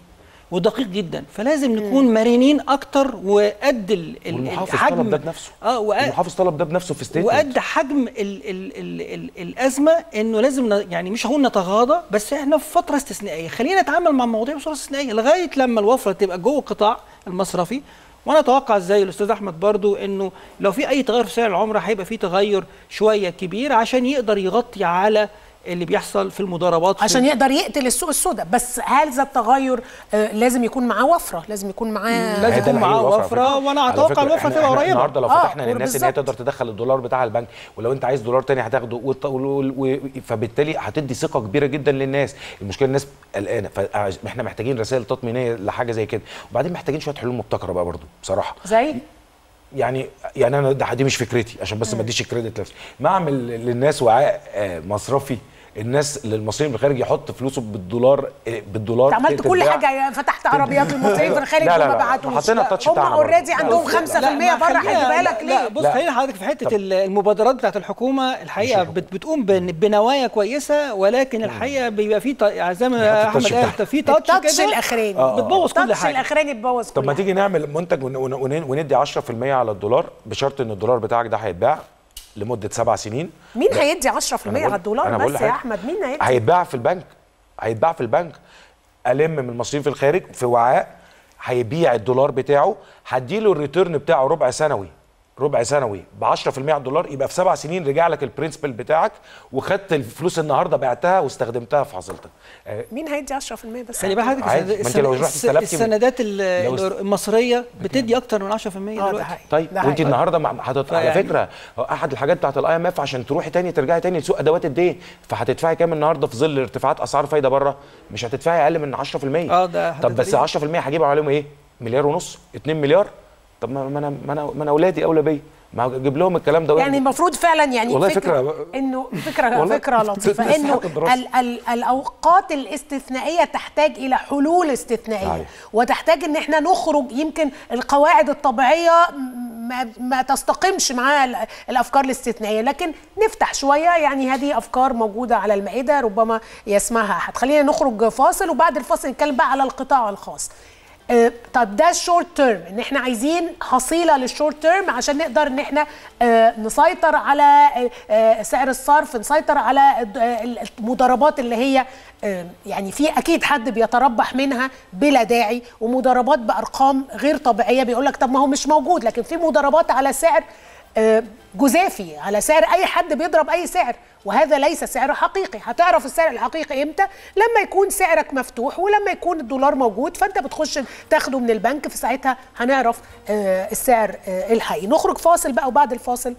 ودقيق جدا فلازم نكون مرنين اكتر وقد ال- ال- والمحافظ الحجم طلب ده بنفسه اه وقد المحافظ طلب ده بنفسه في ستيتمنت وقد حجم ال ال ال ال الازمه انه لازم ن- يعني مش هقول نتغاضى بس احنا في فتره استثنائيه خلينا نتعامل مع المواضيع بصوره استثنائيه لغايه لما الوفره تبقى جوه القطاع المصرفي وانا اتوقع زي الاستاذ احمد برضو انه لو في اي تغير في سعر العمره هيبقى في تغير شويه كبير عشان يقدر يغطي على اللي بيحصل في المضاربات في عشان يقدر يقتل السوق السوداء بس هذا التغير آه، لازم يكون معاه وفره لازم يكون معاه لازم هي ده يكون اللي معاه هيوفر على وفرة، فكرة. وأنا على أتوقع فكرة الوفرة إحنا- تبقى إحنا قريبة. النهارده لو آه، فتحنا للناس ان هي بالظبط. تقدر تدخل الدولار بتاعها البنك ولو انت عايز دولار تاني هتاخده وت- و- و- فبالتالي هتدي ثقه كبيره جدا للناس المشكله الناس قلقانه فاحنا محتاجين رسائل تطمينيه لحاجه زي كده وبعدين محتاجين شويه حلول مبتكره بقى برضو بصراحه زي يعني يعني انا ده دي مش فكرتي عشان بس ما اديش الكريدت لنفسي ما اعمل للناس وعاء آه، مصرفي الناس للمصريين بالخارج يحط فلوسه بالدولار آه، بالدولار انت عملت كل تتباع. حاجه فتحت عربيات المصريين في الخارج لا، لا، وما لا، بعتوش حطينا التاتش هم بتاعنا اوريدي برضه. عندهم لا، 5% بره خلينا- هيجيبها لك لا ليه؟ بص لا. خلينا حضرتك في حته ال- المبادرات بتاعت الحكومه الحقيقه بت بتقوم بن- بنوايا كويسه ولكن الحقيقه بيبقى في ط- زي ما احمد التاتش قال بتاعها. في تاتش التاتش كده الاخراني بتبوظ كل التاتش حاجه الاخراني تبوظ طب كل ما حاجة. تيجي نعمل منتج ون- ون- ون- وندي 10% على الدولار بشرط ان الدولار بتاعك ده هيتباع لمده سبع سنين مين هيدي 10% أنا على بقول- الدولار أنا بقول بس يا لحضرتك. احمد مين هيدي هيتباع في البنك هيتباع في البنك الم من المصريين في الخارج في وعاء هيبيع الدولار بتاعه هديله الريتيرن بتاعه ربع سنوي ربع سنوي ب 10% على الدولار يبقى في سبع سنين رجع لك البرنسبل بتاعك وخدت الفلوس النهارده بعتها واستخدمتها في حصيلتك آه، مين هيدي 10% بس خلي بالك حضرتك عادي. السند- ما أنت لو رحت الس- استلفتي من- السندات ال- لو است- المصريه بتدي اكتر من 10% اه ده دلوقتي حقيقي طيب ده وانت حقيقي. النهارده مع- هتط... على فيعني- فكره هو احد الحاجات بتاعت الاي ام اف عشان تروحي تاني ترجعي تاني لسوق ادوات الدين فهتدفعي كام النهارده في ظل ارتفاعات اسعار فايده بره مش هتدفعي اقل من 10% اه ده طب بس هتدفعي. 10% هجيب عليهم ايه مليار ونص 2 مليار طب ما ما انا ما انا ما انا اولادي اولى بيا ما اجيب لهم الكلام ده يعني المفروض فعلا يعني والله فكرة, فكرة- انه فكره والله فكره لطيفه تستحق انه الدراسة. ال ال الاوقات الاستثنائيه تحتاج الى حلول استثنائيه صحيح. وتحتاج ان احنا نخرج يمكن القواعد الطبيعيه ما, ما تستقمش مع ال- الافكار الاستثنائيه لكن نفتح شويه يعني هذه افكار موجوده على المائده ربما يسمعها احد خلينا نخرج فاصل وبعد الفاصل نتكلم بقى على القطاع الخاص آه، طب ده الشورت تيرم ان احنا عايزين حصيله للشورت تيرم عشان نقدر ان احنا آه، نسيطر على آه، آه، سعر الصرف نسيطر على الد- آه، المضاربات اللي هي آه، يعني في اكيد حد بيتربح منها بلا داعي ومضاربات بارقام غير طبيعيه بيقول لك طب ما هو مش موجود لكن في مضاربات على سعر آه، جزافي على سعر اي حد بيضرب اي سعر وهذا ليس سعر حقيقي هتعرف السعر الحقيقي امتى لما يكون سعرك مفتوح ولما يكون الدولار موجود فانت بتخش تاخده من البنك في ساعتها هنعرف آه، السعر آه، الحقيقي نخرج فاصل بقى وبعد الفاصل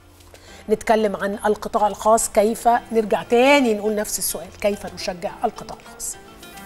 نتكلم عن القطاع الخاص كيف نرجع تاني نقول نفس السؤال كيف نشجع القطاع الخاص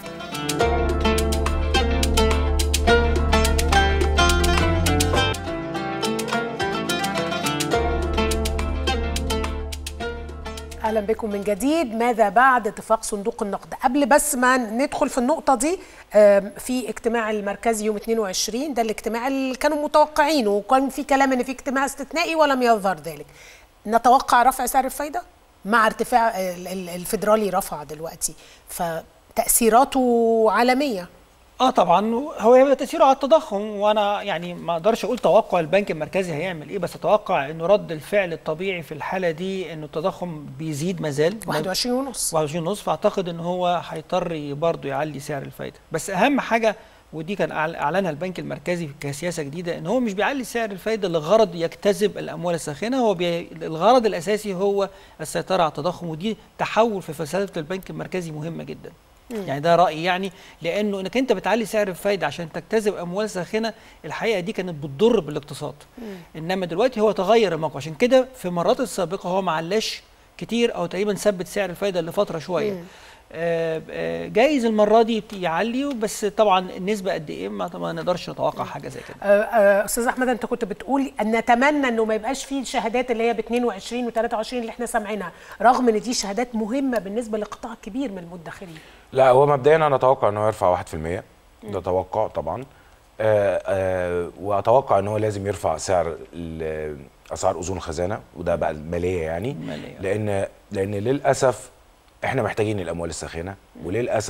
اهلا بكم من جديد ماذا بعد اتفاق صندوق النقد قبل بس ما ندخل في النقطه دي آم، في اجتماع المركزي يوم 22 ده الاجتماع اللي كانوا متوقعينه وكان في كلام ان في اجتماع استثنائي ولم يظهر ذلك نتوقع رفع سعر الفايده مع ارتفاع ال- ال- الفيدرالي رفع دلوقتي فتاثيراته عالميه اه طبعا هو هيبقى تاثيره على التضخم وانا يعني ما اقدرش اقول توقع البنك المركزي هيعمل ايه بس اتوقع انه رد الفعل الطبيعي في الحاله دي انه التضخم بيزيد مازال 21 ونص 21 ونص فاعتقد ان هو هيضطر برضه يعلي سعر الفايده بس اهم حاجه ودي كان أعل- اعلنها البنك المركزي كسياسه جديده ان هو مش بيعلي سعر الفايده لغرض يجتذب الاموال الساخنه هو بي... الغرض الاساسي هو السيطره على التضخم ودي تحول في فلسفه البنك المركزي مهمه جدا يعني ده رايي يعني لانه انك انت بتعلي سعر الفايده عشان تجتذب اموال ساخنه الحقيقه دي كانت بتضر بالاقتصاد انما دلوقتي هو تغير الموقع عشان كده في المرات السابقه هو ما علاش كتير او تقريبا ثبت سعر الفايده لفتره شويه آه، آه، جايز المره دي يبت- يعلي بس طبعا النسبه قد ايه ما ما نقدرش نتوقع حاجه زي كده آه، آه، استاذ احمد انت كنت بتقول ان نتمنى انه ما يبقاش فيه الشهادات اللي هي ب 22 و23 اللي احنا سامعينها رغم ان دي شهادات مهمه بالنسبه لقطاع كبير من المدخرين لا هو مبدئيا انا اتوقع انه يرفع 1% ده توقع طبعا آه آه واتوقع ان هو لازم يرفع سعر ال- اسعار اذون الخزانه وده بقى الماليه يعني المالية. لان لان للاسف احنا محتاجين الاموال الساخنه وللاسف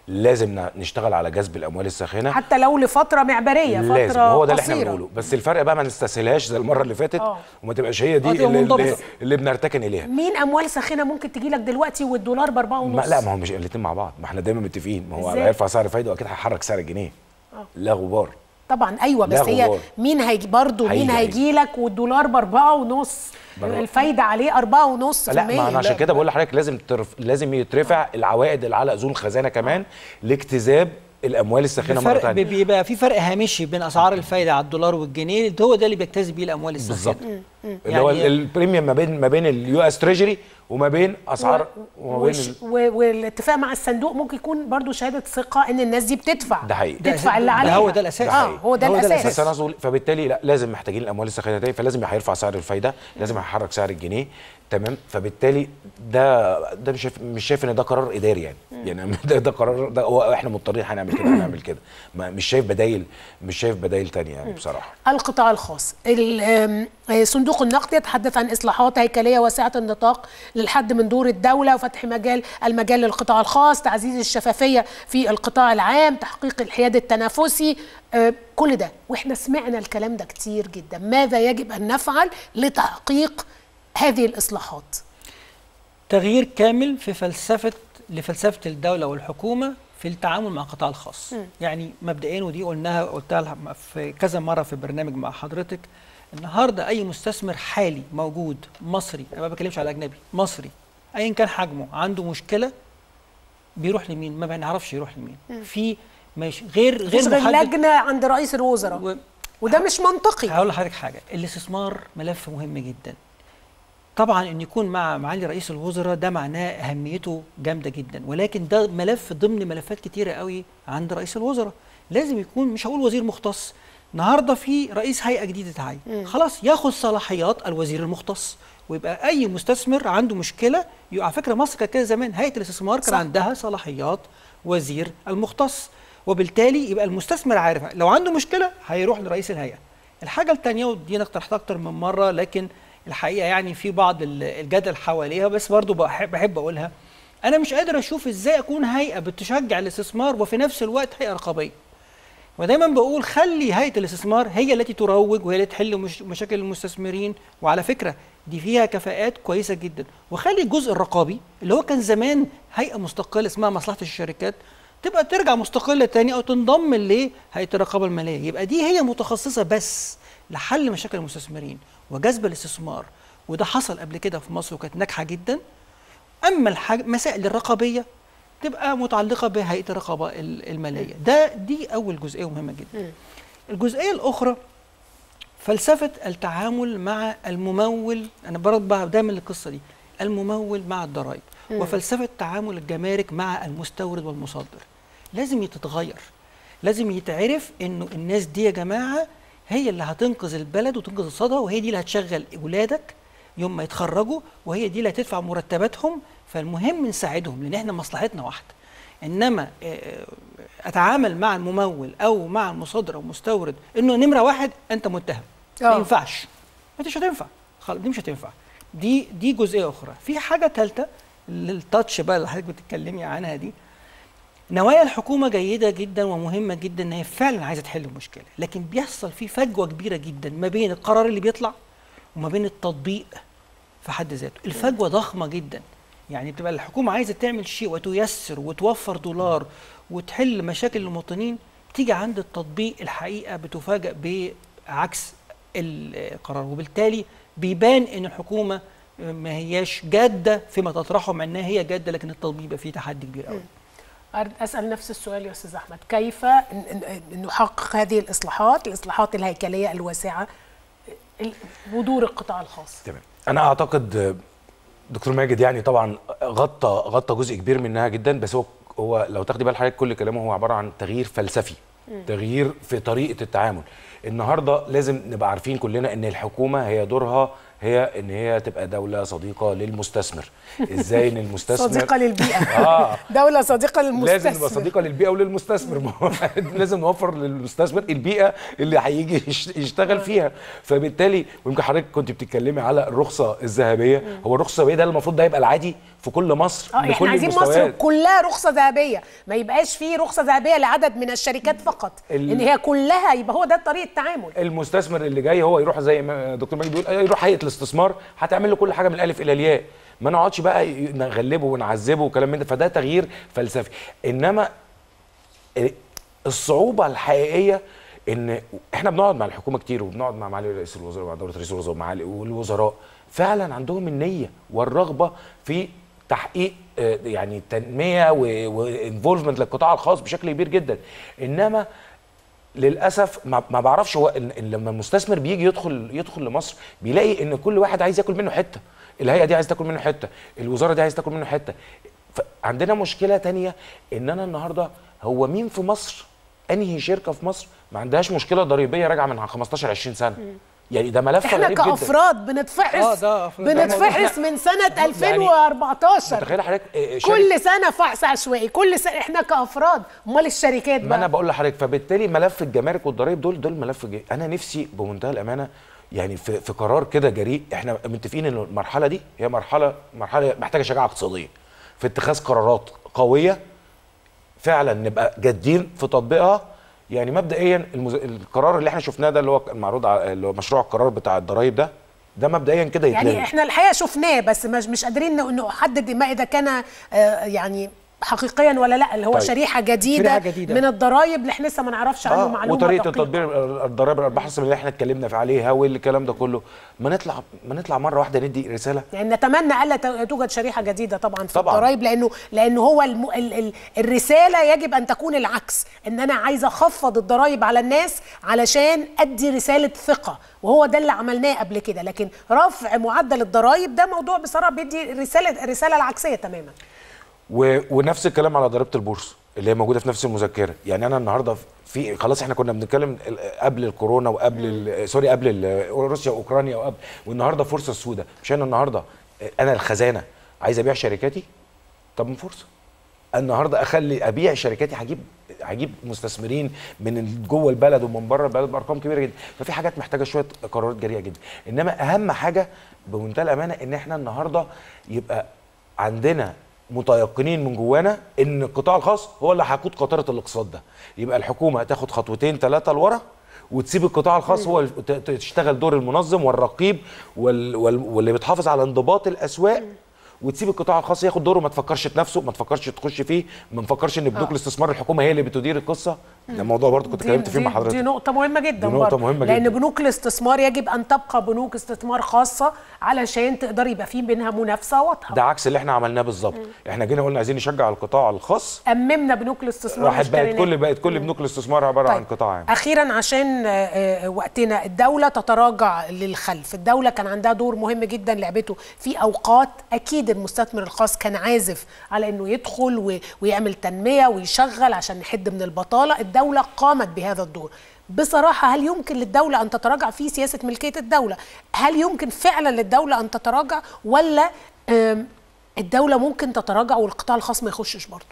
لازم ن- نشتغل على جذب الاموال الساخنه حتى لو لفتره معبريه فتره لازم هو ده اللي احنا قصيرة. بنقوله بس الفرق بقى ما نستسهلهاش زي المره اللي فاتت آه. وما تبقاش هي دي آه، تبقى اللي, اللي, منضبطة. اللي بنرتكن اليها مين اموال ساخنه ممكن تجي لك دلوقتي والدولار باربعه ما ونص لا ما هو مش الاثنين مع بعض ما احنا دايما متفقين ما هو إزاي؟ هيرفع سعر الفايده واكيد هيحرك سعر الجنيه لا غبار طبعا ايوه لا بس هي غبار. مين هيجي برضه مين هيجي- هيجي لك والدولار باربعه ونص برا- الفايده عليه أربعة ونص في لا ما المية انا عشان كده بقول لحضرتك لازم ترف... لازم يترفع العوائد اللي على اذون الخزانه كمان لاجتذاب الاموال الساخنه مره فرق ثانيه بيبقى في فرق هامشي بين اسعار الفايده على الدولار والجنيه هو ده اللي بيجتذب بيه الاموال الساخنه بالظبط اللي هو يعني- البريميوم ما بين ما بين اليو اس تريجري وما بين اسعار وما بين وش ال... و- والاتفاق مع الصندوق ممكن يكون برضو شهاده ثقه ان الناس دي بتدفع ده حقيقي. تدفع اللي ده عليها هو ده الأساس. اه هو ده هو ده الاساس الأساس. بس انا أقصد- فبالتالي لا لازم محتاجين الاموال الساخنه تاني فلازم هيرفع سعر الفايده لازم هيحرك سعر الجنيه تمام فبالتالي ده ده مش شايف مش شايف ان ده قرار اداري يعني يعني ده, ده قرار ده هو احنا مضطرين هنعمل كده هنعمل كده ما مش شايف بدايل مش شايف بدايل تانية يعني بصراحه القطاع الخاص ال- آم، آه، صندوق النقد يتحدث عن اصلاحات هيكليه واسعه النطاق للحد من دور الدوله وفتح مجال المجال للقطاع الخاص تعزيز الشفافيه في القطاع العام تحقيق الحياد التنافسي آه، كل ده واحنا سمعنا الكلام ده كتير جدا ماذا يجب ان نفعل لتحقيق هذه الاصلاحات تغيير كامل في فلسفه لفلسفه الدوله والحكومه في التعامل مع القطاع الخاص يعني مبدئيا ودي قلناها قلتها لح- في كذا مره في برنامج مع حضرتك النهارده اي مستثمر حالي موجود مصري انا ما بتكلمش على اجنبي مصري ايا كان حجمه عنده مشكله بيروح لمين ما بنعرفش يروح لمين في مش غير غير مش غير محدد لجنه عند رئيس الوزراء و- وده مش منطقي هقول لحضرتك حاجه الاستثمار ملف مهم جدا طبعا ان يكون مع معالي رئيس الوزراء ده معناه اهميته جامده جدا ولكن ده ملف ضمن ملفات كتيره قوي عند رئيس الوزراء لازم يكون مش هقول وزير مختص النهارده في رئيس هيئه جديده تعين خلاص ياخد صلاحيات الوزير المختص ويبقى اي مستثمر عنده مشكله يبقى على فكره مصر كانت كده زمان هيئه الاستثمار كان صح. عندها صلاحيات وزير المختص وبالتالي يبقى المستثمر عارف لو عنده مشكله هيروح لرئيس الهيئه الحاجه الثانيه ودي انا اقترحتها اكتر من مره لكن الحقيقه يعني في بعض ال- الجدل حواليها بس برضو بحب, بحب اقولها انا مش قادر اشوف ازاي اكون هيئه بتشجع الاستثمار وفي نفس الوقت هيئه رقابيه ودايما بقول خلي هيئه الاستثمار هي التي تروج وهي اللي تحل مش مشاكل المستثمرين وعلى فكره دي فيها كفاءات كويسه جدا وخلي الجزء الرقابي اللي هو كان زمان هيئه مستقله اسمها مصلحه الشركات تبقى ترجع مستقله تاني او تنضم لهيئه الرقابه الماليه يبقى دي هي متخصصه بس لحل مشاكل المستثمرين وجذب الاستثمار وده حصل قبل كده في مصر وكانت ناجحه جدا اما الحاج... مسائل الرقابيه تبقى متعلقه بهيئه الرقابه ال- الماليه ده دي اول جزئيه مهمه جدا الجزئيه الاخرى فلسفه التعامل مع الممول انا برد بقى دايما القصه دي الممول مع الضرائب وفلسفه تعامل الجمارك مع المستورد والمصدر لازم تتغير لازم يتعرف انه الناس دي يا جماعه هي اللي هتنقذ البلد وتنقذ اقتصادها وهي دي اللي هتشغل ولادك يوم ما يتخرجوا وهي دي اللي هتدفع مرتباتهم فالمهم نساعدهم لان احنا مصلحتنا واحده انما آه، اتعامل مع الممول او مع المصدر او المستورد انه نمره واحد انت متهم ما آه. ينفعش انت مش هتنفع خلاص دي مش هتنفع دي دي جزئيه اخرى في حاجه ثالثه التاتش بقى اللي حضرتك بتتكلمي عنها دي نوايا الحكومة جيدة جدا ومهمة جدا ان هي فعلا عايزة تحل المشكلة، لكن بيحصل في فجوة كبيرة جدا ما بين القرار اللي بيطلع وما بين التطبيق في حد ذاته، الفجوة ضخمة جدا. يعني بتبقى الحكومة عايزة تعمل شيء وتيسر وتوفر دولار وتحل مشاكل المواطنين، تيجي عند التطبيق الحقيقة بتفاجأ بعكس القرار وبالتالي بيبان ان الحكومة ما هياش جادة فيما تطرحه مع انها هي جادة لكن التطبيق بيبقى فيه تحدي كبير قوي. اسال نفس السؤال يا استاذ احمد كيف ن- ن- نحقق هذه الاصلاحات الاصلاحات الهيكليه الواسعه ال- ودور القطاع الخاص تمام انا اعتقد آه، دكتور ماجد يعني طبعا غطى غطى جزء كبير منها جدا بس هو هو لو تاخدي بال حضرتك كل كلامه هو عباره عن تغيير فلسفي تغيير في طريقه التعامل النهارده لازم نبقى عارفين كلنا ان الحكومه هي دورها هي ان هي تبقى دوله صديقه للمستثمر ازاي ان المستثمر صديقه للبيئه اه دوله صديقه للمستثمر لازم نبقى صديقه للبيئه وللمستثمر ما هو لازم نوفر للمستثمر البيئه اللي هيجي يش- يشتغل فيها فبالتالي ويمكن حضرتك كنت بتتكلمي على الرخصه الذهبيه هو الرخصه الذهبيه ده المفروض ده يبقى العادي في كل مصر اه احنا بكل عايزين مصر المستويات. كلها رخصه ذهبيه ما يبقاش فيه رخصه ذهبيه لعدد من الشركات فقط ال- ان هي كلها يبقى هو ده طريقه التعامل المستثمر اللي جاي هو يروح زي ما دكتور مجدي بيقول يروح هيئه الاستثمار هتعمل له كل حاجه من الالف الى الياء ما نقعدش بقى ي- نغلبه ونعذبه وكلام من ده فده تغيير فلسفي انما الصعوبه الحقيقيه ان احنا بنقعد مع الحكومه كتير وبنقعد مع معالي رئيس الوزراء ومع دوله رئيس الوزراء ومعالي والوزراء فعلا عندهم النيه والرغبه في تحقيق آه، يعني تنميه وانفولفمنت للقطاع الخاص بشكل كبير جدا انما للاسف ما ما بعرفش هو إن إن لما المستثمر بيجي يدخل يدخل لمصر بيلاقي ان كل واحد عايز ياكل منه حته الهيئه دي عايز تاكل منه حته الوزاره دي عايز تاكل منه حته عندنا مشكله تانية ان انا النهارده هو مين في مصر انهي شركه في مصر ما عندهاش مشكله ضريبيه راجعه من 15 20 سنه يعني ده ملف احنا غريب جدا كافراد بنتفحص آه، ده أفراد. بنتفحص من سنه 2014 تخيل حضرتك آه، شركة- كل سنه فحص عشوائي كل سنه احنا كافراد امال الشركات ما انا بقى بقول لحضرتك فبالتالي ملف الجمارك والضرائب دول دول ملف جي. انا نفسي بمنتهى الامانه يعني في, في قرار كده جريء احنا متفقين ان المرحله دي هي مرحله مرحله محتاجه شجاعه اقتصاديه في اتخاذ قرارات قويه فعلا نبقى جادين في تطبيقها يعني مبدئيا المز... القرار اللي احنا شفناه ده اللي هو المعروض على اللي هو مشروع القرار بتاع الضرايب ده ده مبدئيا كده يتلغي يعني احنا الحقيقه شفناه بس مش مش قادرين ن- نحدد ما اذا كان آه، يعني حقيقيا ولا لا اللي هو طيب. شريحه جديده, شريحة جديدة. من الضرايب اللي احنا لسه ما نعرفش عنه آه معلومه وطريقه دقيقة. تطبيق الضرائب الارباح الرسميه اللي احنا اتكلمنا في عليها والكلام ده كله ما نطلع ما نطلع مره واحده ندي رساله يعني نتمنى الا ت- توجد شريحه جديده طبعا في طبعاً. الضرايب لانه لانه هو الم... ال... ال... الرساله يجب ان تكون العكس ان انا عايزه اخفض الضرايب على الناس علشان ادي رساله ثقه وهو ده اللي عملناه قبل كده لكن رفع معدل الضرايب ده موضوع بصراحه بيدي رساله الرساله العكسيه تماما و... ونفس الكلام على ضريبه البورصه اللي هي موجوده في نفس المذكره يعني انا النهارده في خلاص احنا كنا بنتكلم ال- قبل الكورونا وقبل ال... سوري قبل ال... روسيا واوكرانيا وقبل والنهارده فرصه سوداء مش انا النهارده انا الخزانه عايز ابيع شركاتي طب ما فرصه النهارده اخلي ابيع شركاتي هجيب هجيب مستثمرين من ال- جوه البلد ومن بره البلد بارقام كبيره جدا ففي حاجات محتاجه شويه قرارات جريئه جدا انما اهم حاجه بمنتهى الامانه ان احنا النهارده يبقى عندنا متيقنين من جوانا ان القطاع الخاص هو اللي هيقود قطره الاقتصاد ده يبقى الحكومه تاخد خطوتين ثلاثه لورا وتسيب القطاع الخاص هو ال- ت- ت- تشتغل دور المنظم والرقيب وال... وال... واللي بتحافظ على انضباط الاسواق وتسيب القطاع الخاص ياخد دوره ما تفكرش تنافسه ما تفكرش تخش فيه ما نفكرش ان بنوك الاستثمار الحكومه هي اللي بتدير القصه ده موضوع برضه كنت دي, اتكلمت فيه دي, مع دي حضرتك نقطة مهمة جدا دي نقطة برضه. مهمة لأن جدا. بنوك الاستثمار يجب أن تبقى بنوك استثمار خاصة علشان تقدر يبقى في بينها منافسة واضحة ده عكس اللي احنا عملناه بالظبط احنا جينا قلنا عايزين نشجع القطاع الخاص أممنا بنوك الاستثمار راحت بقت واشتريناها. كل بقت كل بنوك الاستثمار عباره عن قطاع عام اخيرا عشان آه، آه، وقتنا الدوله تتراجع للخلف الدوله كان عندها دور مهم جدا لعبته في اوقات اكيد المستثمر الخاص كان عازف على انه يدخل و- ويعمل تنميه ويشغل عشان نحد من البطاله الدوله قامت بهذا الدور بصراحة هل يمكن للدولة أن تتراجع في سياسة ملكية الدولة؟ هل يمكن فعلا للدولة أن تتراجع ولا آم، الدولة ممكن تتراجع والقطاع الخاص ما يخشش برضه؟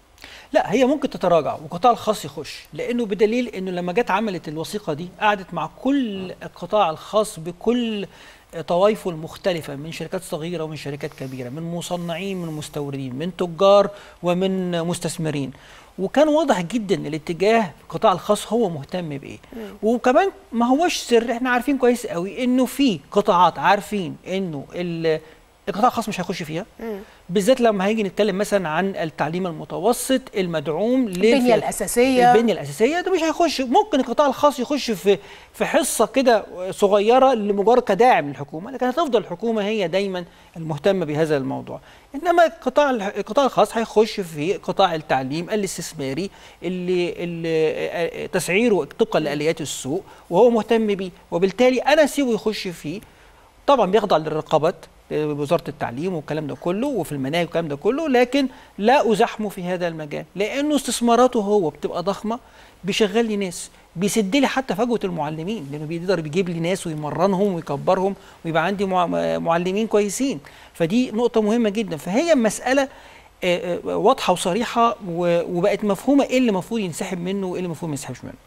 لا هي ممكن تتراجع والقطاع الخاص يخش لانه بدليل انه لما جت عملت الوثيقه دي قعدت مع كل القطاع الخاص بكل طوائفه المختلفة من شركات صغيرة ومن شركات كبيرة من مصنعين من مستوردين من تجار ومن مستثمرين وكان واضح جدا الاتجاه القطاع الخاص هو مهتم بايه وكمان ما هوش سر احنا عارفين كويس قوي انه في قطاعات عارفين انه ال- القطاع الخاص مش هيخش فيها بالذات لما هيجي نتكلم مثلا عن التعليم المتوسط المدعوم البنية للف- الأساسية. البنيه الاساسيه ده مش هيخش ممكن القطاع الخاص يخش في في حصه كده صغيره لمجرد كداعم للحكومه لكن هتفضل الحكومه هي دايما المهتمه بهذا الموضوع انما القطاع الح- القطاع الخاص هيخش في قطاع التعليم الاستثماري اللي, اللي تسعيره طبقا لاليات السوق وهو مهتم بيه وبالتالي انا اسيبه يخش فيه طبعا بيخضع للرقابات وزاره التعليم والكلام ده كله وفي المناهج والكلام ده كله لكن لا ازاحمه في هذا المجال لانه استثماراته هو بتبقى ضخمه بيشغل لي ناس بيسد لي حتى فجوه المعلمين لانه بيقدر بيجيب لي ناس ويمرنهم ويكبرهم ويبقى عندي مع- معلمين كويسين فدي نقطه مهمه جدا فهي مساله آه، آه، واضحه وصريحه و- وبقت مفهومه ايه اللي المفروض ينسحب منه وايه اللي المفروض ما ينسحبش منه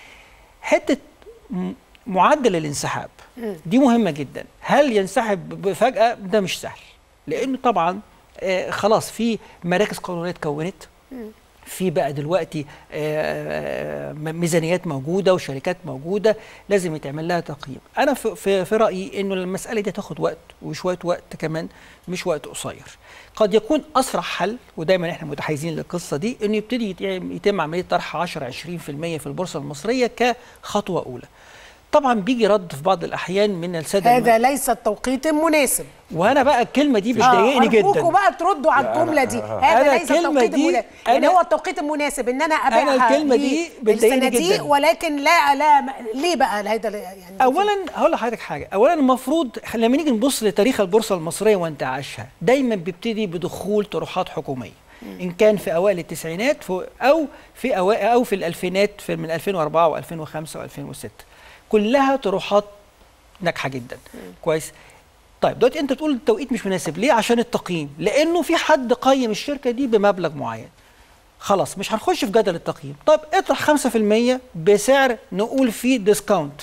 حته م- معدل الانسحاب دي مهمه جدا هل ينسحب بفجاه ده مش سهل لانه طبعا آه، خلاص في مراكز قانونيه اتكونت في بقى دلوقتي آه، م- ميزانيات موجوده وشركات موجوده لازم يتعمل لها تقييم انا في, في, في رايي انه المساله دي تاخد وقت وشويه وقت كمان مش وقت قصير قد يكون اسرع حل ودايما احنا متحيزين للقصه دي انه يبتدي يتعم- يتم عمليه طرح 10 20% في البورصه المصريه كخطوه اولى طبعا بيجي رد في بعض الاحيان من الساده الم- هذا ليس التوقيت المناسب وانا بقى الكلمه دي بتضايقني جدا أرجوكوا بقى تردوا على الجمله دي أنا هذا ليس الكلمة التوقيت دي- المناسب يعني أنا- هو التوقيت المناسب ان انا ابيعها الكلمة دي بتضايقني السنة دي جداً. ولكن لا لا ليه بقى هذا يعني اولا هقول لحضرتك حاجه اولا المفروض لما نيجي نبص لتاريخ البورصه المصريه وانتعاشها دايما بيبتدي بدخول طروحات حكوميه ان كان في اوائل التسعينات فو- او في أوائل او في الالفينات في من 2004 و2005 و2006 كلها طروحات ناجحه جدا كويس طيب دلوقتي انت تقول التوقيت مش مناسب ليه عشان التقييم لانه في حد قيم الشركه دي بمبلغ معين خلاص مش هنخش في جدل التقييم طيب اطرح 5% بسعر نقول فيه ديسكاونت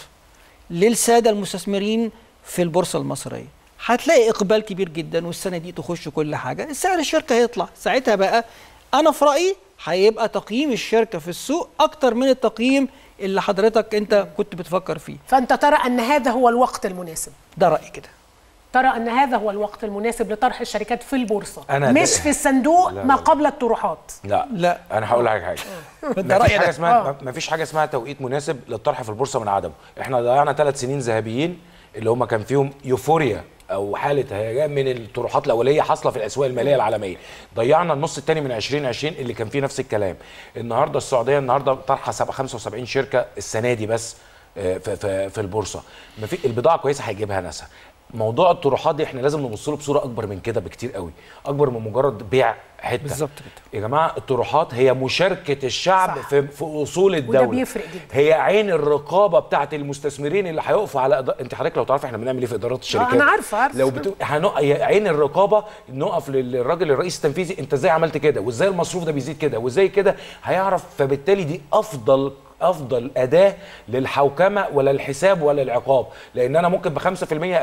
للساده المستثمرين في البورصه المصريه هتلاقي اقبال كبير جدا والسنه دي تخش كل حاجه سعر الشركه هيطلع ساعتها بقى انا في رايي هيبقى تقييم الشركه في السوق اكتر من التقييم اللي حضرتك انت كنت بتفكر فيه فانت ترى ان هذا هو الوقت المناسب ده رايي كده ترى ان هذا هو الوقت المناسب لطرح الشركات في البورصه أنا مش ده- في الصندوق لا، ما لا. قبل الطروحات لا لا. انا هقول لك حاجه ده ما فيش رأيي حاجه أنا. اسمها ما فيش حاجه اسمها توقيت مناسب للطرح في البورصه من عدمه احنا ضيعنا ثلاث سنين ذهبيين اللي هم كان فيهم يوفوريا او حاله هيجان من الطروحات الاوليه حاصله في الاسواق الماليه العالميه ضيعنا النص الثاني من 2020 اللي كان فيه نفس الكلام النهارده السعوديه النهارده طرحه 75 شركه السنه دي بس آه، في في, في البورصه ما في البضاعه كويسه هيجيبها ناسا موضوع الطروحات دي احنا لازم نبص له بصوره اكبر من كده بكتير قوي اكبر من مجرد بيع حته بالظبط كده. يا جماعه الطروحات هي مشاركه الشعب صح. في في اصول الدوله بيفرق جدا. هي عين الرقابه بتاعه المستثمرين اللي هيقفوا على إدار... انت حضرتك لو تعرف احنا بنعمل ايه في ادارات الشركات أنا عارفة، عارفة. لو بت... هنق... هي عين الرقابه نقف للراجل الرئيس التنفيذي انت ازاي عملت كده وازاي المصروف ده بيزيد كده وازاي كده هيعرف فبالتالي دي افضل افضل اداه للحوكمه ولا الحساب ولا العقاب لان انا ممكن ب 5%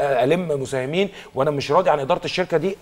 الم مساهمين وانا مش راضي عن اداره الشركه دي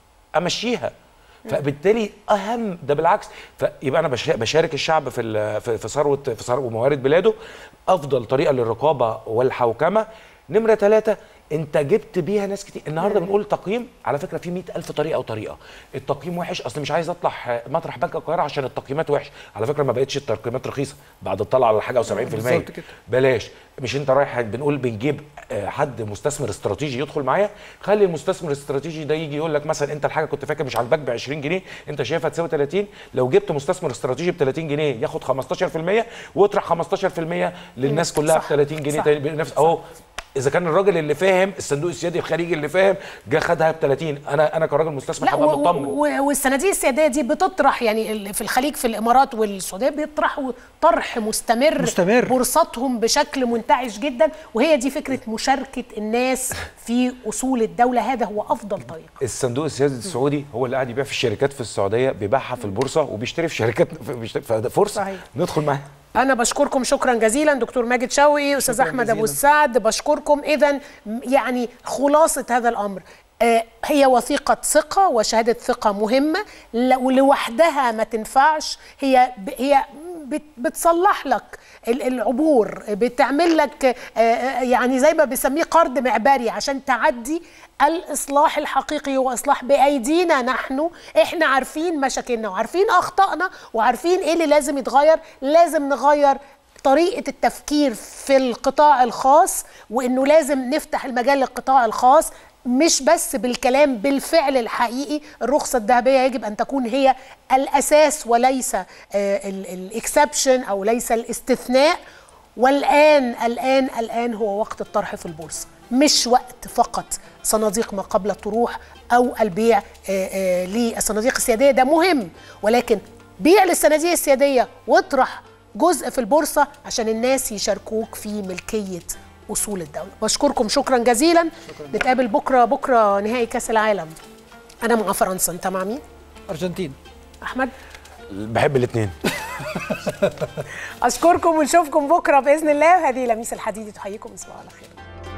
امشيها فبالتالي اهم ده بالعكس فيبقى انا بشا- بشارك الشعب في ال- في في ثروه في ثروه وموارد بلاده افضل طريقه للرقابه والحوكمه نمره ثلاثة انت جبت بيها ناس كتير النهارده بنقول تقييم على فكره في مئة ألف طريقه وطريقه التقييم وحش اصل مش عايز اطلع مطرح بنك القاهره عشان التقييمات وحش على فكره ما بقتش التقييمات رخيصه بعد الطلعه على حاجه و70% بالظبط كده. بلاش مش انت رايح بنقول بنجيب آه، حد مستثمر استراتيجي يدخل معايا خلي المستثمر الاستراتيجي ده يجي يقول لك مثلا انت الحاجه كنت فاكر مش عاجباك ب 20 جنيه انت شايفها تساوي 30 لو جبت مستثمر استراتيجي ب 30 جنيه ياخد 15% واطرح 15% للناس كلها ب صح. 30 جنيه صح. تاني بنفس اهو اذا كان الراجل اللي فاهم الصندوق السيادي الخارجي اللي فاهم جه خدها ب 30 انا انا كراجل مستثمر لا هبقى و- مطمن و- والصناديق السياديه دي بتطرح يعني ال- في الخليج في الامارات والسعوديه بيطرحوا طرح مستمر مستمر. بورصتهم بشكل منتعش جدا وهي دي فكره مشاركه الناس في اصول الدوله هذا هو افضل طريقه الصندوق السيادي السعودي هو اللي قاعد يبيع في الشركات في السعوديه بيبيعها في البورصه وبيشتري في شركات بيشتري فده فرصه صحيح. ندخل معاه انا بشكركم شكرا جزيلا دكتور ماجد شوقي استاذ شكراً احمد ابو جزيلاً. السعد بشكركم اذا يعني خلاصه هذا الامر آه، هي وثيقة ثقة وشهادة ثقة مهمة ل- ولوحدها ما تنفعش هي ب- هي بت- بتصلح لك ال- العبور بتعمل لك آه، آه، يعني زي ما بيسميه قرض معبري عشان تعدي الإصلاح الحقيقي هو إصلاح بأيدينا نحن إحنا عارفين مشاكلنا وعارفين أخطائنا وعارفين إيه اللي لازم يتغير لازم نغير طريقة التفكير في القطاع الخاص وإنه لازم نفتح المجال للقطاع الخاص مش بس بالكلام بالفعل الحقيقي الرخصة الذهبية يجب أن تكون هي الأساس وليس الإكسبشن أو ليس الاستثناء والآن الآن الآن هو وقت الطرح في البورصة مش وقت فقط صناديق ما قبل الطروح او البيع آه، آه، للصناديق السياديه ده مهم ولكن بيع للصناديق السياديه واطرح جزء في البورصه عشان الناس يشاركوك في ملكيه اصول الدوله بشكركم شكرا جزيلا نتقابل بكره بكره نهائي كاس العالم انا مع فرنسا انت مع مين ارجنتين احمد بحب الاثنين اشكركم ونشوفكم بكره باذن الله وهذه لميس الحديدي تحييكم اسبوع على خير